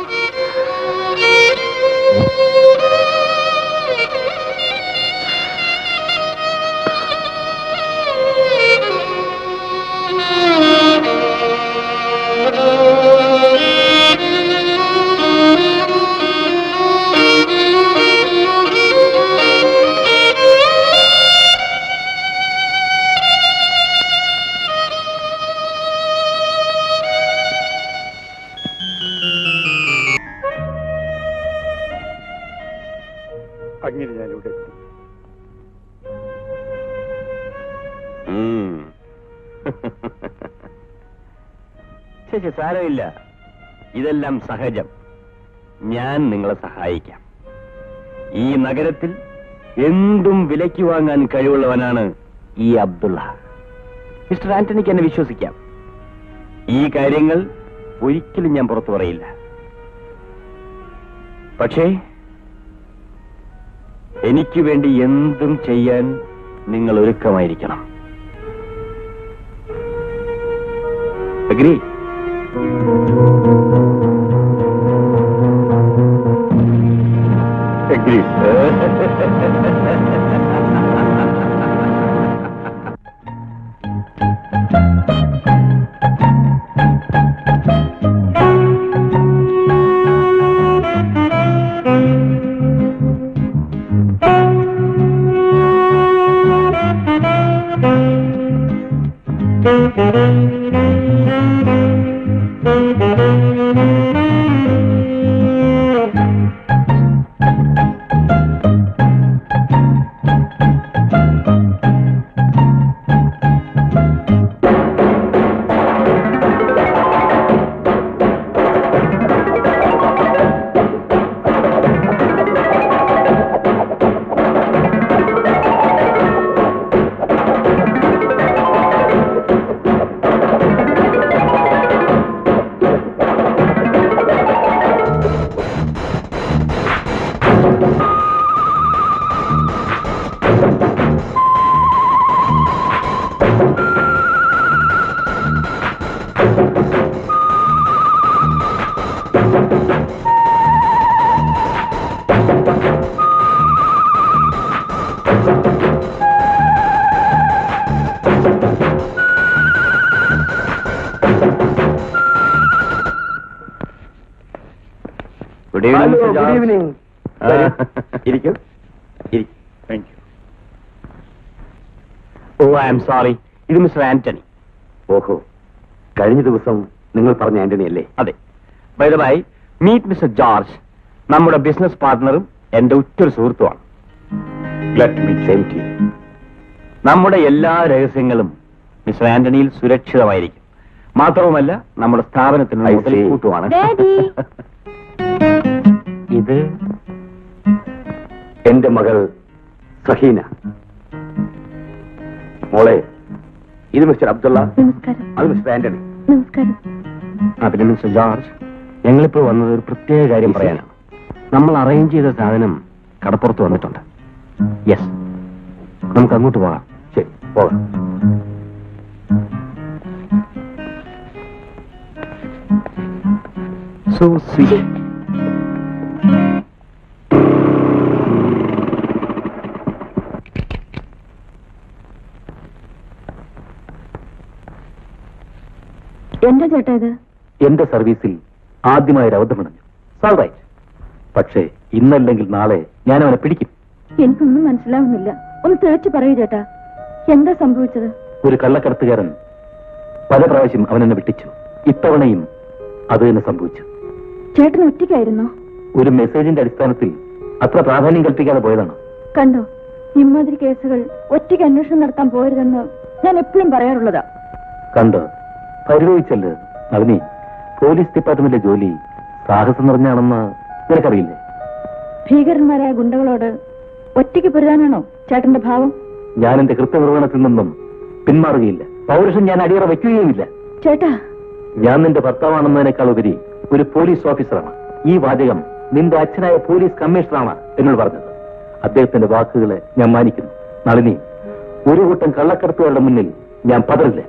അങ്ങനെ ഞാനിവിടെ എത്തി
ശരി സാരമില്ല ഇതെല്ലാം സഹജം ഞാൻ നിങ്ങളെ സഹായിക്കാം ഈ നഗരത്തിൽ എന്തും വിലയ്ക്ക് വാങ്ങാൻ കഴിവുള്ളവനാണ് ഈ അബ്ദുള്ള മിസ്റ്റർ ആന്റണിക്ക് എന്നെ വിശ്വസിക്കാം ഈ കാര്യങ്ങൾ ഒരിക്കലും ഞാൻ പുറത്തു പറയില്ല പക്ഷേ എനിക്ക് വേണ്ടി എന്തും ചെയ്യാൻ നിങ്ങൾ ഒരുക്കമായിരിക്കണം agree agree good evening
Hello, good evening.
ഇരിക്കും thank you oh I'm sorry ഇത് മിസ്റ്റർ ആന്റണി
ഓഹോ കഴിഞ്ഞ ദിവസം നിങ്ങൾ പറഞ്ഞ ആന്റണി അല്ലേ
അതെ by the by meet mister George നമ്മുടെ ബിസിനസ് പാർട്ട്ണറും എന്റെ ഉറ്റൊരു സുഹൃത്തുമാണ്
ലെറ്റ് മീ ചേഞ്ച് യു
നമ്മുടെ എല്ലാ രഹസ്യങ്ങളും മിസ്റ്റർ ആന്റണിയിൽ സുരക്ഷിതമായിരിക്കും മാത്രവുമല്ല നമ്മുടെ സ്ഥാപനത്തിന്
I
മുതൽ
see.
കൂട്ടുവാണ്
Daddy.
ഇത്
എന്റെ മകൾ സഹീന മോളെ ഇത് മിസ്റ്റർ അബ്ദുള്ള
നമസ്കാരം
അത് മിസ്റ്റർ ആന്റണി
നമസ്കാരം
ആ പിന്നെ മിസ്റ്റർ ജോർജ് ഞങ്ങളിപ്പോ വന്നത് ഒരു പ്രത്യേക കാര്യം പറയാനാണ് നമ്മൾ അറേഞ്ച് ചെയ്ത സാധനം കടപ്പുറത്ത് വന്നിട്ടുണ്ട് യെസ് നമുക്ക് അങ്ങോട്ട് പോകാം
ശരി പോകാം
സോ സ്വീറ്റ്
എന്താ ചേട്ടാ ഇത്
എന്റെ സർവീസിൽ ആദ്യമായി ഒരു അബദ്ധമടഞ്ഞു സാൾ റൈറ്റ് പക്ഷേ ഇന്നല്ലെങ്കിൽ നാളെ ഞാൻ അവനെ പിടിക്കും
എനിക്കൊന്നും മനസ്സിലാവുന്നില്ല ഒന്ന് തേച്ചു പറയൂ ചേട്ടാ എന്താ സംഭവിച്ചത്
ഒരു കള്ളക്കടത്തുകാരൻ പല പ്രാവശ്യം അവൻ എന്നെ വിട്ടിച്ചു ഇത്തവണയും അത് തന്നെ സംഭവിച്ചു
ചേട്ടൻ ഒറ്റയ്ക്കായിരുന്നോ
ഒരു മെസ്സേജിന്റെ അടിസ്ഥാനത്തിൽ അത്ര പ്രാധാന്യം കൽപ്പിക്കാതെ പോയതാണ്
കണ്ടോ ഇമാതിരി കേസുകൾ ഒറ്റയ്ക്ക് അന്വേഷണം നടത്താൻ പോരുതെന്ന് ഞാൻ എപ്പോഴും പറയാറുള്ളതാ
കണ്ട് പരിഭവിച്ചല്ലേ നളിനി പോലീസ് ഡിപ്പാർട്ട്മെന്റിലെ ജോലി സാഹസം നിറഞ്ഞാണെന്ന് നിനക്കറിയില്ലേ
ഭീകരന്മാരായ ഗുണ്ടകളോട് ഒറ്റയ്ക്ക് പൊരുതാനാണോ ചേട്ടന്റെ ഭാവം
ഞാൻ എന്റെ കൃത്യനിർവഹണത്തിൽ നിന്നും പിന്മാറുകയില്ല പൗരുഷം ഞാൻ അടിയറ വയ്ക്കുകയുമില്ല
ചേട്ടാ
ഞാൻ നിന്റെ ഭർത്താവാണെന്നതിനേക്കാൾ ഉപരി ഒരു പോലീസ് ഓഫീസറാണ് ഈ വാചകം നിന്റെ അച്ഛനായ പോലീസ് കമ്മീഷണറാണ് എന്നോട് പറഞ്ഞത് അദ്ദേഹത്തിന്റെ വാക്കുകളെ ഞാൻ മാനിക്കുന്നു നളിനി ഒരു കൂട്ടം കള്ളക്കടത്തുകളുടെ മുന്നിൽ ഞാൻ പതറില്ല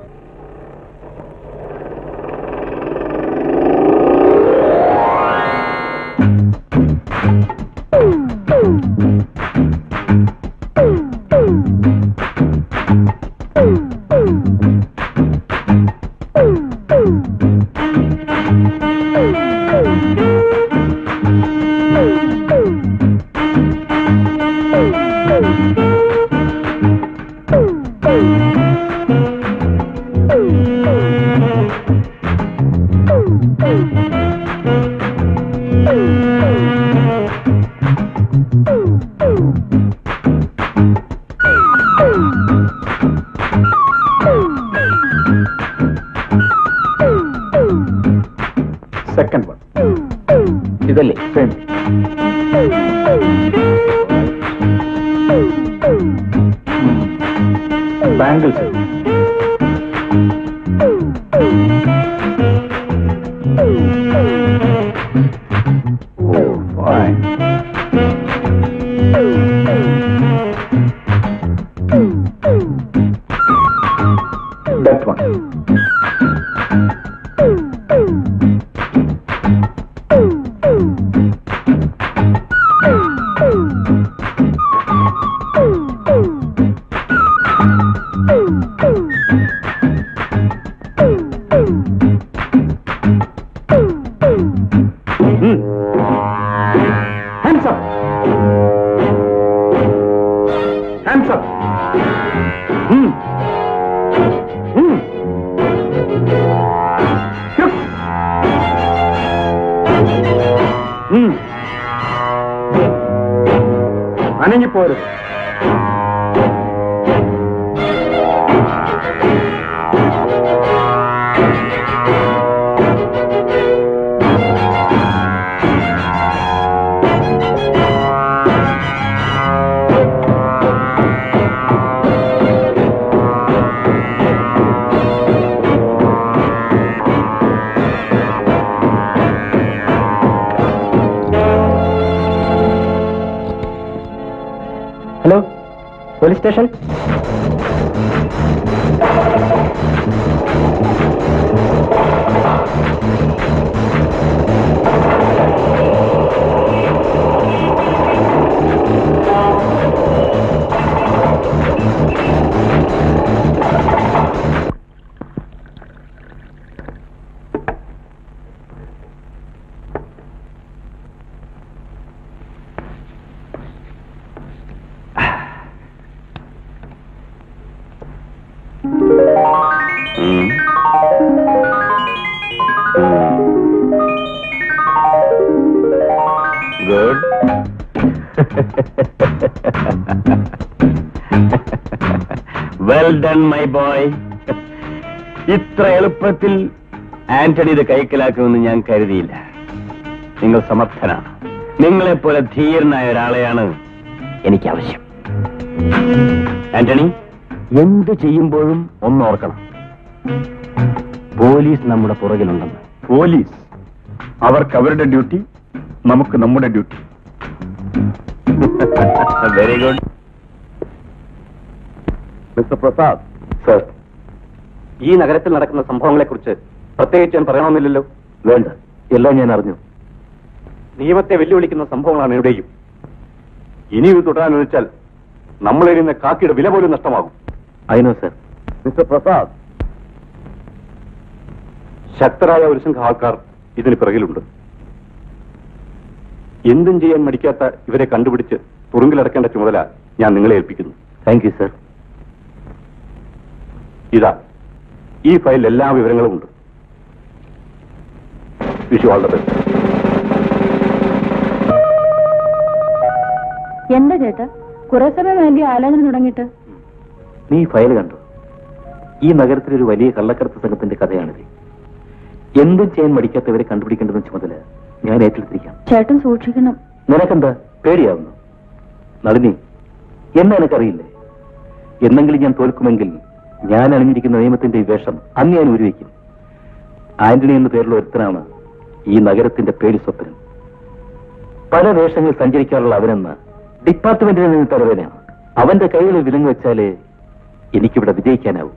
സെക്കൻഡ് വൺ
ഇതല്ലേ
same bangles oh fine that one Hands up. Hands up. Hmm. Hmm.
Hello police station
good well done my boy ഇത്ര എളുപ്പത്തിൽ ആന്റണി ഇത് കൈക്കലാക്കുമെന്ന് ഞാൻ കരുതിയില്ല നിങ്ങൾ സമർത്ഥനാണ് നിങ്ങളെപ്പോലെ ധീരനായ ഒരാളെയാണ് എനിക്ക് ആവശ്യം ആന്റണി എന്ത് ചെയ്യുമ്പോഴും ഒന്നോർക്കണം പോലീസ് നമ്മുടെ പുറകിലുണ്ടെന്ന്
പോലീസ് അവർക്ക് അവരുടെ ഡ്യൂട്ടി നമുക്ക് നമ്മുടെ duty
very good
mister Prasad sir ഈ നഗരത്തിൽ നടക്കുന്ന സംഭവങ്ങളെക്കുറിച്ച് പ്രത്യേകിച്ച് ഞാൻ പറയണമെന്നില്ലല്ലോ വേണ്ട എല്ലാം ഞാൻ അറിഞ്ഞു നിയമത്തെ വെല്ലുവിളിക്കുന്ന സംഭവങ്ങളാണ് എവിടെയും ഇനി ഇത് തുടരാനൊഴിച്ചാൽ നമ്മളെഴുന്ന കാക്കിയുടെ വില പോലും നഷ്ടമാകും അതിനോ സർ മിസ്റ്റർ പ്രസാദ് ശക്തരായ ഒരു സംഘം ആൾക്കാർ ഇതിന് പിറകിലുണ്ട് എന്തും ചെയ്യാൻ മടിക്കാത്ത ഇവരെ കണ്ടുപിടിച്ച് തുറുങ്കിലടക്കേണ്ട ചുമതല ഞാൻ നിങ്ങളെ ഏൽപ്പിക്കുന്നു താങ്ക് യു സർ ഇതാ ഈ ഫയലിൽ എല്ലാ വിവരങ്ങളും ഉണ്ട് വിഷു ആൾ ദ ബെസ്റ്റ്
എന്താ ചേട്ടാ കുറെ സമയം വേണ്ടി ആലോചന തുടങ്ങിയിട്ട്
നീ ഈ ഫയൽ കണ്ടു ഈ നഗരത്തിലെ ഒരു വലിയ കള്ളക്കടത്ത് സംഘത്തിന്റെ കഥയാണിത് എന്തും ചെയ്യാൻ മടിക്കാത്തവരെ കണ്ടുപിടിക്കേണ്ടെന്ന ചുമതല ഞാൻ ഏറ്റെടുത്തിരിക്കാം
ചേട്ടൻ സൂക്ഷിക്കണം
നിനക്കെന്താ പേടിയാവുന്നു നളിനി എന്നെ എനിക്കറിയില്ലേ എന്നെങ്കിലും ഞാൻ തോൽക്കുമെങ്കിൽ ഞാൻ അണിഞ്ഞിരിക്കുന്ന നിയമത്തിന്റെ ഈ വേഷം അന്ന് ഞാൻ ഉരുവയ്ക്കും ആന്റണി എന്ന പേരുള്ള ഒരുത്തനാണ് ഈ നഗരത്തിന്റെ പേടി സ്വപ്നം പല വേഷങ്ങൾ സഞ്ചരിക്കാറുള്ള അവനെന്ന് ഡിപ്പാർട്ട്മെന്റിൽ നിന്ന് തലവേനയാണ് അവന്റെ കൈകളിൽ വിലങ്ങ് വെച്ചാലേ എനിക്കിവിടെ വിജയിക്കാനാവൂ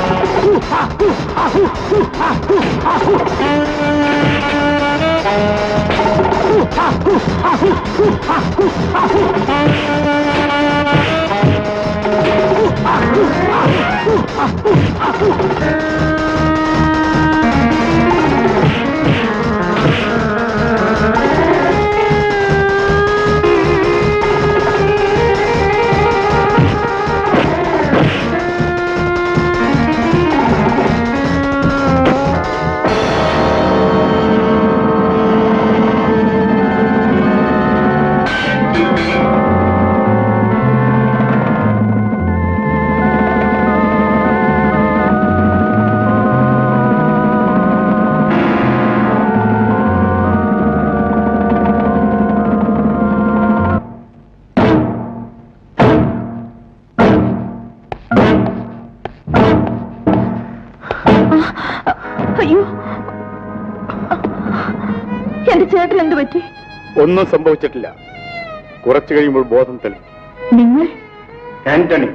Ah!
അയ്യോ എന്റെ ചേട്ടൻ എന്ത് പറ്റി
ഒന്നും സംഭവിച്ചിട്ടില്ല കുറച്ചു കഴിയുമ്പോൾ ബോധം തെളിയും
നിങ്ങൾ
ആന്റണി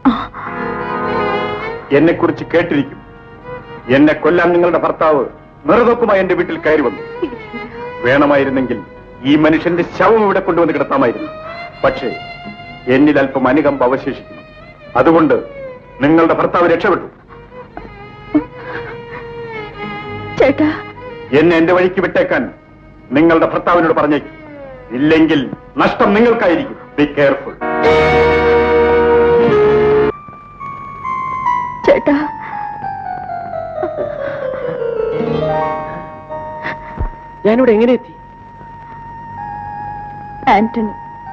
എന്നെ കുറിച്ച് കേട്ടിരിക്കും എന്നെ കൊല്ലാൻ നിങ്ങളുടെ ഭർത്താവ് നിറതൊക്കുമായി എന്റെ വീട്ടിൽ കയറി വന്നു വേണമായിരുന്നെങ്കിൽ ഈ മനുഷ്യന്റെ ശവം ഇവിടെ കൊണ്ടുവന്ന് കിടത്താമായിരുന്നു പക്ഷേ എന്നിൽ അല്പം അനുകമ്പ അവശേഷിക്കുന്നു അതുകൊണ്ട് നിങ്ങളുടെ ഭർത്താവ് രക്ഷപ്പെട്ടു
ചേട്ടാ
എന്നെ എന്റെ വഴിക്ക് വിട്ടേക്കാൻ നിങ്ങളുടെ ഭർത്താവിനോട് പറഞ്ഞേക്കും ഇല്ലെങ്കിൽ നഷ്ടം നിങ്ങൾക്കായിരിക്കും ബി കെയർഫുൾ
ചേട്ടാ
ഞാനിവിടെ എങ്ങനെ എത്തി
ആന്റണി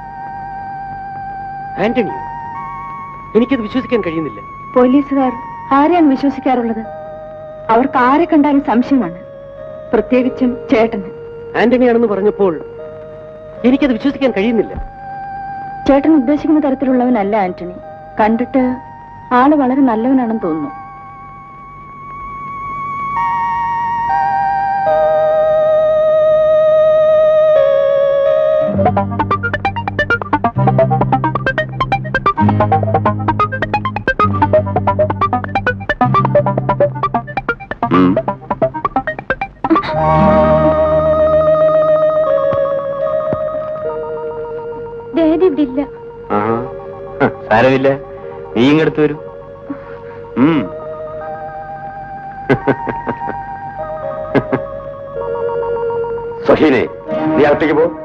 ആന്റണിയോ എനിക്കത് വിശ്വസിക്കാൻ കഴിയുന്നില്ല
പോലീസുകാർ ആരെയാണ് വിശ്വസിക്കാറുള്ളത് അവർക്ക് ആരെ കണ്ടാലും സംശയമാണ് പ്രത്യേകിച്ചും ചേട്ടന്
ആന്റണിയാണെന്ന് പറഞ്ഞപ്പോൾ എനിക്കത് വിശ്വസിക്കാൻ കഴിയുന്നില്ല
ചേട്ടൻ ഉദ്ദേശിക്കുന്ന തരത്തിലുള്ളവനല്ല ആന്റണി കണ്ടിട്ട് ആള് വളരെ നല്ലവനാണെന്ന് തോന്നുന്നു ഡാഡി ഇവിടെ ഇല്ല
സാരമില്ല നീ ഇങ്ങടുത്ത് വരൂ ഉം.
സഹീനെ നീ അകത്തേക്ക് പോ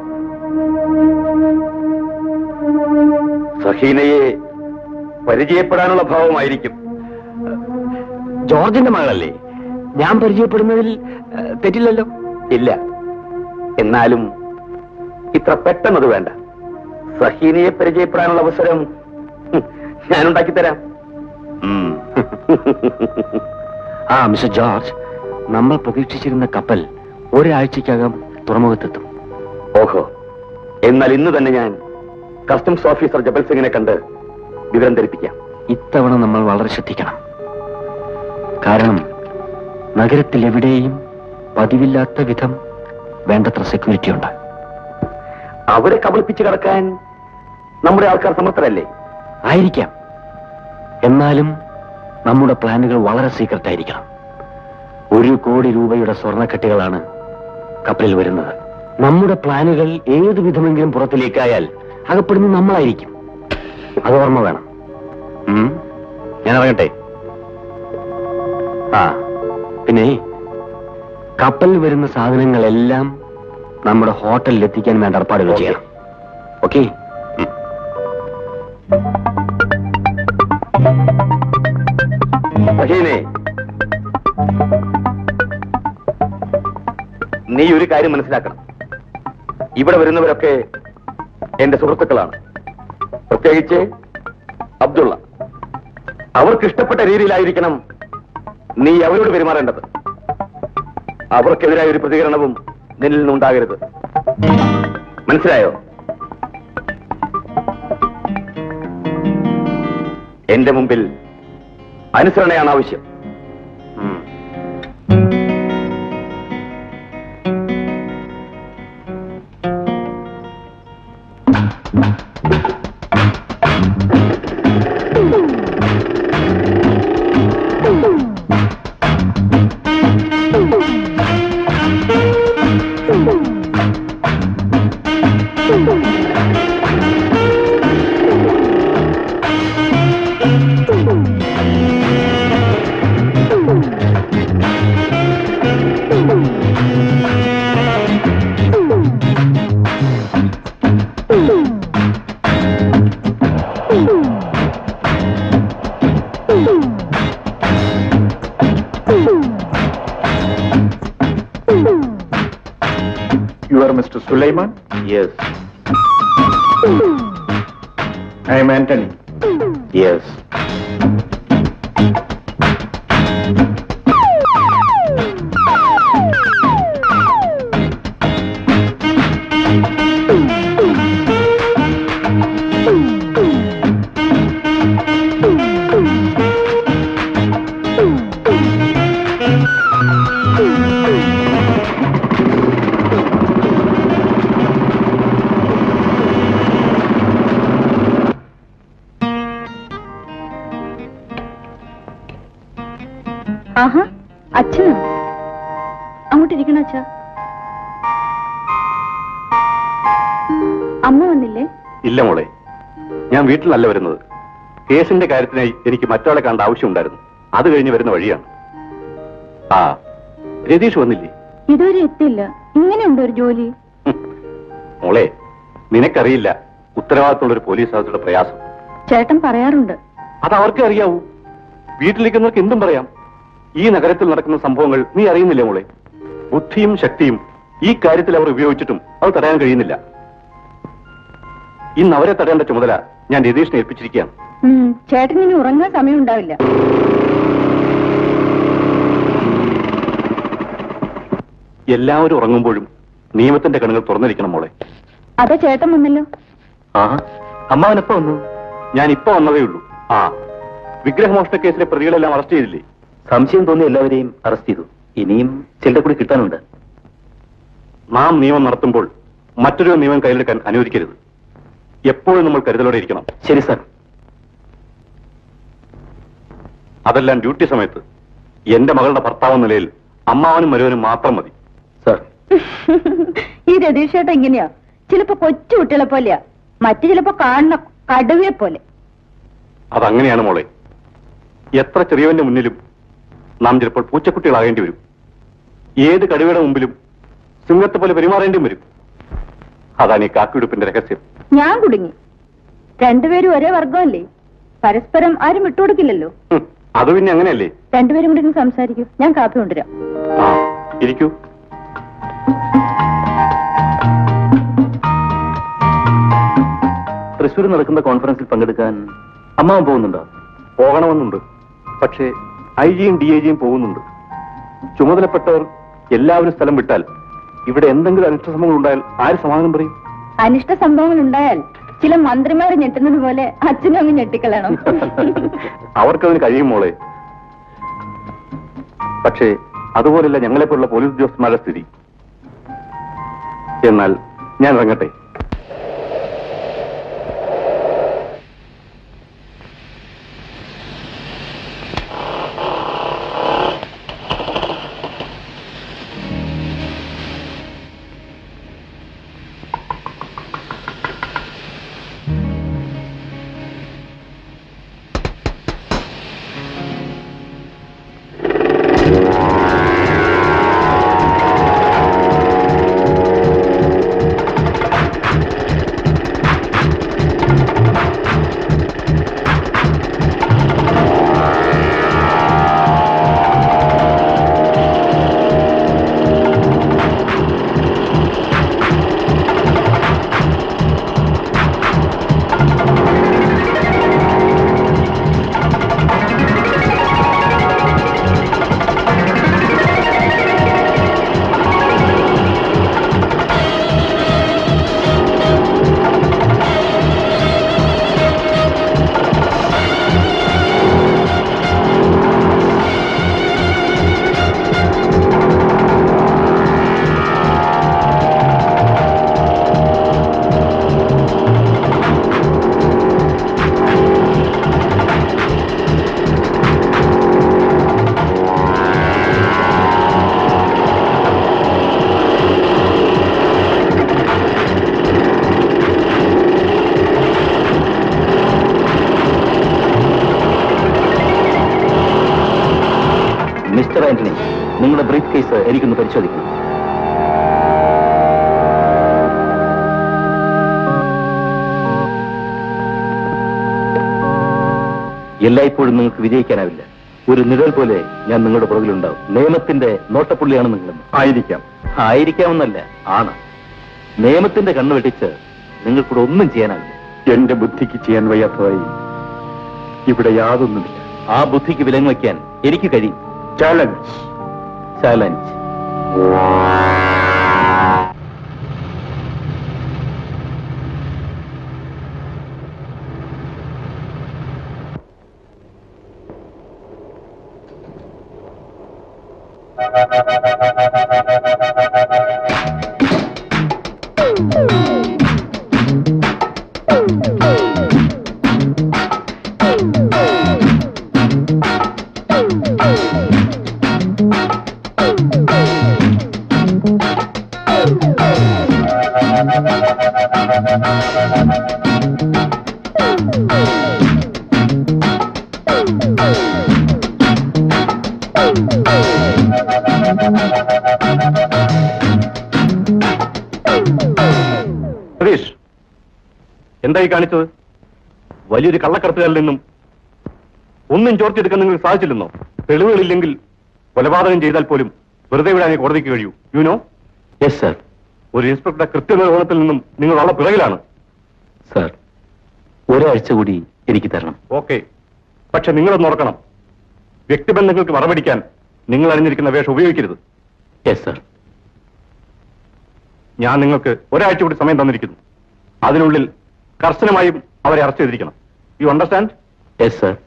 സഹീനയെ പരിചയപ്പെടാനുള്ള ഭാവമായിരിക്കും
ജോർജിന്റെ മകളല്ലേ ഞാൻ പരിചയപ്പെടുന്നതിൽ ഏ, തെറ്റില്ലല്ലോ
ഇല്ല എന്നാലും ഇത്ര പെട്ടെന്നത് വേണ്ട സഹീനയെ പരിചയപ്പെടാനുള്ള അവസരം ഹും, ഞാൻ ഉണ്ടാക്കിത്തരാം
ഉം. ആ മിസ്റ്റർ ജോർജ് നമ്മൾ പ്രതീക്ഷിച്ചിരുന്ന കപ്പൽ ഒരാഴ്ചക്കകം തുറമുഖത്തെത്തും
ഓഹോ എന്നാൽ ഇന്ന് തന്നെ ഞാൻ കസ്റ്റംസ് ഓഫീസർ ജബൽ സിംഗിനെ കണ്ട് വിവരം ധരിപ്പിക്കാം
ഇത്തവണ നമ്മൾ വളരെ ശ്രദ്ധിക്കണം കാരണം നഗരത്തിൽ എവിടെയും പതിവില്ലാത്ത വിധം വേണ്ടത്ര സെക്യൂരിറ്റി ഉണ്ട്
അവരെ കബളിപ്പിച്ച് കിടക്കാൻ നമ്മുടെ ആൾക്കാർ സമർത്ഥരല്ലേ
ആയിരിക്കാം എന്നാലും നമ്മുടെ പ്ലാനുകൾ വളരെ സീക്രട്ട് ആയിരിക്കണം ഒരു കോടി രൂപയുടെ സ്വർണ്ണക്കെട്ടുകളാണ് കപ്പലിൽ വരുന്നത് നമ്മുടെ പ്ലാനുകൾ ഏതു വിധമെങ്കിലും പുറത്തിലേക്കായാൽ അകപ്പെടുന്നത് നമ്മളായിരിക്കും അത് ഓർമ്മ വേണം ഉം? ഞാൻ ഇറങ്ങട്ടെ ആ പിന്നെ കപ്പലിൽ വരുന്ന സാധനങ്ങളെല്ലാം നമ്മുടെ ഹോട്ടലിൽ എത്തിക്കാൻ വേണ്ട ഏർപ്പാടുകൾ ചെയ്യണം ഓക്കെ
സഹീനെ നീ ഒരു കാര്യം മനസ്സിലാക്കണം ഇവിടെ വരുന്നവരൊക്കെ എന്റെ സുഹൃത്തുക്കളാണ് പ്രത്യേകിച്ച് അബ്ദുള്ള അവർക്ക് ഇഷ്ടപ്പെട്ട രീതിയിലായിരിക്കണം നീ അവരോട് പെരുമാറേണ്ടത് അവർക്കെതിരായ ഒരു പ്രതികരണവും നിന്നിൽ നിന്നുണ്ടാകരുത് മനസ്സിലായോ എന്റെ മുമ്പിൽ അനുസരണയാണ് ആവശ്യം ഉം.
You are mister Sulaiman
yes
I'm Antony
yes
ആഹാ അച്ഛനോ അങ്ങോട്ടിരിക്കണ അച്ഛ അമ്മ വന്നില്ലേ
ഇല്ല മോളെ ഞാൻ വീട്ടിലല്ല വരുന്നത് കേസിന്റെ കാര്യത്തിനായി എനിക്ക് മറ്റൊരാളെ കണ്ട ആവശ്യമുണ്ടായിരുന്നു അത് കഴിഞ്ഞ് വരുന്ന വഴിയാണ് ആ രതീഷ് വന്നില്ലേ
ഇതുവരെ എത്തിയില്ല ഇങ്ങനെയുണ്ടോ ഒരു ജോലി
മോളെ നിനക്കറിയില്ല ഉത്തരവാദിത്തമുള്ള ഒരു പോലീസ് ഓഫീസറുടെ പ്രയാസം
ചേട്ടൻ പറയാറുണ്ട്
അത് അവർക്കേ അറിയാവൂ വീട്ടിലിരിക്കുന്നവർക്ക് എന്തും പറയാം ഈ നഗരത്തിൽ നടക്കുന്ന സംഭവങ്ങൾ നീ അറിയുന്നില്ലേ മോളെ ബുദ്ധിയും ശക്തിയും ഈ കാര്യത്തിൽ അവർ ഉപയോഗിച്ചിട്ടും അത് തടയാൻ കഴിയുന്നില്ല ഇന്ന് അവരെ തടയേണ്ട ചുമതല ഞാൻ രതീഷിനെ ഏൽപ്പിച്ചിരിക്കുകയാണ്
ഉം, ചേട്ടൻ ഇനി ഉറങ്ങാൻ സമയം ഉണ്ടാവില്ല
എല്ലാവരും ഉറങ്ങുമ്പോഴും നിയമത്തിന്റെ കണ്ണുകൾ തുറന്നിരിക്കണം മോളെ
അതാ ചേട്ടൻ വന്നല്ലോ
ആ അമ്മാവനെപ്പോ വന്നു ഞാൻ ഇപ്പൊ വന്നതേ ഉള്ളൂ ആ വിഗ്രഹമോഷണ കേസിലെ പ്രതികളെല്ലാം അറസ്റ്റ് ചെയ്തില്ലേ സംശയം തോന്നിയ എല്ലാവരെയും അറസ്റ്റ് ചെയ്തു ഇനിയും ചിലരെ കൂടി കിട്ടാനുണ്ട് നാം നിയമം നടത്തുമ്പോൾ മറ്റൊരു നിയമം കയ്യിലെടുക്കാൻ അനുവദിക്കരുത് എപ്പോഴും നമ്മൾ കരുതലോടെ ഇരിക്കണം ശരി സാർ അതെല്ലാം ഡ്യൂട്ടി സമയത്ത് എന്റെ മകളുടെ ഭർത്താവ് എന്ന നിലയിൽ അമ്മാവനും മരുവനും മാത്രം മതി സാർ
ഈ രതീഷ് ചേട്ടൻ ഇങ്ങനെയാ ചിലപ്പോ കൊച്ചു കുട്ടികളെ പോലെയാ മറ്റു ചിലപ്പോ കാണുന്ന കടുവയെ പോലെ
അതങ്ങനെയാണ് മോളെ എത്ര ചെറിയവന്റെ മുന്നിലും നാം ചിലപ്പോൾ പൂച്ചക്കുട്ടികളാകേണ്ടി വരും ഏത് കടുവയുടെ മുമ്പിലും സിംഹത്തെ പോലെ പെരുമാറേണ്ടിയും വരും അതാണ് ഈ കാക്കിയുടുപ്പിന്റെ രഹസ്യം
ഞാൻ കുടുങ്ങി രണ്ടുപേരും ഒരേ വർഗമല്ലേ പരസ്പരം ആരും വിട്ടുകൊടുക്കില്ലല്ലോ
ഹും, അത് പിന്നെ അങ്ങനെയല്ലേ
രണ്ടുപേരും കൂടി ഇരുന്ന് സംസാരിക്കൂ ഞാൻ കാപ്പി കൊണ്ടുവരാം
ആ ഇരിക്കൂ തൃശ്ശൂർ നടക്കുന്ന കോൺഫറൻസിൽ പങ്കെടുക്കാൻ അമ്മാവൻ പോകുന്നുണ്ടോ പോകണമെന്നുണ്ട് പക്ഷേ ഐ ജിയും ഡി ഐ ജിയും പോകുന്നുണ്ട് ചുമതലപ്പെട്ടവർ എല്ലാവരും സ്ഥലം വിട്ടാൽ ഇവിടെ എന്തെങ്കിലും അനിഷ്ട സംഭവങ്ങൾ ഉണ്ടായാൽ ആര് സമാധാനം പറയും
അനിഷ്ട സംഭവങ്ങൾ ഉണ്ടായാൽ ചില മന്ത്രിമാർ ഞെട്ടുന്നത് പോലെ അച്ഛനും അങ്ങ് ഞെട്ടിക്കളയണം
അവർക്കതിന് കഴിയും മോളെ പക്ഷേ അതുപോലെയല്ല ഞങ്ങളെപ്പോലുള്ള പോലീസ് ഉദ്യോഗസ്ഥന്മാരുടെ സ്ഥിതി എന്നാൽ ഞാൻ ഇറങ്ങട്ടെ മിസ്റ്റർ ആന്റണി നിങ്ങളുടെ ബ്രീഫ് കേസ് എനിക്കൊന്ന് പരിശോധിക്കണം എല്ലായ്പ്പോഴും നിങ്ങൾക്ക് വിജയിക്കാനാവില്ല ഒരു നിഴൽ പോലെ ഞാൻ നിങ്ങളുടെ പുറകിലുണ്ടാവും നിയമത്തിന്റെ നോട്ടപ്പുള്ളിയാണ് നിങ്ങൾ
ആയിരിക്കാം
ആയിരിക്കാമെന്നല്ല ആണ് നിയമത്തിന്റെ കണ്ണ് വെട്ടിച്ച് നിങ്ങൾക്കൂടെ ഒന്നും ചെയ്യാനാവില്ല
എന്റെ ബുദ്ധിക്ക് ചെയ്യാൻ വയ്യാത്തതായി ഇവിടെ യാതൊന്നുമില്ല
ആ ബുദ്ധിക്ക് വിലങ്ങ് വയ്ക്കാൻ എനിക്ക് കഴിയും
ചാലഞ്ച്
ചാലഞ്ച്
സതീഷ് എന്തായി കാണിച്ചത് വലിയൊരു കള്ളക്കടത്തുകാരിൽ നിന്നും ഒന്നും ചോർത്തിയെടുക്കാൻ നിങ്ങൾക്ക് സാധിച്ചില്ലെന്നോ തെളിവുകളില്ലെങ്കിൽ കൊലപാതകം ചെയ്താൽ പോലും വെറുതെ വിടാനേ കോടതിക്ക് കഴിയൂ യുനോ
യെസ് സർ
ഒരു ഇൻസ്പെക്ടറുടെ കൃത്യനിർവഹണത്തിൽ നിന്നും നിങ്ങൾ വളരെ പിറകിലാണ്
സർ ഒരാഴ്ച കൂടി എനിക്ക് തരണം
ഓക്കെ പക്ഷെ നിങ്ങളൊന്ന് ഓർക്കണം വ്യക്തിബന്ധങ്ങൾക്ക് മറപടിക്കാൻ നിങ്ങൾ അണിഞ്ഞിരിക്കുന്ന വേഷം ഉപയോഗിക്കരുത്
യെസ് സർ
ഞാൻ നിങ്ങൾക്ക് ഒരാഴ്ച കൂടി സമയം തന്നിരിക്കുന്നു അതിനുള്ളിൽ കർശനമായും അവരെ അറസ്റ്റ് ചെയ്തിരിക്കണം യു അണ്ടർസ്റ്റാൻഡ്
യെസ് സർ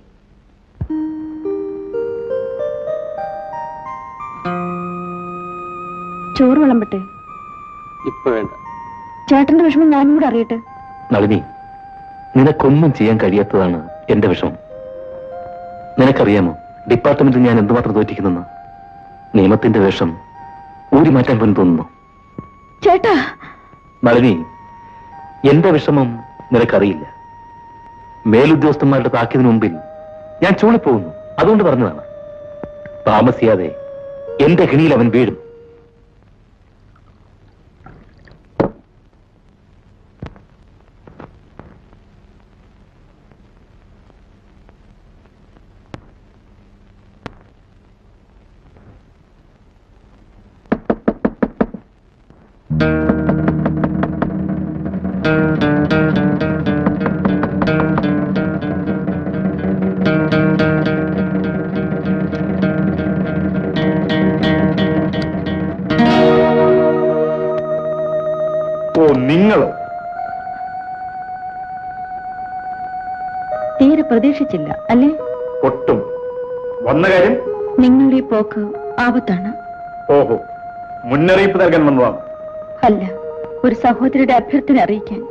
ചോറ് വിളമ്പട്ടെ
ഇപ്പൊ വേണ്ട
ചേട്ടന്റെ വിഷമം ഞാനും കൂടെ അറിയട്ടെ
നളിനി നിനക്കൊന്നും ചെയ്യാൻ കഴിയാത്തതാണ് എന്റെ വിഷമം നിനക്കറിയാമോ ഡിപ്പാർട്ട്മെന്റിൽ ഞാൻ എന്തുമാത്രം തോറ്റിക്കുന്നെന്ന് നിയമത്തിന്റെ വേഷം ഊരി മാറ്റാൻ പോലും തോന്നുന്നു
ചേട്ടാ
നളിനി എന്റെ വിഷമം നിനക്കറിയില്ല മേലുദ്യോഗസ്ഥന്മാരുടെ താക്കിയതിനു മുമ്പിൽ ഞാൻ ചൂളിപ്പോകുന്നു അതുകൊണ്ട് പറഞ്ഞതാണ് താമസിയാതെ എന്റെ കിണിയിൽ അവൻ വീഴും
ഓ നിങ്ങളോ
തീരെ പ്രതീക്ഷിച്ചില്ല അല്ലേ
ഒട്ടും വന്ന കാര്യം
നിങ്ങളുടെ ഈ പോക്ക് ആപത്താണ്
ഓഹോ മുന്നറിയിപ്പ് നൽകാൻ വന്നതാണ്
അല്ല ഒരു സഹോദരിയുടെ അഭ്യർത്ഥന അറിയിക്കാൻ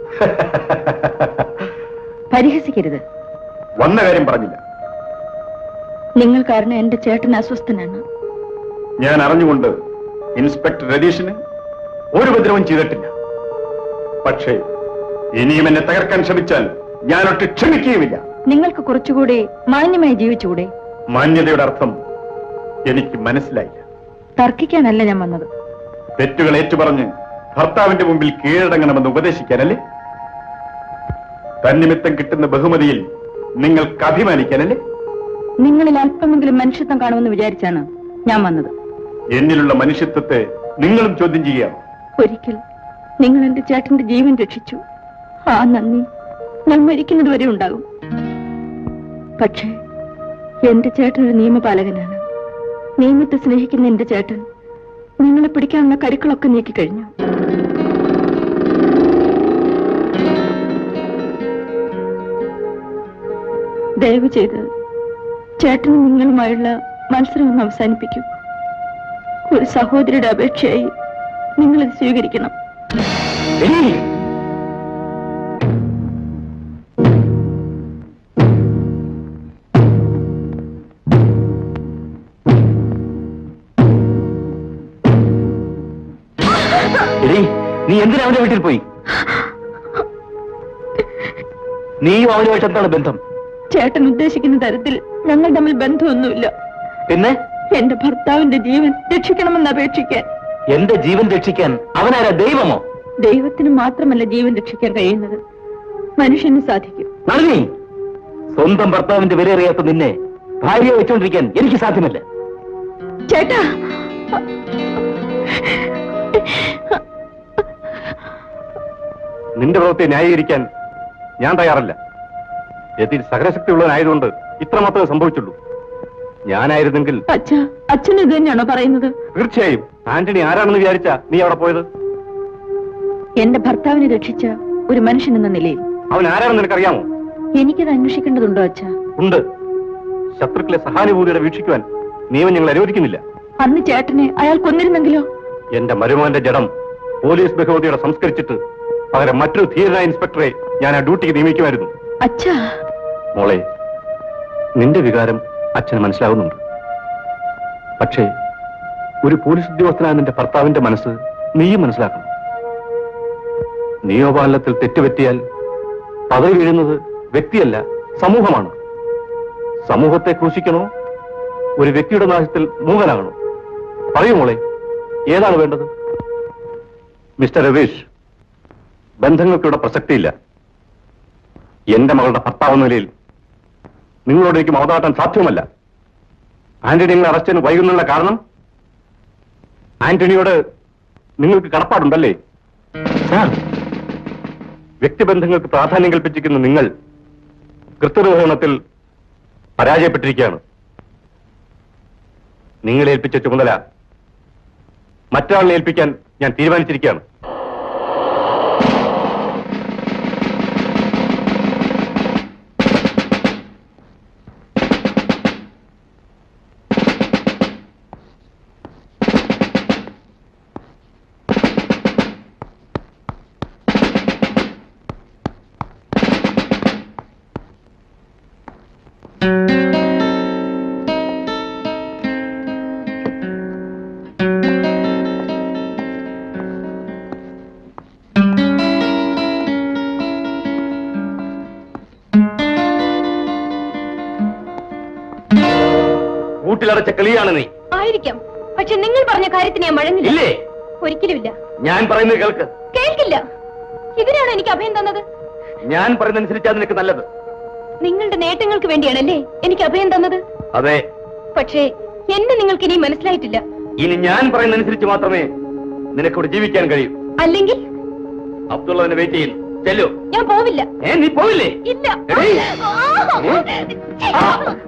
പരിഹസിക്കരുത്
വന്ന കാര്യം പറഞ്ഞില്ല
നിങ്ങൾ കാരണം എന്റെ ചേട്ടൻ അസ്വസ്ഥനാണ്
ഞാൻ അറിഞ്ഞുകൊണ്ട് ഇൻസ്പെക്ടർ രതീഷിന് ഒരു ഉപദ്രവം ചെയ്തിട്ടില്ല പക്ഷേ ഇനിയും എന്നെ തകർക്കാൻ ശ്രമിച്ചാൽ ഞാനൊട്ട് ക്ഷമിക്കുകയുമില്ല
നിങ്ങൾക്ക് കുറച്ചുകൂടി മാന്യമായി ജീവിച്ചുകൂടെ
മാന്യതയുടെ അർത്ഥം എനിക്ക് മനസ്സിലായില്ല
തർക്കിക്കാനല്ല ഞാൻ വന്നത്
തെറ്റുകൾ ഏറ്റുപറഞ്ഞ് ഭർത്താവിന്റെ മുമ്പിൽ കീഴടങ്ങണമെന്ന് ഉപദേശിക്കാനല്ലേ തന്നിമിത്തം കിട്ടുന്ന ബഹുമതിയിൽ നിങ്ങൾക്ക് അഭിമാനിക്കാനല്ലേ
നിങ്ങളിൽ അല്പമെങ്കിലും മനുഷ്യത്വം കാണുമെന്ന് വിചാരിച്ചാണ് ഞാൻ വന്നത്
എന്നിലുള്ള മനുഷ്യത്വത്തെ നിങ്ങളും ചോദ്യം ചെയ്യുകയാണ്
ഒരിക്കൽ നിങ്ങൾ എന്റെ ചേട്ടന്റെ ജീവൻ രക്ഷിച്ചു ആ നന്ദി ഞാൻ മരിക്കുന്നത് വരെ ഉണ്ടാകും പക്ഷേ എന്റെ ചേട്ടൻ ഒരു നിയമപാലകനാണ് നിയമത്തെ സ്നേഹിക്കുന്ന എന്റെ ചേട്ടൻ നിങ്ങളെ പിടിക്കാനുള്ള കരുക്കളൊക്കെ നീക്കി കഴിഞ്ഞു ദയവ് ചെയ്ത് ചേട്ടനും നിങ്ങളുമായുള്ള മത്സരം ഒന്ന് അവസാനിപ്പിക്കൂ ഒരു സഹോദരിയുടെ അപേക്ഷയായി നിങ്ങളിത് സ്വീകരിക്കണം
എടീ നീ എന്തിനാ അവന്റെ വീട്ടിൽ പോയി നീയും അവനുമായിട്ട് എന്താണ് ബന്ധം
ചേട്ടൻ ഉദ്ദേശിക്കുന്ന തരത്തിൽ ഞങ്ങൾ തമ്മിൽ ബന്ധമൊന്നുമില്ല
പിന്നെ
എന്റെ ഭർത്താവിന്റെ ജീവൻ രക്ഷിക്കണമെന്ന് അപേക്ഷിക്കാൻ
എന്റെ ജീവൻ രക്ഷിക്കാൻ അവനാരാ ദൈവമോ
ദൈവത്തിന് മാത്രമല്ല ജീവൻ രക്ഷിക്കാൻ കഴിയുന്നത് മനുഷ്യന് സാധിക്കും
നളിനി സ്വന്തം ഭർത്താവിന്റെ വിലയറിയാത്ത നിന്നെ ഭാര്യയെ വെച്ചുകൊണ്ടിരിക്കാൻ എനിക്ക് സാധ്യമല്ല
ചേട്ടാ
നിന്റെ പ്രവൃത്തി ന്യായീകരിക്കാൻ ഞാൻ തയ്യാറല്ല രതിയിൽ സകലശക്തി ഉള്ളവനായതുകൊണ്ട് ഇത്രമാത്രമേ സംഭവിച്ചുള്ളൂ ഞാനായിരുന്നെങ്കിൽ
അച്ഛ അച്ഛൻ ഇത് തന്നെയാണോ പറയുന്നത്
തീർച്ചയായും ആന്റണി ആരാണെന്ന് വിചാരിച്ച നീ അവിടെ പോയത്
എന്റെ ഭർത്താവിനെ രക്ഷിച്ച ഒരു മനുഷ്യൻ എന്ന നിലയിൽ
അവൻ ആരാണെന്ന് നിനക്കറിയാമോ
എനിക്കത് അന്വേഷിക്കേണ്ടതുണ്ടോ അച്ഛ
ഉണ്ട് ശത്രുക്കളെ സഹാനുഭൂതിയോടെ വീക്ഷിക്കുവാൻ നിയമം ഞങ്ങൾ അനുവദിക്കുന്നില്ല
അന്ന് ചേട്ടനെ അയാൾ കൊന്നിരുന്നെങ്കിലോ
എന്റെ മരുമോന്റെ ജഡം പോലീസ് ബഹുമതിയോടെ സംസ്കരിച്ചിട്ട് പകരം മറ്റൊരു ധീരനായ ഇൻസ്പെക്ടറെ ഞാൻ ആ ഡ്യൂട്ടിക്ക് നിയമിക്കുമായിരുന്നു
അച്ഛാ
മോളെ നിന്റെ വികാരം അച്ഛന് മനസ്സിലാവുന്നുണ്ട് പക്ഷേ ഒരു പോലീസ് ഉദ്യോഗസ്ഥനായ നിന്റെ ഭർത്താവിന്റെ മനസ്സ് നീയും മനസ്സിലാക്കണം നിയമപാലനത്തിൽ തെറ്റുപറ്റിയാൽ പദവി വീഴുന്നത് വ്യക്തിയല്ല സമൂഹമാണ് സമൂഹത്തെ ക്രൂശിക്കണോ ഒരു വ്യക്തിയുടെ നാശത്തിൽ മൂകനാകണോ പറയൂ മോളെ ഏതാണ് വേണ്ടത് മിസ്റ്റർ രവീഷ് ബന്ധങ്ങൾക്കിവിടെ പ്രസക്തിയില്ല എന്റെ മകളുടെ ഭർത്താവ് എന്ന നിലയിൽ നിങ്ങളോട് എനിക്ക് മൗതാട്ടാൻ സാധ്യമല്ല ആന്റണി നിങ്ങളെ അറസ്റ്റിന് വൈകുന്നുള്ള കാരണം ആന്റണിയോട് നിങ്ങൾക്ക് കടപ്പാടുണ്ടല്ലേ വ്യക്തിബന്ധങ്ങൾക്ക് പ്രാധാന്യം കൽപ്പിച്ചിരിക്കുന്ന നിങ്ങൾ കൃത്യനിർവഹണത്തിൽ പരാജയപ്പെട്ടിരിക്കുകയാണ് നിങ്ങളെ ഏൽപ്പിച്ച ചുമതല മറ്റൊരാളിനെ ഏൽപ്പിക്കാൻ ഞാൻ തീരുമാനിച്ചിരിക്കുകയാണ് കൂട്ടിലടച്ച കളിയാണ് നീ
ആയിരിക്കാം പക്ഷെ നിങ്ങൾ പറഞ്ഞ കാര്യത്തിന് ഞാൻ വഴങ്ങില്ല
ഇല്ലേ
ഒരിക്കലുമില്ല
ഞാൻ പറയുന്നത് കേൾക്ക്
കേൾക്കില്ല ഇതിനാണ് എനിക്ക് അഭയം തന്നത്
ഞാൻ പറയുന്നതനുസരിച്ചാ നിനക്ക് നല്ലത്
നിങ്ങളുടെ നേട്ടങ്ങൾക്ക് വേണ്ടിയാണല്ലേ എനിക്ക് അഭയം തന്നത്
അതെ
പക്ഷേ എന്നെ നിങ്ങൾക്ക് ഇനി മനസ്സിലായിട്ടില്ല
ഇനി ഞാൻ പറയുന്നതനുസരിച്ച് മാത്രമേ നിനക്കിവിടെ ജീവിക്കാൻ കഴിയൂ
അല്ലെങ്കിൽ
അബ്ദുള്ളവനെ വെയിറ്റ് ചെയ്യുന്നു ചെല്ലു
ഞാൻ പോവില്ല
ഏ നീ പോവില്ലേ
ഇല്ല
എടീ.
ആ.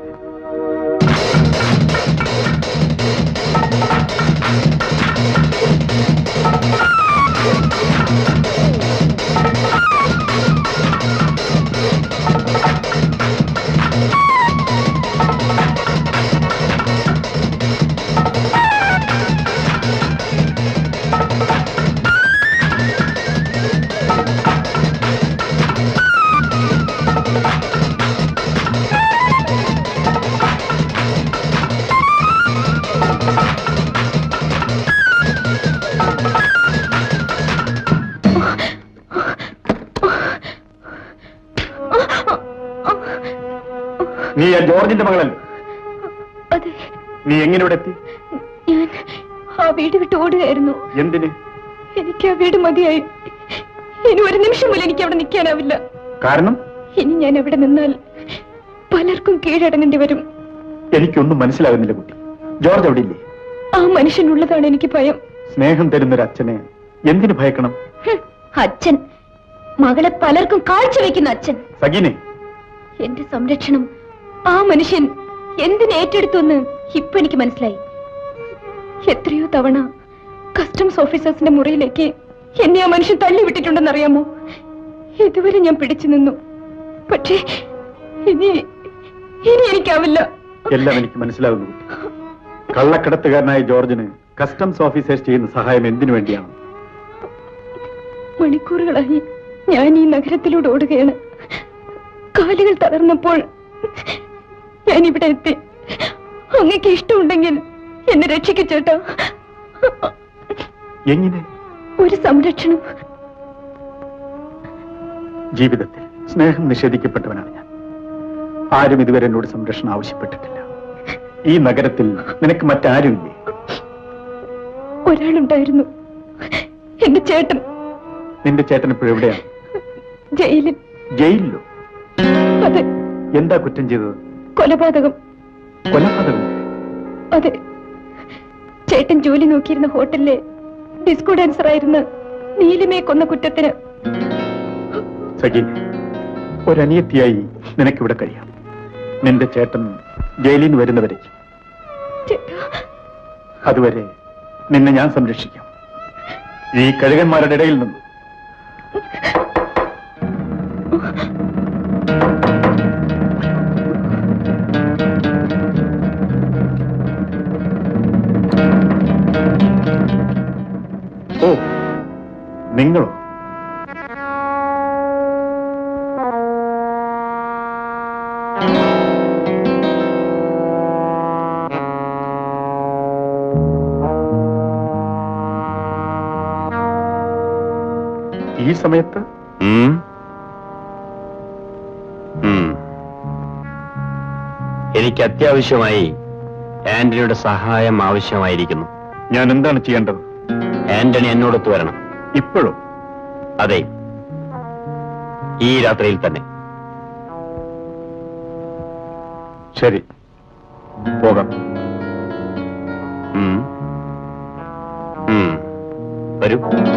നീ ആ ജോർജിന്റെ മകളല്ലേ
അതെ
നീ എങ്ങനെ ഇവിടെ എത്തി
ഞാൻ ആ വീട് വിട്ട് ഓടുകയായിരുന്നു
എന്തിന്
എനിക്ക് ആ വീട് മതിയായി ഇനി ഒരു നിമിഷം പോലും എനിക്ക് അവിടെ നിൽക്കാനാവില്ല
കാരണം
ഇനി ഞാൻ അവിടെ നിന്നാൽ പലർക്കും കീഴടങ്ങേണ്ടി വരും
എനിക്കൊന്നും മനസ്സിലാകുന്നില്ല കുട്ടി ജോർജ് അവിടെ ഇല്ലേ
ആ മനുഷ്യനുള്ളതാണ് എനിക്ക് ഭയം
സ്നേഹം തരുന്നൊരു അച്ഛനെ എന്തിനു ഭയക്കണം
ഹും, അച്ഛൻ മകളെ പലർക്കും കാഴ്ചവെക്കുന്ന അച്ഛൻ
സഗീനെ
എന്റെ സംരക്ഷണം ആ മനുഷ്യൻ എന്തിന് ഏറ്റെടുത്തു എന്ന് ഇപ്പൊ എനിക്ക് മനസ്സിലായി എത്രയോ തവണ കസ്റ്റംസ് ഓഫീസേഴ്സിന്റെ മുറിയിലേക്ക് എന്നെ ആ മനുഷ്യൻ തള്ളിവിട്ടിട്ടുണ്ടെന്ന് അറിയാമോ ഇതുവരെ ഞാൻ പിടിച്ചു നിന്നു പക്ഷേ ഇനി ഇനി എനിക്കാവില്ല
എല്ലാം എനിക്ക് മനസ്സിലാകുന്നു കുട്ടി കള്ളക്കടത്തുകാരനായ ജോർജിന് കസ്റ്റംസ് ഓഫീസേഴ്സ് ചെയ്യുന്ന സഹായം എന്തിനു വേണ്ടിയാണ്
മണിക്കൂറുകളായി ഞാൻ ഈ നഗരത്തിലൂടെ ഓടുകയാണ് കാലുകൾ തളർന്നപ്പോൾ ഞാൻ ഇവിടെ എത്തി അങ്ങക്ക് ഇഷ്ടമുണ്ടെങ്കിൽ എന്നെ രക്ഷിക്കു ചേട്ടാ
എങ്ങനെ
ഒരു സംരക്ഷണം
ജീവിതത്തിൽ സ്നേഹം നിഷേധിക്കപ്പെട്ടവനാണ് ഞാൻ ആരും ഇതുവരെ എന്നോട് സംരക്ഷണം ആവശ്യപ്പെട്ടിട്ടില്ല ഈ നഗരത്തിൽ നിനക്ക് മറ്റാരുമില്ലേ
ഒരാളുണ്ടായിരുന്നു എന്റെ ചേട്ടൻ
നിന്റെ ചേട്ടൻ ഇപ്പോഴും എവിടെയാണ്
ജയിലിൽ
ജയിലിലോ
അതെ
എന്താ കുറ്റം ചെയ്തത്
കൊലപാതകം
കൊലപാതകം
അതെ ചേട്ടൻ ജോലി നോക്കിയിരുന്ന ഹോട്ടലിലെ ഡിസ്കോ ഡാൻസർ ആയിരുന്ന നീലിമയെ കൊന്ന കുറ്റത്തിന്
സഖി ഒരനിയത്തിയായി നിനക്കിവിടെ കഴിയാം നിന്റെ ചേട്ടൻ ജയിലിൽ നിന്ന് വരുന്നവരേക്ക് അതുവരെ നിന്നെ ഞാൻ സംരക്ഷിക്കാം ഈ കഴുകന്മാരുടെ ഇടയിൽ നിന്ന് ഓ നിങ്ങളോ ഈ സമയത്ത്
ഉം. ഉം. എനിക്ക് അത്യാവശ്യമായി ആന്റണിയുടെ സഹായം ആവശ്യമായിരിക്കുന്നു
ഞാൻ എന്താണ് ചെയ്യേണ്ടത്
ആന്റണി എന്നോടൊത്ത് വരണം
ഇപ്പോഴും
അതെ ഈ രാത്രിയിൽ തന്നെ
ശരി പോകാം
ഉം. ഉം. വരൂ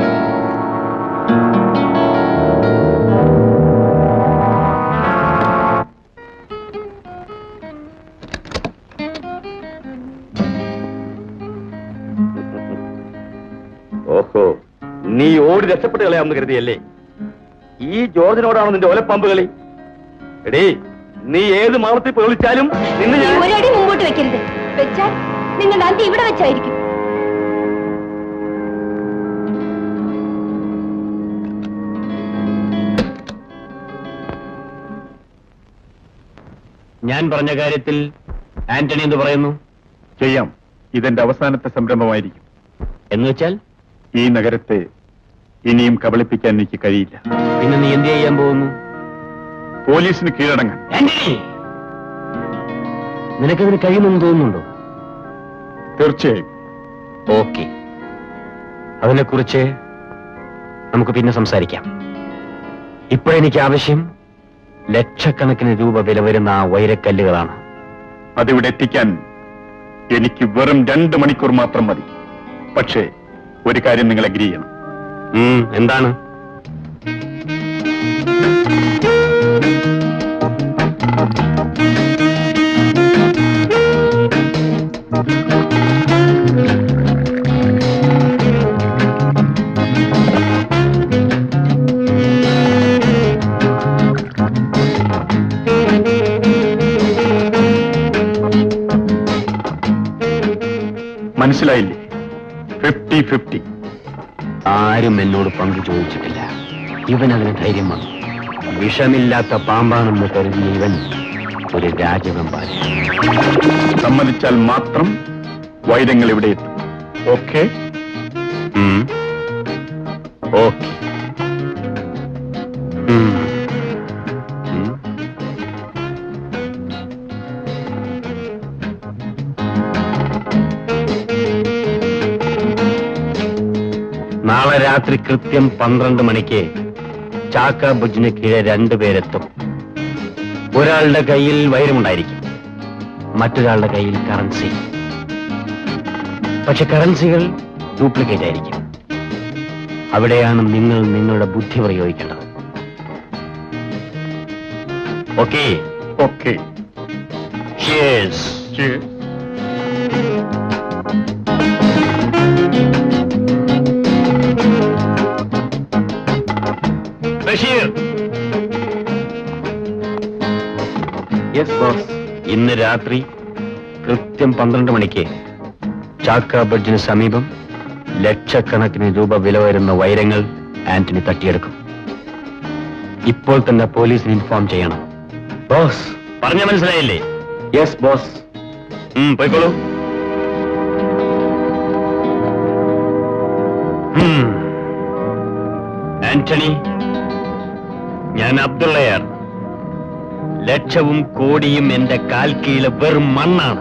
ഓഹോ നീ ഓടി രക്ഷപ്പെട്ട് കളയാമെന്ന് കരുതിയല്ലേ ഈ ജോർജിനോടാണ് നിന്റെ ഒലപ്പമ്പ് കളി എടീ നീ ഏത് മാളത്തിൽ പേളിച്ചാലും നിന്നെ ഞാൻ
ഒരടി മുമ്പോട്ട് വെക്കരുത് വെച്ചാൽ നിങ്ങളുടെ അന്ത്യം ഇവിടെ വെച്ചായിരിക്കും
ഞാൻ പറഞ്ഞ കാര്യത്തിൽ ആന്റണി എന്ത് പറയുന്നു
ചെയ്യാം ഇതെന്റെ അവസാനത്തെ സംരംഭമായിരിക്കും
എന്ന് വെച്ചാൽ
ഈ നഗരത്തെ ഇനിയും കബളിപ്പിക്കാൻ എനിക്ക് കഴിയില്ല
പിന്നെ നീ എന്ത് ചെയ്യാൻ പോകുന്നു
പോലീസിന് കീഴടങ്ങാൻ
ആന്റണി നിനക്കതിന് കഴിയുമെന്ന് തോന്നുന്നുണ്ടോ
തീർച്ചയായും
ഓക്കെ അതിനെക്കുറിച്ച് നമുക്ക് പിന്നെ സംസാരിക്കാം ഇപ്പോഴെനിക്ക് ആവശ്യം ലക്ഷക്കണക്കിന് രൂപ വില വരുന്ന ആ വൈരക്കല്ലുകളാണ്
അതിവിടെ എത്തിക്കാൻ എനിക്ക് വെറും രണ്ട് മണിക്കൂർ മാത്രം മതി പക്ഷേ ഒരു കാര്യം നിങ്ങൾ അഗ്രി ചെയ്യണം
ഉം, എന്താണ്
മനസ്സിലായില്ലേ ഫിഫ്റ്റി ഫിഫ്റ്റി
ആരും എന്നോട് പങ്കു ചോദിച്ചിട്ടില്ല ഇവൻ അതിന് ധൈര്യം വന്നു വിഷമില്ലാത്ത പാമ്പാണെന്ന് കരുതിയ ഇവൻ ഒരു രാജവെമ്പാരി
സമ്മതിച്ചാൽ മാത്രം വൈരങ്ങൾ ഇവിടെ എത്തും ഓക്കെ
ഓക്കെ നാളെ രാത്രി കൃത്യം പന്ത്രണ്ട് മണിക്ക് ചാക്ക ബുജിന് കീഴെ രണ്ടുപേരെത്തും ഒരാളുടെ കയ്യിൽ വൈരമുണ്ടായിരിക്കും മറ്റൊരാളുടെ കയ്യിൽ കറൻസി പക്ഷെ കറൻസികൾ ഡ്യൂപ്ലിക്കേറ്റ് ആയിരിക്കും അവിടെയാണ് നിങ്ങൾ നിങ്ങളുടെ ബുദ്ധി പ്രയോഗിക്കേണ്ടത് okay
okay
Basheer
yes boss
ഇന്ന് രാത്രി കൃത്യം പന്ത്രണ്ട് മണിക്ക് ചാക്ക ബ്രിഡ്ജിന് സമീപം ലക്ഷക്കണക്കിന് രൂപ വില വരുന്ന വൈരങ്ങൾ ആന്റണി തട്ടിയെടുക്കും ഇപ്പോൾ തന്നെ പോലീസിന് ഇൻഫോം ചെയ്യണം
ബോസ്
പറഞ്ഞ മനസ്സിലായില്ലേ
യെസ് ബോസ്
ഉം, പോയിക്കോളൂ ഉം. ആന്റണി ഞാൻ അബ്ദുള്ളയാർ ലക്ഷവും കോടിയും എന്റെ കാൽ കീഴിലെ വെറും മണ്ണാണ്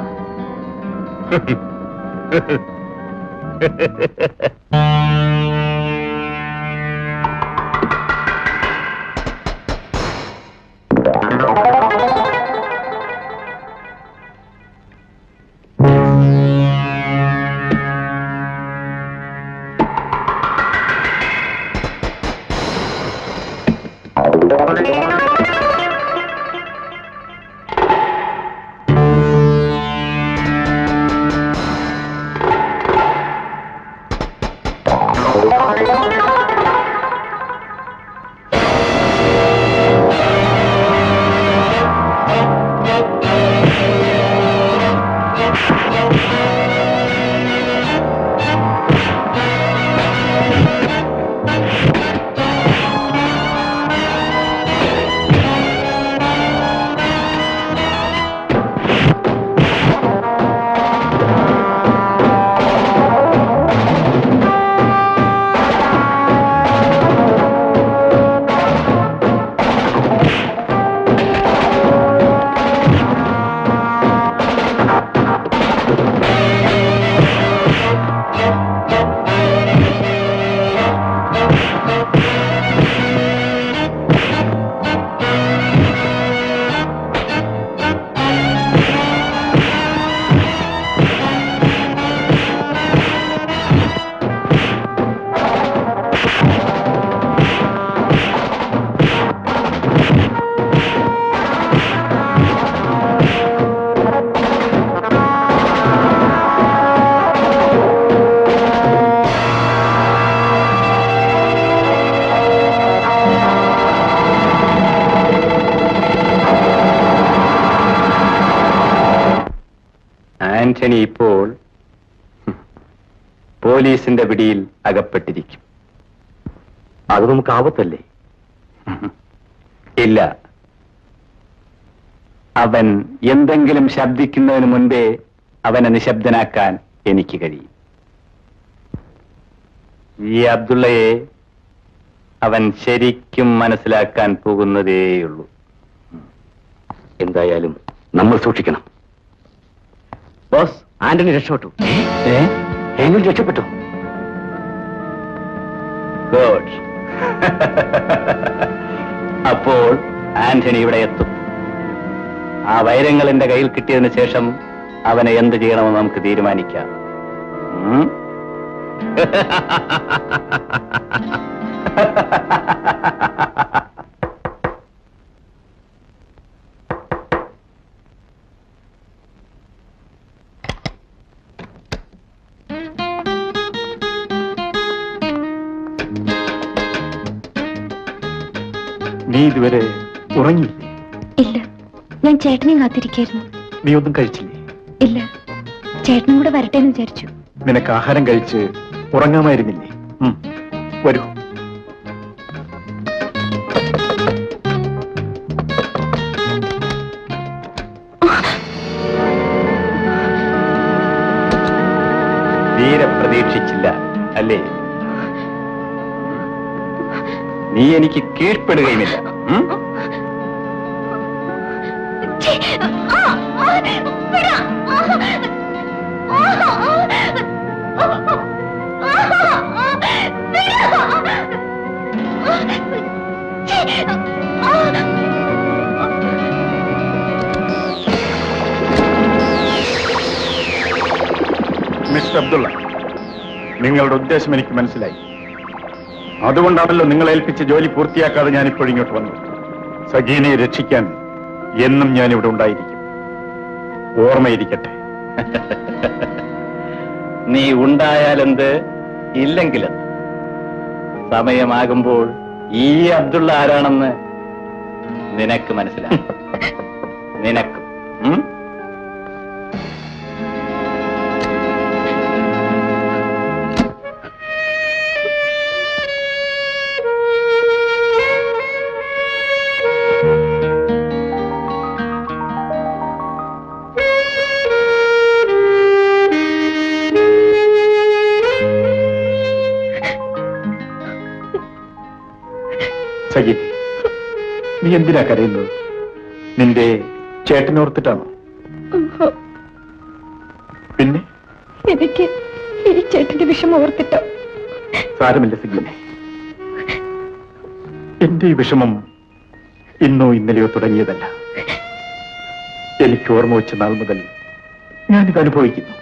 ആന്റണി ഇപ്പോൾ പോലീസിന്റെ പിടിയിൽ അകപ്പെട്ടിരിക്കും
അത് നമുക്ക് ആപത്തല്ലേ
ഇല്ല അവൻ എന്തെങ്കിലും ശബ്ദിക്കുന്നതിന് മുൻപേ അവനെ നിശബ്ദനാക്കാൻ എനിക്ക് കഴിയും ഈ അബ്ദുള്ളയെ അവൻ ശരിക്കും മനസ്സിലാക്കാൻ പോകുന്നതേയുള്ളൂ
എന്തായാലും നമ്മൾ സൂക്ഷിക്കണം ബോസ് ആന്റണി രക്ഷപ്പെട്ടു
ഏ
എങ്ങനെ രക്ഷപ്പെട്ടു
ഗുഡ് അപ്പോൾ ആന്റണി ഇവിടെ എത്തും ആ വൈരങ്ങൾ എന്റെ കയ്യിൽ കിട്ടിയതിന് ശേഷം അവനെ എന്ത് ചെയ്യണമെന്ന് നമുക്ക് തീരുമാനിക്കാം ഉം?
നീ ഇതുവരെ ഉറങ്ങിയില്ലേ
ഇല്ല ഞാൻ ചേട്ടനെയും കാത്തിരിക്കായിരുന്നു
നീ ഒന്നും കഴിച്ചില്ലേ
ഇല്ല ചേട്ടനും കൂടെ വരട്ടെ എന്ന് വിചാരിച്ചു
നിനക്ക് ആഹാരം കഴിച്ച് ഉറങ്ങാമായിരുന്നില്ലേ ഉം, വരൂ
തീരെ പ്രതീക്ഷിച്ചില്ല അല്ലേ നീ എനിക്ക് കീഴ്പ്പെടുകയുമില്ല ഉം?
മിസ്റ്റർ അബ്ദുള്ള നിങ്ങളുടെ ഉദ്ദേശം എനിക്ക് മനസ്സിലായി അതുകൊണ്ടാണല്ലോ നിങ്ങൾ ഏൽപ്പിച്ച ജോലി പൂർത്തിയാക്കാതെ ഞാൻ ഇപ്പോൾ ഇങ്ങോട്ട് വന്നത് സജീനയെ രക്ഷിക്കാൻ എന്നും ഞാൻ ഇവിടെ ഉണ്ടായിരിക്കും ഓർമ്മയിരിക്കട്ടെ
നീ ഉണ്ടായാലെന്ത് ഇല്ലെങ്കിലെന്ത് സമയമാകുമ്പോൾ ഈ അബ്ദുള്ള ആരാണെന്ന് നിനക്ക് മനസ്സിലാകും നിനക്ക് ഉം?
സജീന നീ എന്തിനാ കരയുന്നത് നിന്റെ ചേട്ടനോർത്തിട്ടാണോ പിന്നെ
എനിക്ക് ഈ ചേട്ടന്റെ വിഷമം ഓർത്തിട്ടോ
സാരമില്ല സജീനെ എന്റെ ഈ വിഷമം ഇന്നോ ഇന്നലെയോ തുടങ്ങിയതല്ല എനിക്ക് ഓർമ്മ വെച്ച നാൾ മുതൽ ഞാനിത് അനുഭവിക്കുന്നു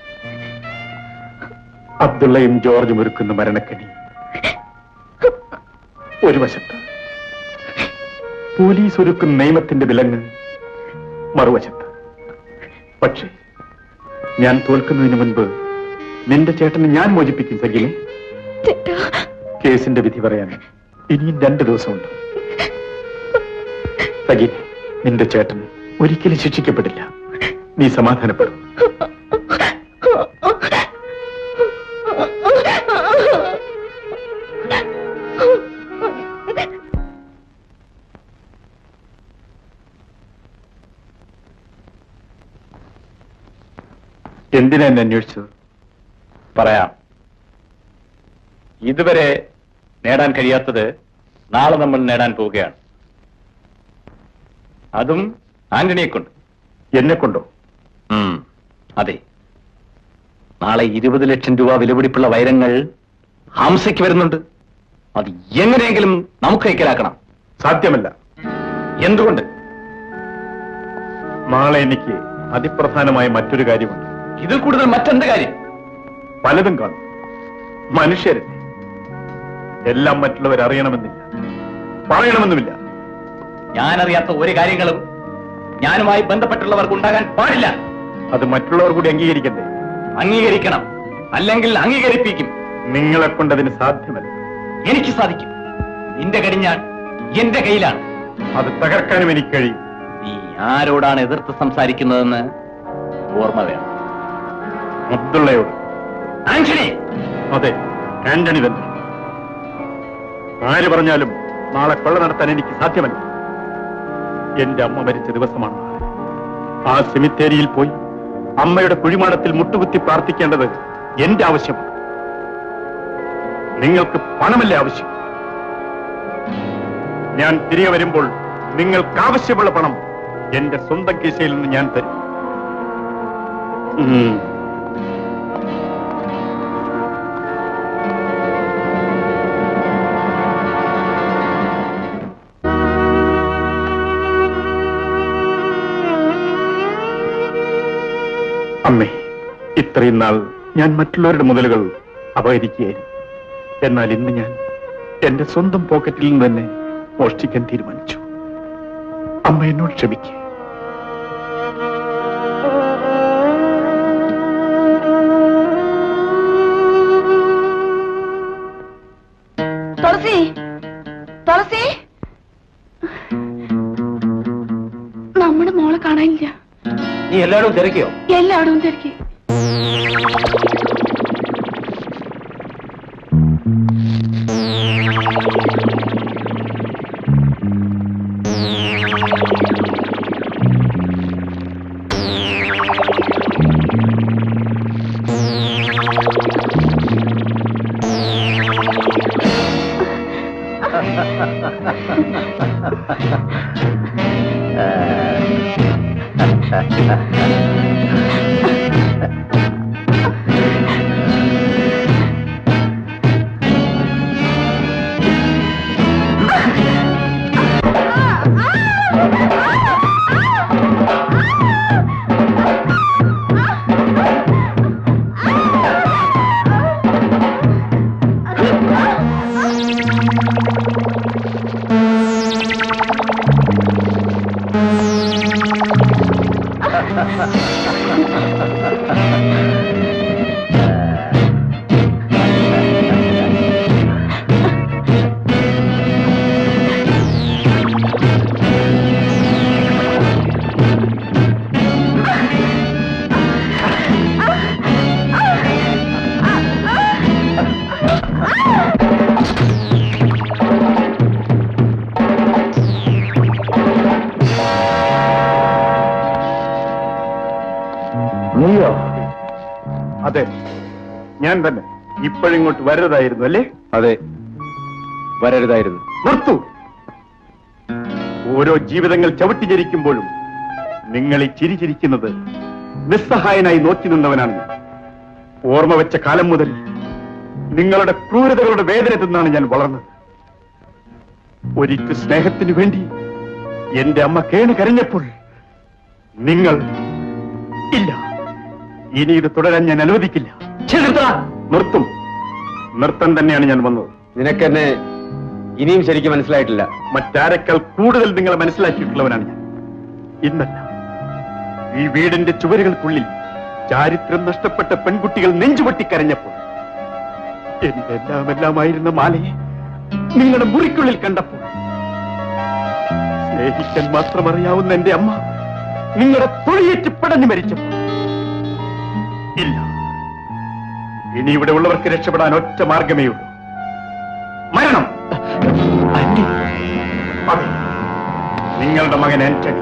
അബ്ദുള്ളയും ജോർജും ഒരുക്കുന്ന മരണക്കണി ഒരു വശത്ത് പോലീസ് ഒരുക്കും നിയമത്തിന്റെ വിലങ്ങ് മറുവശത്ത് പക്ഷേ ഞാൻ തോൽക്കുന്നതിന് മുൻപ് നിന്റെ ചേട്ടനെ ഞാൻ മോചിപ്പിക്കും സഖിലെ കേസിന്റെ വിധി പറയാൻ ഇനിയും രണ്ടു ദിവസമുണ്ട് സഖിലെ നിന്റെ ചേട്ടൻ ഒരിക്കലും ശിക്ഷിക്കപ്പെടില്ല നീ സമാധാനപ്പെടും എന്തിനാ എന്നെ അന്വേഷിച്ചത്
പറയാം ഇതുവരെ നേടാൻ കഴിയാത്തത് നാളെ നമ്മൾ നേടാൻ പോവുകയാണ് അതും ആന്റണിയെ കൊണ്ട്
എന്നെ കൊണ്ടോ
ഉം, അതെ നാളെ ഇരുപത് ലക്ഷം രൂപ വിലപിടിപ്പുള്ള വൈരങ്ങൾ ഹംസയ്ക്ക് വരുന്നുണ്ട് അത് എങ്ങനെയെങ്കിലും നമുക്ക് കൈക്കലാക്കണം
സാധ്യമല്ല
എന്തുകൊണ്ട്
നാളെ എനിക്ക് അതിപ്രധാനമായ മറ്റൊരു കാര്യമുണ്ട്
ഇതിൽ കൂടുതൽ മറ്റെന്ത് കാര്യം
പലതും കാണും മനുഷ്യരല്ലേ എല്ലാം മറ്റുള്ളവർ അറിയണമെന്നില്ല പറയണമെന്നുമില്ല
ഞാനറിയാത്ത ഒരു കാര്യങ്ങളും ഞാനുമായി ബന്ധപ്പെട്ടുള്ളവർക്ക് ഉണ്ടാകാൻ പാടില്ല
അത് മറ്റുള്ളവർ കൂടി അംഗീകരിക്കണ്ടേ
അംഗീകരിക്കണം അല്ലെങ്കിൽ അംഗീകരിപ്പിക്കും
നിങ്ങളെ കൊണ്ടതിന് സാധ്യമല്ല
എനിക്ക് സാധിക്കും നിന്റെ കടിഞ്ഞാൻ എന്റെ കയ്യിലാണ്
അത് തകർക്കാനും എനിക്ക് കഴിയും
നീ ആരോടാണ് എതിർത്ത് സംസാരിക്കുന്നതെന്ന് ഓർമ്മ വേണം
അബ്ദുള്ളയോട്
ആന്റണി
അതെ ആന്റണി തന്നെ ആര് പറഞ്ഞാലും നാളെ കൊള്ള നടത്താൻ എനിക്ക് സാധ്യമല്ല എന്റെ അമ്മ മരിച്ച ദിവസമാണ് നാളെ. ആ സെമിത്തേരിയിൽ പോയി അമ്മയുടെ കുഴിമാടത്തിൽ മുട്ടുകുത്തി പ്രാർത്ഥിക്കേണ്ടത് എന്റെ ആവശ്യമാണ് നിങ്ങൾക്ക് പണമല്ലേ ആവശ്യം ഞാൻ തിരികെ വരുമ്പോൾ നിങ്ങൾക്ക് ആവശ്യമുള്ള പണം എന്റെ സ്വന്തം കീശയിൽ നിന്ന് ഞാൻ തരും ഉം. അമ്മേ ഇത്രയും നാൾ ഞാൻ മറ്റുള്ളവരുടെ മുതലുകൾ അപഹരിക്കുകയായിരുന്നു എന്നാൽ ഇന്ന് ഞാൻ എന്റെ സ്വന്തം പോക്കറ്റിൽ നിന്ന് തന്നെ മോഷ്ടിക്കാൻ തീരുമാനിച്ചു അമ്മ എന്നോട് ക്ഷമിക്കുക
തുളസി തുളസി നമ്മുടെ മോളെ കാണാനില്ല
നീ എല്ലാവരും തിരക്കിയോ
എല്ലായിടവും തിരക്കി
നീയോ അതെ ഞാൻ തന്നെ ഇപ്പോഴിങ്ങോട്ട് വരരുതായിരുന്നു അല്ലേ
അതെ വരരുതായിരുന്നു
നിർത്തൂ ഓരോ ജീവിതങ്ങൾ ചവിട്ടി ജരിക്കുമ്പോഴും നിങ്ങൾ ഈ ചിരി ചിരിക്കുന്നത് നിസ്സഹായനായി നോക്കി നിന്നവനാണ് ഞാൻ. ഓർമ്മ വെച്ച കാലം മുതൽ നിങ്ങളുടെ ക്രൂരതകളുടെ വേദന തിന്നാണ് ഞാൻ വളർന്നത് ഒരിക്കൽ സ്നേഹത്തിനു വേണ്ടി എന്റെ അമ്മ കേണ് കരഞ്ഞപ്പോൾ നിങ്ങൾ ഇല്ല ഇനി ഇത് തുടരാൻ ഞാൻ അനുവദിക്കില്ല നിർത്തും നിർത്തം തന്നെയാണ് ഞാൻ വന്നത്
നിനക്കെന്നെ
ഇനിയും ശരിക്കും മനസ്സിലായിട്ടില്ല
മറ്റാരെക്കാൾ കൂടുതൽ നിങ്ങളെ മനസ്സിലാക്കിയിട്ടുള്ളവനാണ് ഞാൻ ഇന്നല്ല ഈ വീടിന്റെ ചുവരുകൾക്കുള്ളിൽ ചാരിത്രം നഷ്ടപ്പെട്ട പെൺകുട്ടികൾ നെഞ്ചുപൊട്ടി കരഞ്ഞപ്പോൾ എന്റെ എല്ലാം എല്ലാമായിരുന്ന മാലയെ നിങ്ങളുടെ മുറിക്കുള്ളിൽ കണ്ടപ്പോൾ സ്നേഹിക്കാൻ മാത്രം അറിയാവുന്ന എന്റെ അമ്മ നിങ്ങളുടെ തൊഴിയേറ്റ് പടഞ്ഞു മരിച്ചപ്പോൾ ഇല്ല ഇനി ഇവിടെ ഉള്ളവർക്ക് രക്ഷപ്പെടാൻ ഒറ്റ മാർഗമേ ഉള്ളൂ മരണം അതെ നിങ്ങളുടെ മകൻ ആന്റണി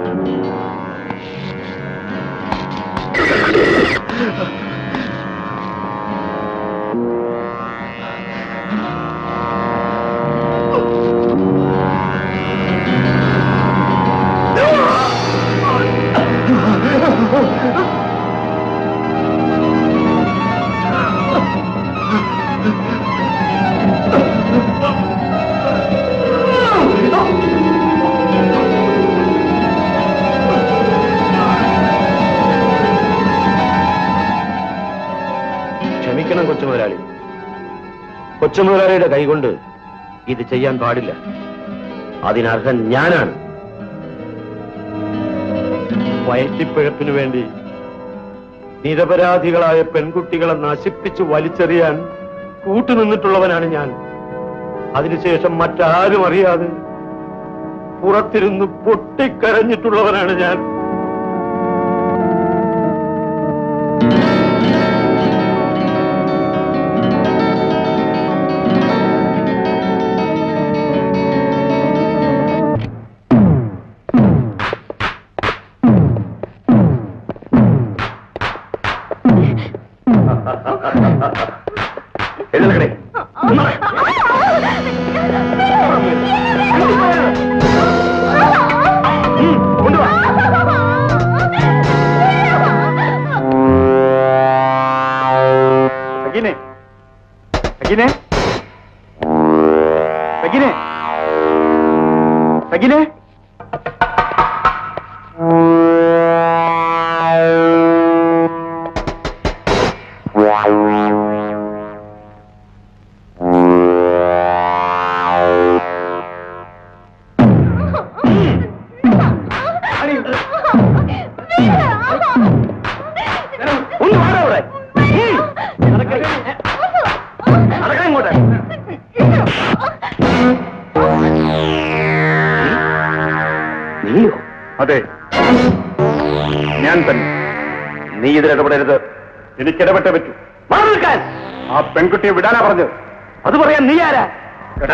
ക്ഷമിക്കണം കൊച്ചുമുതലാളി കൊച്ചുമുതലാളിയുടെ കൈകൊണ്ട് ഇത് ചെയ്യാൻ പാടില്ല അതിനർഹൻ ഞാനാണ്
വയറ്റിപ്പിഴപ്പിനു വേണ്ടി നിരപരാധികളായ പെൺകുട്ടികളെ നശിപ്പിച്ച് വലിച്ചെറിയാൻ കൂട്ടുനിന്നിട്ടുള്ളവനാണ് ഞാൻ അതിനുശേഷം മറ്റാരും അറിയാതെ പുറത്തിരുന്ന് പൊട്ടിക്കരഞ്ഞിട്ടുള്ളവനാണ് ഞാൻ
എഴുന്നേൽക്കണേ
സഗിനെ സഗിനെ സഗിനെ സഗിനെ
ഒന്ന് മാറാ അവിടെ നടക്കണേ ഇങ്ങോട്ട് നീയോ
അതെ ഞാൻ തന്നെ
നീ ഇതിൽ ഇടപെടരുത്
എനിക്ക് ഇടപെട്ടേ പറ്റൂ
മാറി നിൽക്കാൻ
ആ പെൺകുട്ടിയെ വിടാനാ പറഞ്ഞത്
അത് പറയാൻ നീ ആരാ
എടാ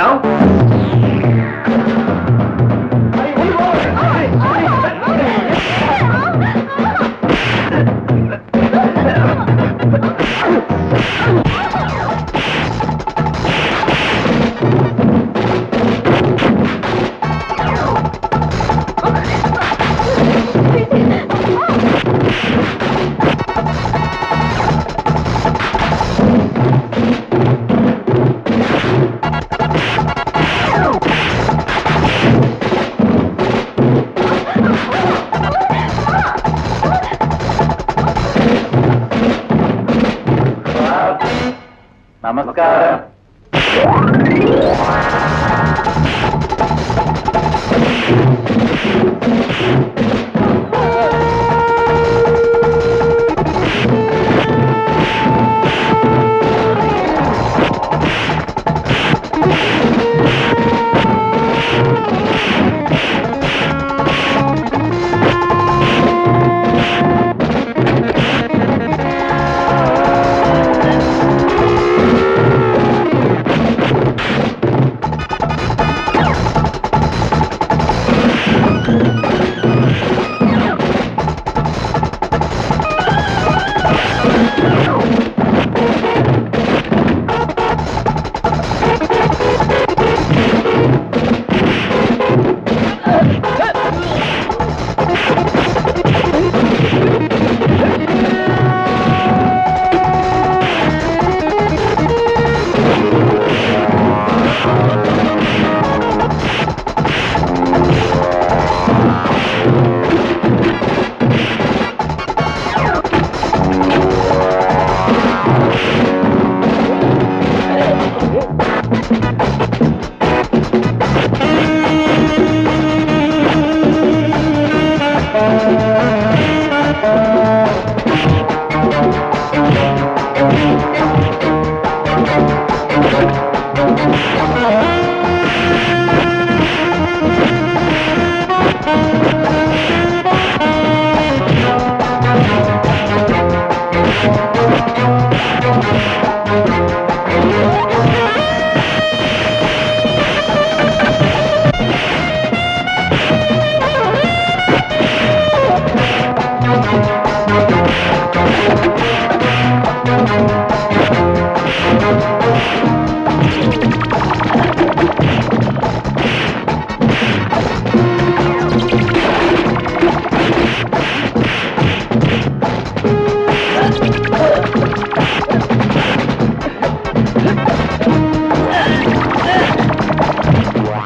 നമസ്കാരം
ആ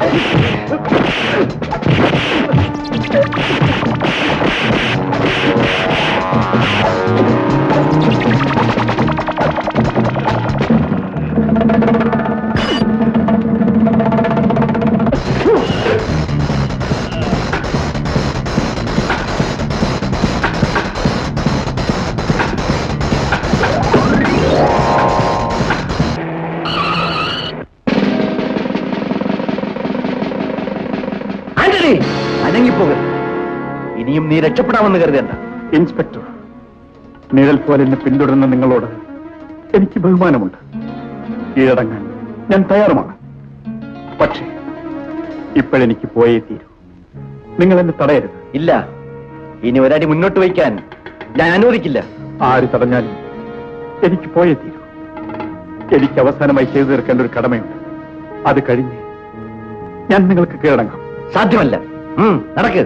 ആന്റണി അനങ്ങിപ്പോക ഇനിയും നീ രക്ഷപ്പെടാമെന്ന് കരുതേണ്ട
ഇൻസ്പെക്ടർ നിഴൽ പോലെ എന്നെ പിന്തുടരുന്ന നിങ്ങളോട് എനിക്ക് ബഹുമാനമുണ്ട് കീഴടങ്ങാൻ ഞാൻ തയ്യാറുമാണ് പക്ഷേ ഇപ്പോഴെനിക്ക് പോയേ തീരൂ നിങ്ങൾ എന്നെ തടയരുത്
ഇല്ല ഇനി ഒരടി മുന്നോട്ട് വയ്ക്കാൻ ഞാൻ അനുവദിക്കില്ല
ആര് തടഞ്ഞാലും എനിക്ക് പോയേ തീരൂ എനിക്ക് അവസാനമായി ചെയ്തു തീർക്കേണ്ട ഒരു കടമയുണ്ട് അത് കഴിഞ്ഞ് ഞാൻ നിങ്ങൾക്ക് കീഴടങ്ങാം
സാധ്യമല്ല ഉം, നടക്ക്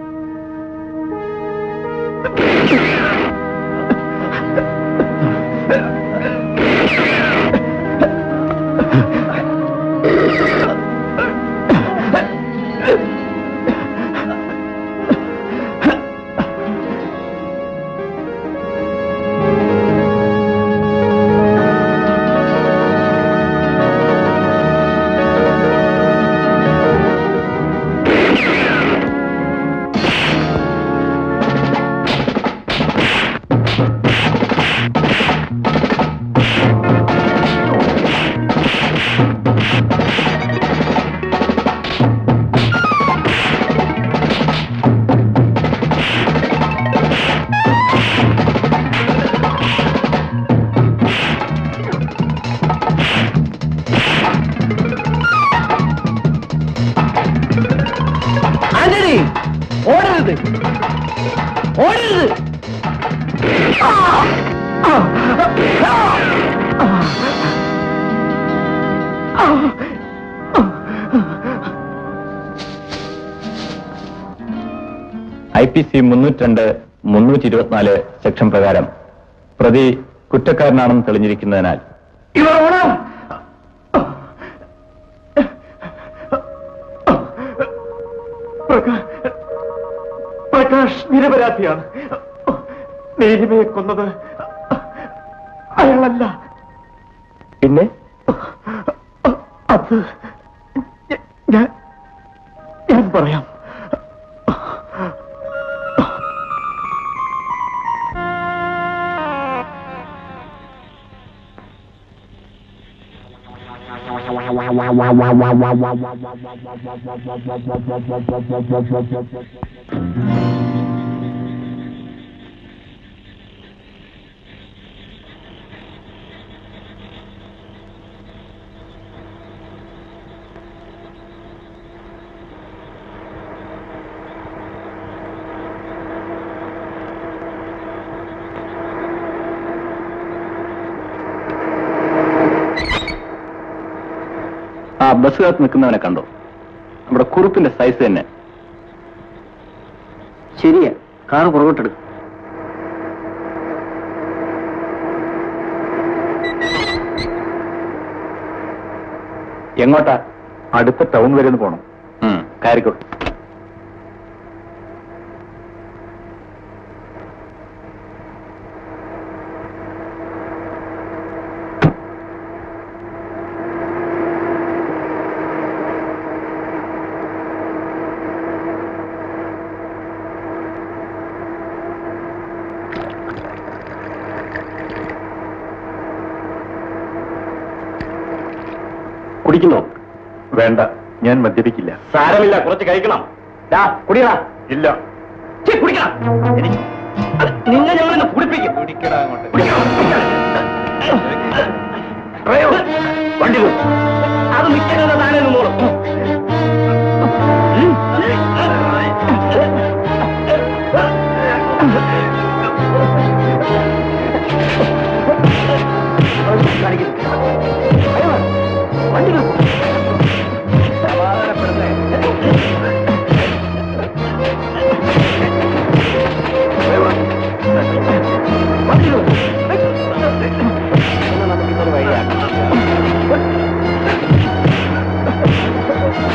ആന്റണി ഓടരുത് ഓടരുത്
ഐ പി സി മുന്നൂറ്റി രണ്ട് മുന്നൂറ്റി ഇരുപത്തിനാല് സെക്ഷൻ പ്രകാരം പ്രതി കുറ്റക്കാരനാണെന്ന് തെളിഞ്ഞിരിക്കുന്നതിനാൽ
ഇവർ ഓണം പ്രകാ- പ്രകാശ് നിരപരാധിയാണ് നീലിമയെ കൊന്നത് അയാളല്ല
പിന്നെ
അത് ഞാൻ ഞാൻ പറയാം
ആ ബസ്സുകാർക്ക് നിൽക്കുന്നവനെ കണ്ടോ നമ്മുടെ കുറുപ്പിന്റെ സൈസ് തന്നെ
ശരിയാ കാറ് പുറകോട്ടെടുക്കും
എങ്ങോട്ടാ
അടുത്ത ടൗൺ വരെ ഒന്ന് പോണം
കയറിക്കോ
കുടിക്കുന്നോ വേണ്ട ഞാൻ മദ്യപിക്കില്ല
സാരമില്ല കുറച്ച് കഴിക്കണം ദാ, കുടിയടാ
ഇല്ല
ഛെ, കുടിക്കണം എനിക്ക് അത് നിന്നെ ഞങ്ങളിന്ന് കുടിപ്പിക്കും കുടിക്കടാ വണ്ടി പോ. അത് നിൽക്കുന്നത് താനെ നിന്നോളും
വഴിയാണ്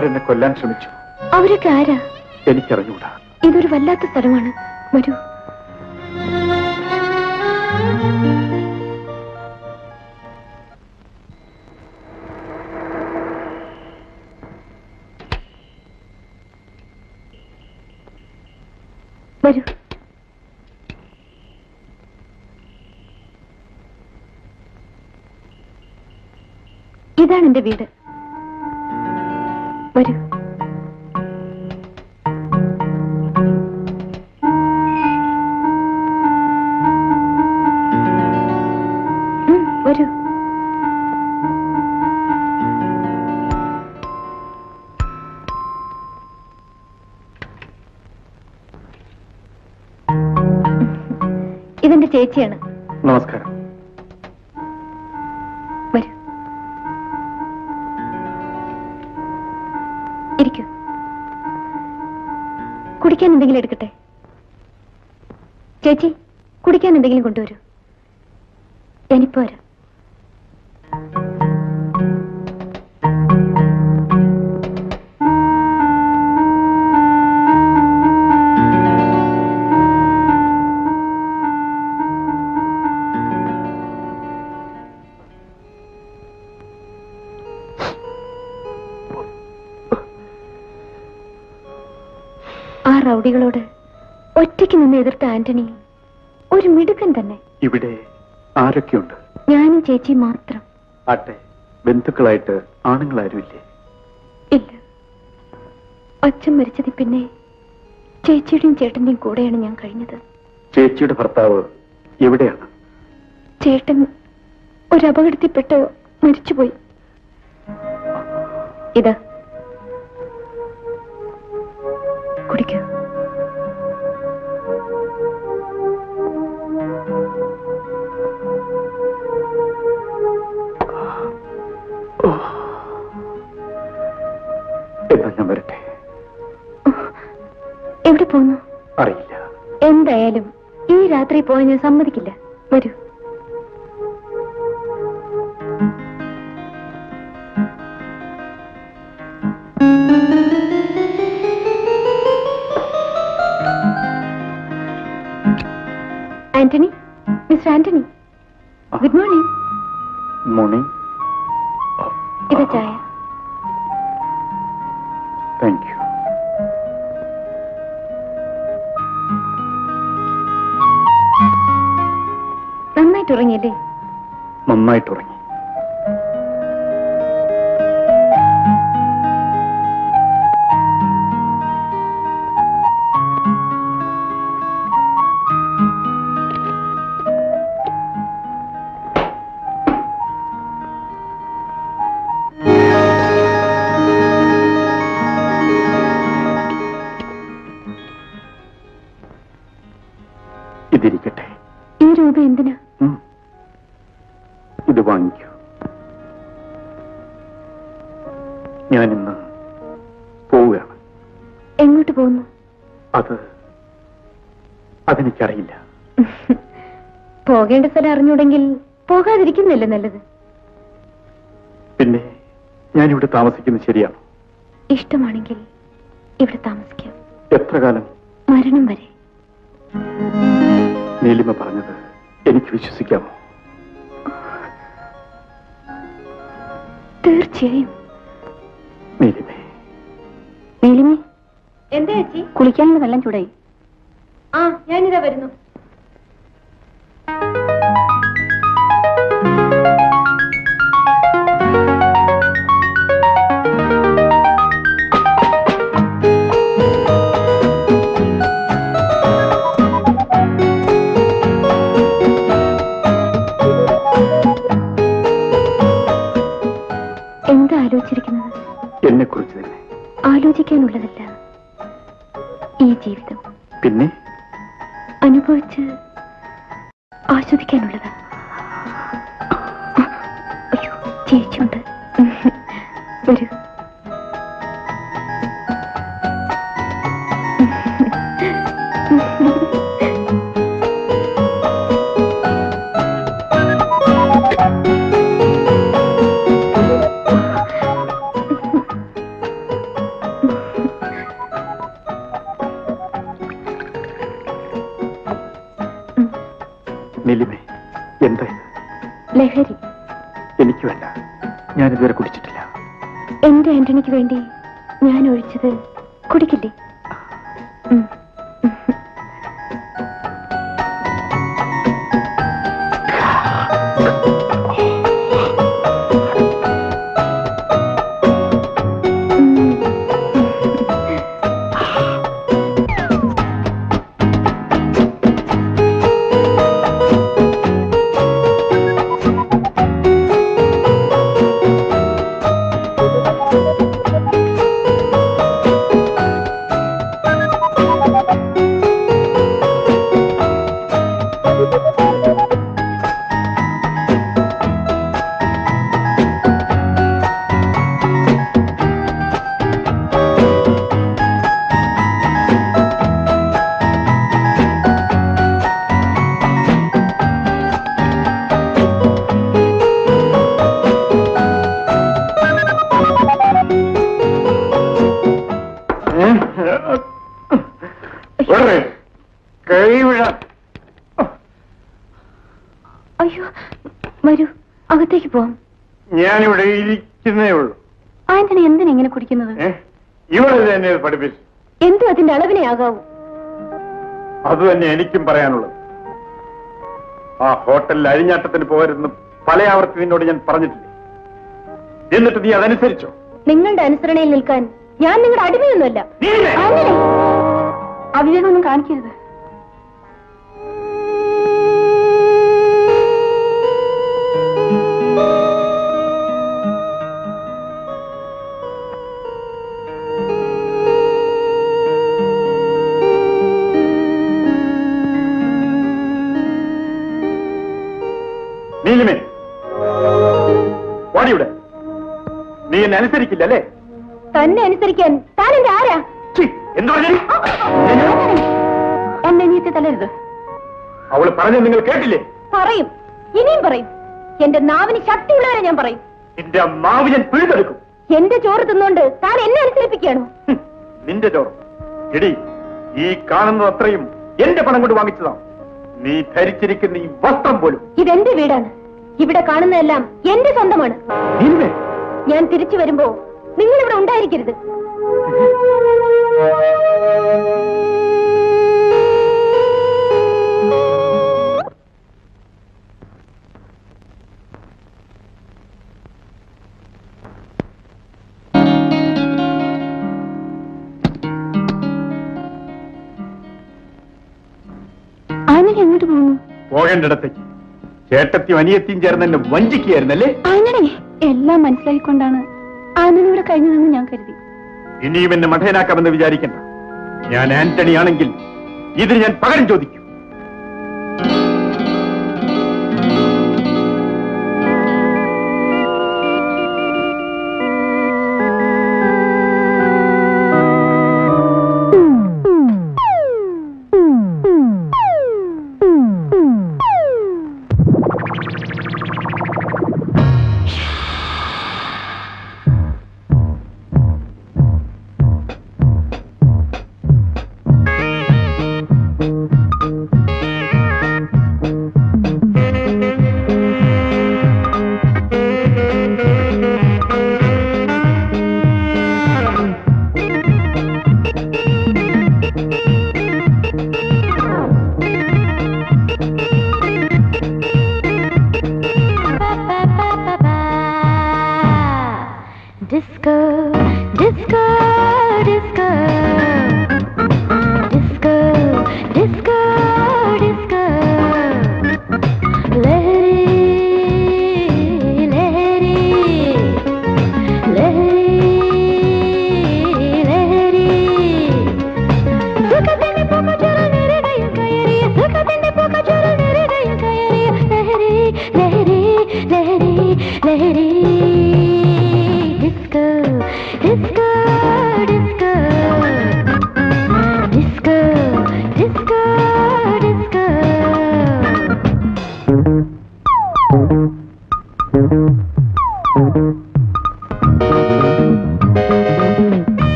അവരെന്നെ കൊല്ലാൻ ശ്രമിച്ചു
അവരൊക്കെ ആരാ
എനിക്കറിഞ്ഞൂടാ
ഇതൊരു വല്ലാത്ത സ്ഥലമാണ് വരൂ വരൂ ഇതാണ് എന്റെ വീട് വരൂ ഉം, വരൂ ഇതെന്റെ ചേച്ചിയാണ്
നമസ്കാരം
വരൂ ഇരിക്കൂ കുടിക്കാൻ എന്തെങ്കിലും എടുക്കട്ടെ ചേച്ചി കുടിക്കാൻ എന്തെങ്കിലും കൊണ്ടുവരൂ ഞാനിപ്പോ വരാം ആ റൗഡികളോട് ഒറ്റയ്ക്ക് നിന്ന് എതിർത്ത ആന്റണി ഒരു മിടുക്കൻ തന്നെ
ഇവിടെ ആരൊക്കെയുണ്ട്
ഞാനും ചേച്ചി മാത്രം
ആട്ടെ ബന്ധുക്കളായിട്ട് ആണുങ്ങളാരുമില്ലേ
ഇല്ല അച്ഛൻ മരിച്ചതിൽ പിന്നെ ചേച്ചിയുടെയും ചേട്ടന്റെയും കൂടെയാണ് ഞാൻ കഴിഞ്ഞത്
ചേച്ചിയുടെ ഭർത്താവ് എവിടെയാണ്
ചേട്ടൻ ഒരു അപകടത്തിൽപ്പെട്ട് മരിച്ചുപോയി ഇതാ കുടിക്കൂ
എന്നാ ഞാൻ വരട്ടെ
എവിടെ പോന്നു
അറിയില്ല
എന്തായാലും ഈ രാത്രി പോയാൽ ഞാൻ സമ്മതിക്കില്ല വരൂ Antony mister Antony good morning
morning
ഇതാ ചായ
താങ്ക് യു
നന്നായിട്ട് ഉറങ്ങിയല്ലേ
നന്നായിട്ട് ഉറങ്ങി ഇതിരിക്കട്ടെ
ഈ രൂപ എന്തിനാ
ഉം. ഇത് വാങ്ങിക്കൂ ഞാനിന്ന് പോവുകയാണ്
എങ്ങോട്ട് പോകുന്നു
അത് അതെനിക്കറിയില്ല
പോകേണ്ട സ്ഥലം അറിഞ്ഞൂടെങ്കിൽ പോകാതിരിക്കുന്നില്ല നല്ലത്
പിന്നെ ഞാനിവിടെ താമസിക്കുന്നത് ശരിയാണ്
ഇഷ്ടമാണെങ്കിൽ ഇവിടെ താമസിക്കാം
എത്ര കാലം
മരണം വരെ
നീലിമ പറഞ്ഞത് എനിക്ക് വിശ്വസിക്കാമോ
തീർച്ചയായും
നീലിമേ
നീലിമേ എന്താ ചേച്ചി കുളിക്കാനുള്ള വെള്ളം ചൂടായി ആ ഞാനിതാ വരുന്നു എന്താ ആലോചിച്ചിരിക്കുന്നത്
എന്നെ കുറിച്ച് തന്നെ
ആലോചിക്കാനുള്ളതല്ല ഈ ജീവിതം
പിന്നെ
അനുഭവിച്ച് ആസ്വദിക്കാനുള്ളതാ അയ്യോ ചേച്ചിയുണ്ട് വരൂ
നീലിമേ എന്താ ഇത്
ലഹരി
എനിക്ക് വേണ്ട ഞാനിതുവരെ കുടിച്ചിട്ടില്ല
എന്റെ ആന്റണിക്ക് വേണ്ടി ഞാൻ ഒഴിച്ചത് കുടിക്കില്ലേ ഉം.
കൈവിഴ
അയ്യോ വരൂ അകത്തേക്ക് പോവാം
ഞാനിവിടെ ഇരിക്കുന്നേ ഉള്ളൂ
ആന്റണി എന്തിനാ ഇങ്ങനെ കുടിക്കുന്നത്
ഏ? ഇവിടെ തന്നെ ഇത് പഠിപ്പിച്ചു
എന്തും അതിന്റെ അളവിനെ ആകാവൂ
അത് തന്നെ എനിക്കും പറയാനുള്ളത് ആ ഹോട്ടലിൽ അഴിഞ്ഞാട്ടത്തിന് പോകരുതെന്ന് പല ആവർത്തി നിന്നോട് ഞാൻ പറഞ്ഞിട്ടില്ലേ എന്നിട്ട് നീ അതനുസരിച്ചോ
നിങ്ങളുടെ അനുസരണയിൽ നിൽക്കാൻ ഞാൻ നിങ്ങളുടെ അടിമയൊന്നുമല്ല
നീലേ!
ആന്റണി അവിവേകമൊന്നും കാണിക്കരുത്
നീലിമേ വാടിയുടെ നീ എന്നെ അനുസരിക്കില്ല അല്ലേ
തന്നെ അനുസരിക്കാൻ താൻ എന്റെ ആരാ
ഛീ, എന്ത് പറഞ്ഞു
എന്നെ നീത്തി തലരുത്
അവള് പറഞ്ഞത് നിങ്ങൾ കേട്ടില്ലേ
പറയും ഇനിയും പറയും എന്റെ നാവിന് ശക്തിയുള്ളവരെ ഞാൻ പറയും
നിന്റെ മാവ് ഞാൻ പിഴുതെടുക്കും
എന്റെ ചോറ് തിന്നുകൊണ്ട് താൻ എന്നെ അനുസരിപ്പിക്കുകയാണോ
ഹും, നിന്റെ ചോറ് എടി ഈ കാണുന്നത് അത്രയും എന്റെ പണം കൊണ്ട് വാങ്ങിച്ചതാണ് നീ ധരിച്ചിരിക്കുന്ന ഈ വസ്ത്രം പോലും
ഇതെന്റെ വീടാണ് ഇവിടെ കാണുന്നതെല്ലാം എന്റെ സ്വന്തമാണ്
നീലിമേ
ഞാൻ തിരിച്ചു വരുമ്പോ നിങ്ങൾ ഇവിടെ ഉണ്ടായിരിക്കരുത് ആനടി എങ്ങോട്ട് പോകുന്നു
പോകേണ്ടിടത്തേക്ക് ചേട്ടത്തിയും അനിയത്തിയും ചേർന്ന് എന്നെ വഞ്ചിക്കുകയായിരുന്നല്ലേ
ആനടി എല്ലാം മനസ്സിലായിക്കൊണ്ടാണ് ആനനിവിടെ കഴിഞ്ഞതെന്ന് ഞാൻ കരുതി
ഇനിയും എന്നെ മഠയനാക്കാമെന്ന് വിചാരിക്കണ്ട ഞാൻ ആന്റണി ആണെങ്കിൽ ഇതിന് ഞാൻ പകരം ചോദിക്കും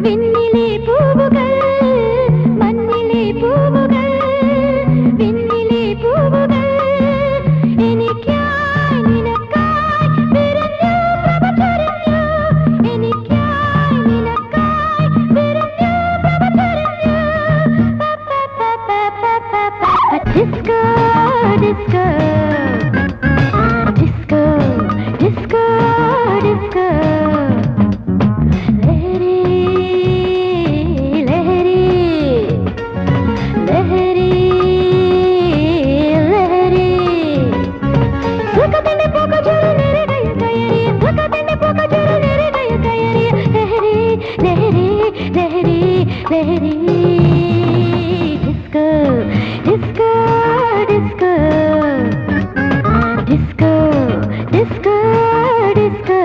വിണ്ണിലെ പൂവുകൾ മണ്ണിലെ പൂവുകൾ വിണ്ണിലെ പൂവുകൾ എനിക്കായി നിനക്കായി വിരഞ്ഞു പ്രഭചരിഞ്ഞു എനിക്കായി നിനക്കായി വിരഞ്ഞു പ്രഭചരിഞ്ഞു disco disco disco disco disco ലഹരി ലഹരി ലഹരി ലഹരി സുഖത്തിന്റെ പോക്കച്ചോറ് നിറകയ കയറിയ സുഖത്തിന്റെ പോക്കച്ചോറ് നിറകയ കയറിയ ലഹരി ലഹരി ലഹരി ലഹരി disco disco disco disco disco disco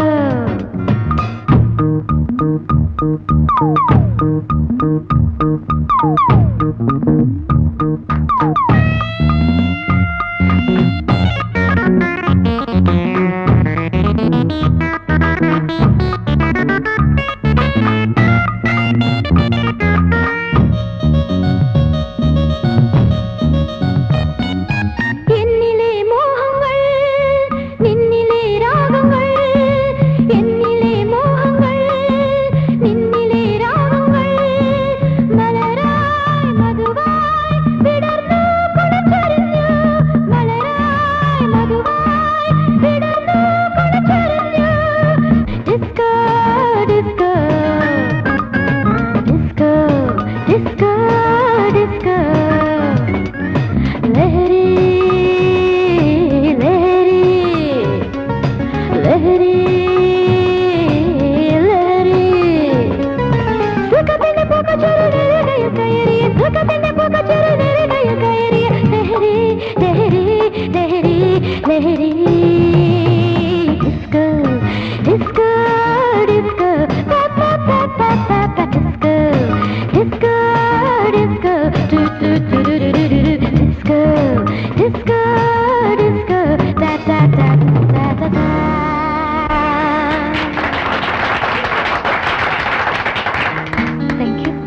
എന്നിലെ മോഹങ്ങൾ നിന്നിലെ രാഗങ്ങൾ എന്നിലെ മോഹങ്ങൾ നിന്നിലെ രാഗങ്ങൾ മലരായി മധുവായി വിടർന്നു കുണച്ചൊരിഞ്ഞു മലരായി മധുവായി വിടർന്നു കുണച്ചൊരിഞ്ഞു disco disco disco disco disco ലഹരി ലഹരി ലഹരി ലഹരി സുഖത്തിന്റെ പോക്കച്ചോറ് നിറകയ കയറിയ സുഖത്തിന്റെ പോക്കച്ചോറ് നിറകയ കയറിയ ലഹരി ലഹരി ലഹരി ലഹരി ഡിസ്കോ ഡിസ്കോ ഡിസ്കോ പാ പാ പാ പാ പാ പാ ഡിസ്കോ ഡിസ്കോ ഡിസ്കോ ടു ടു ടു ടു ടു ടു ടു disco disco disco da da da da da da Thank you.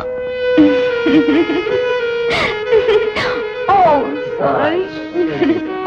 oh, sorry.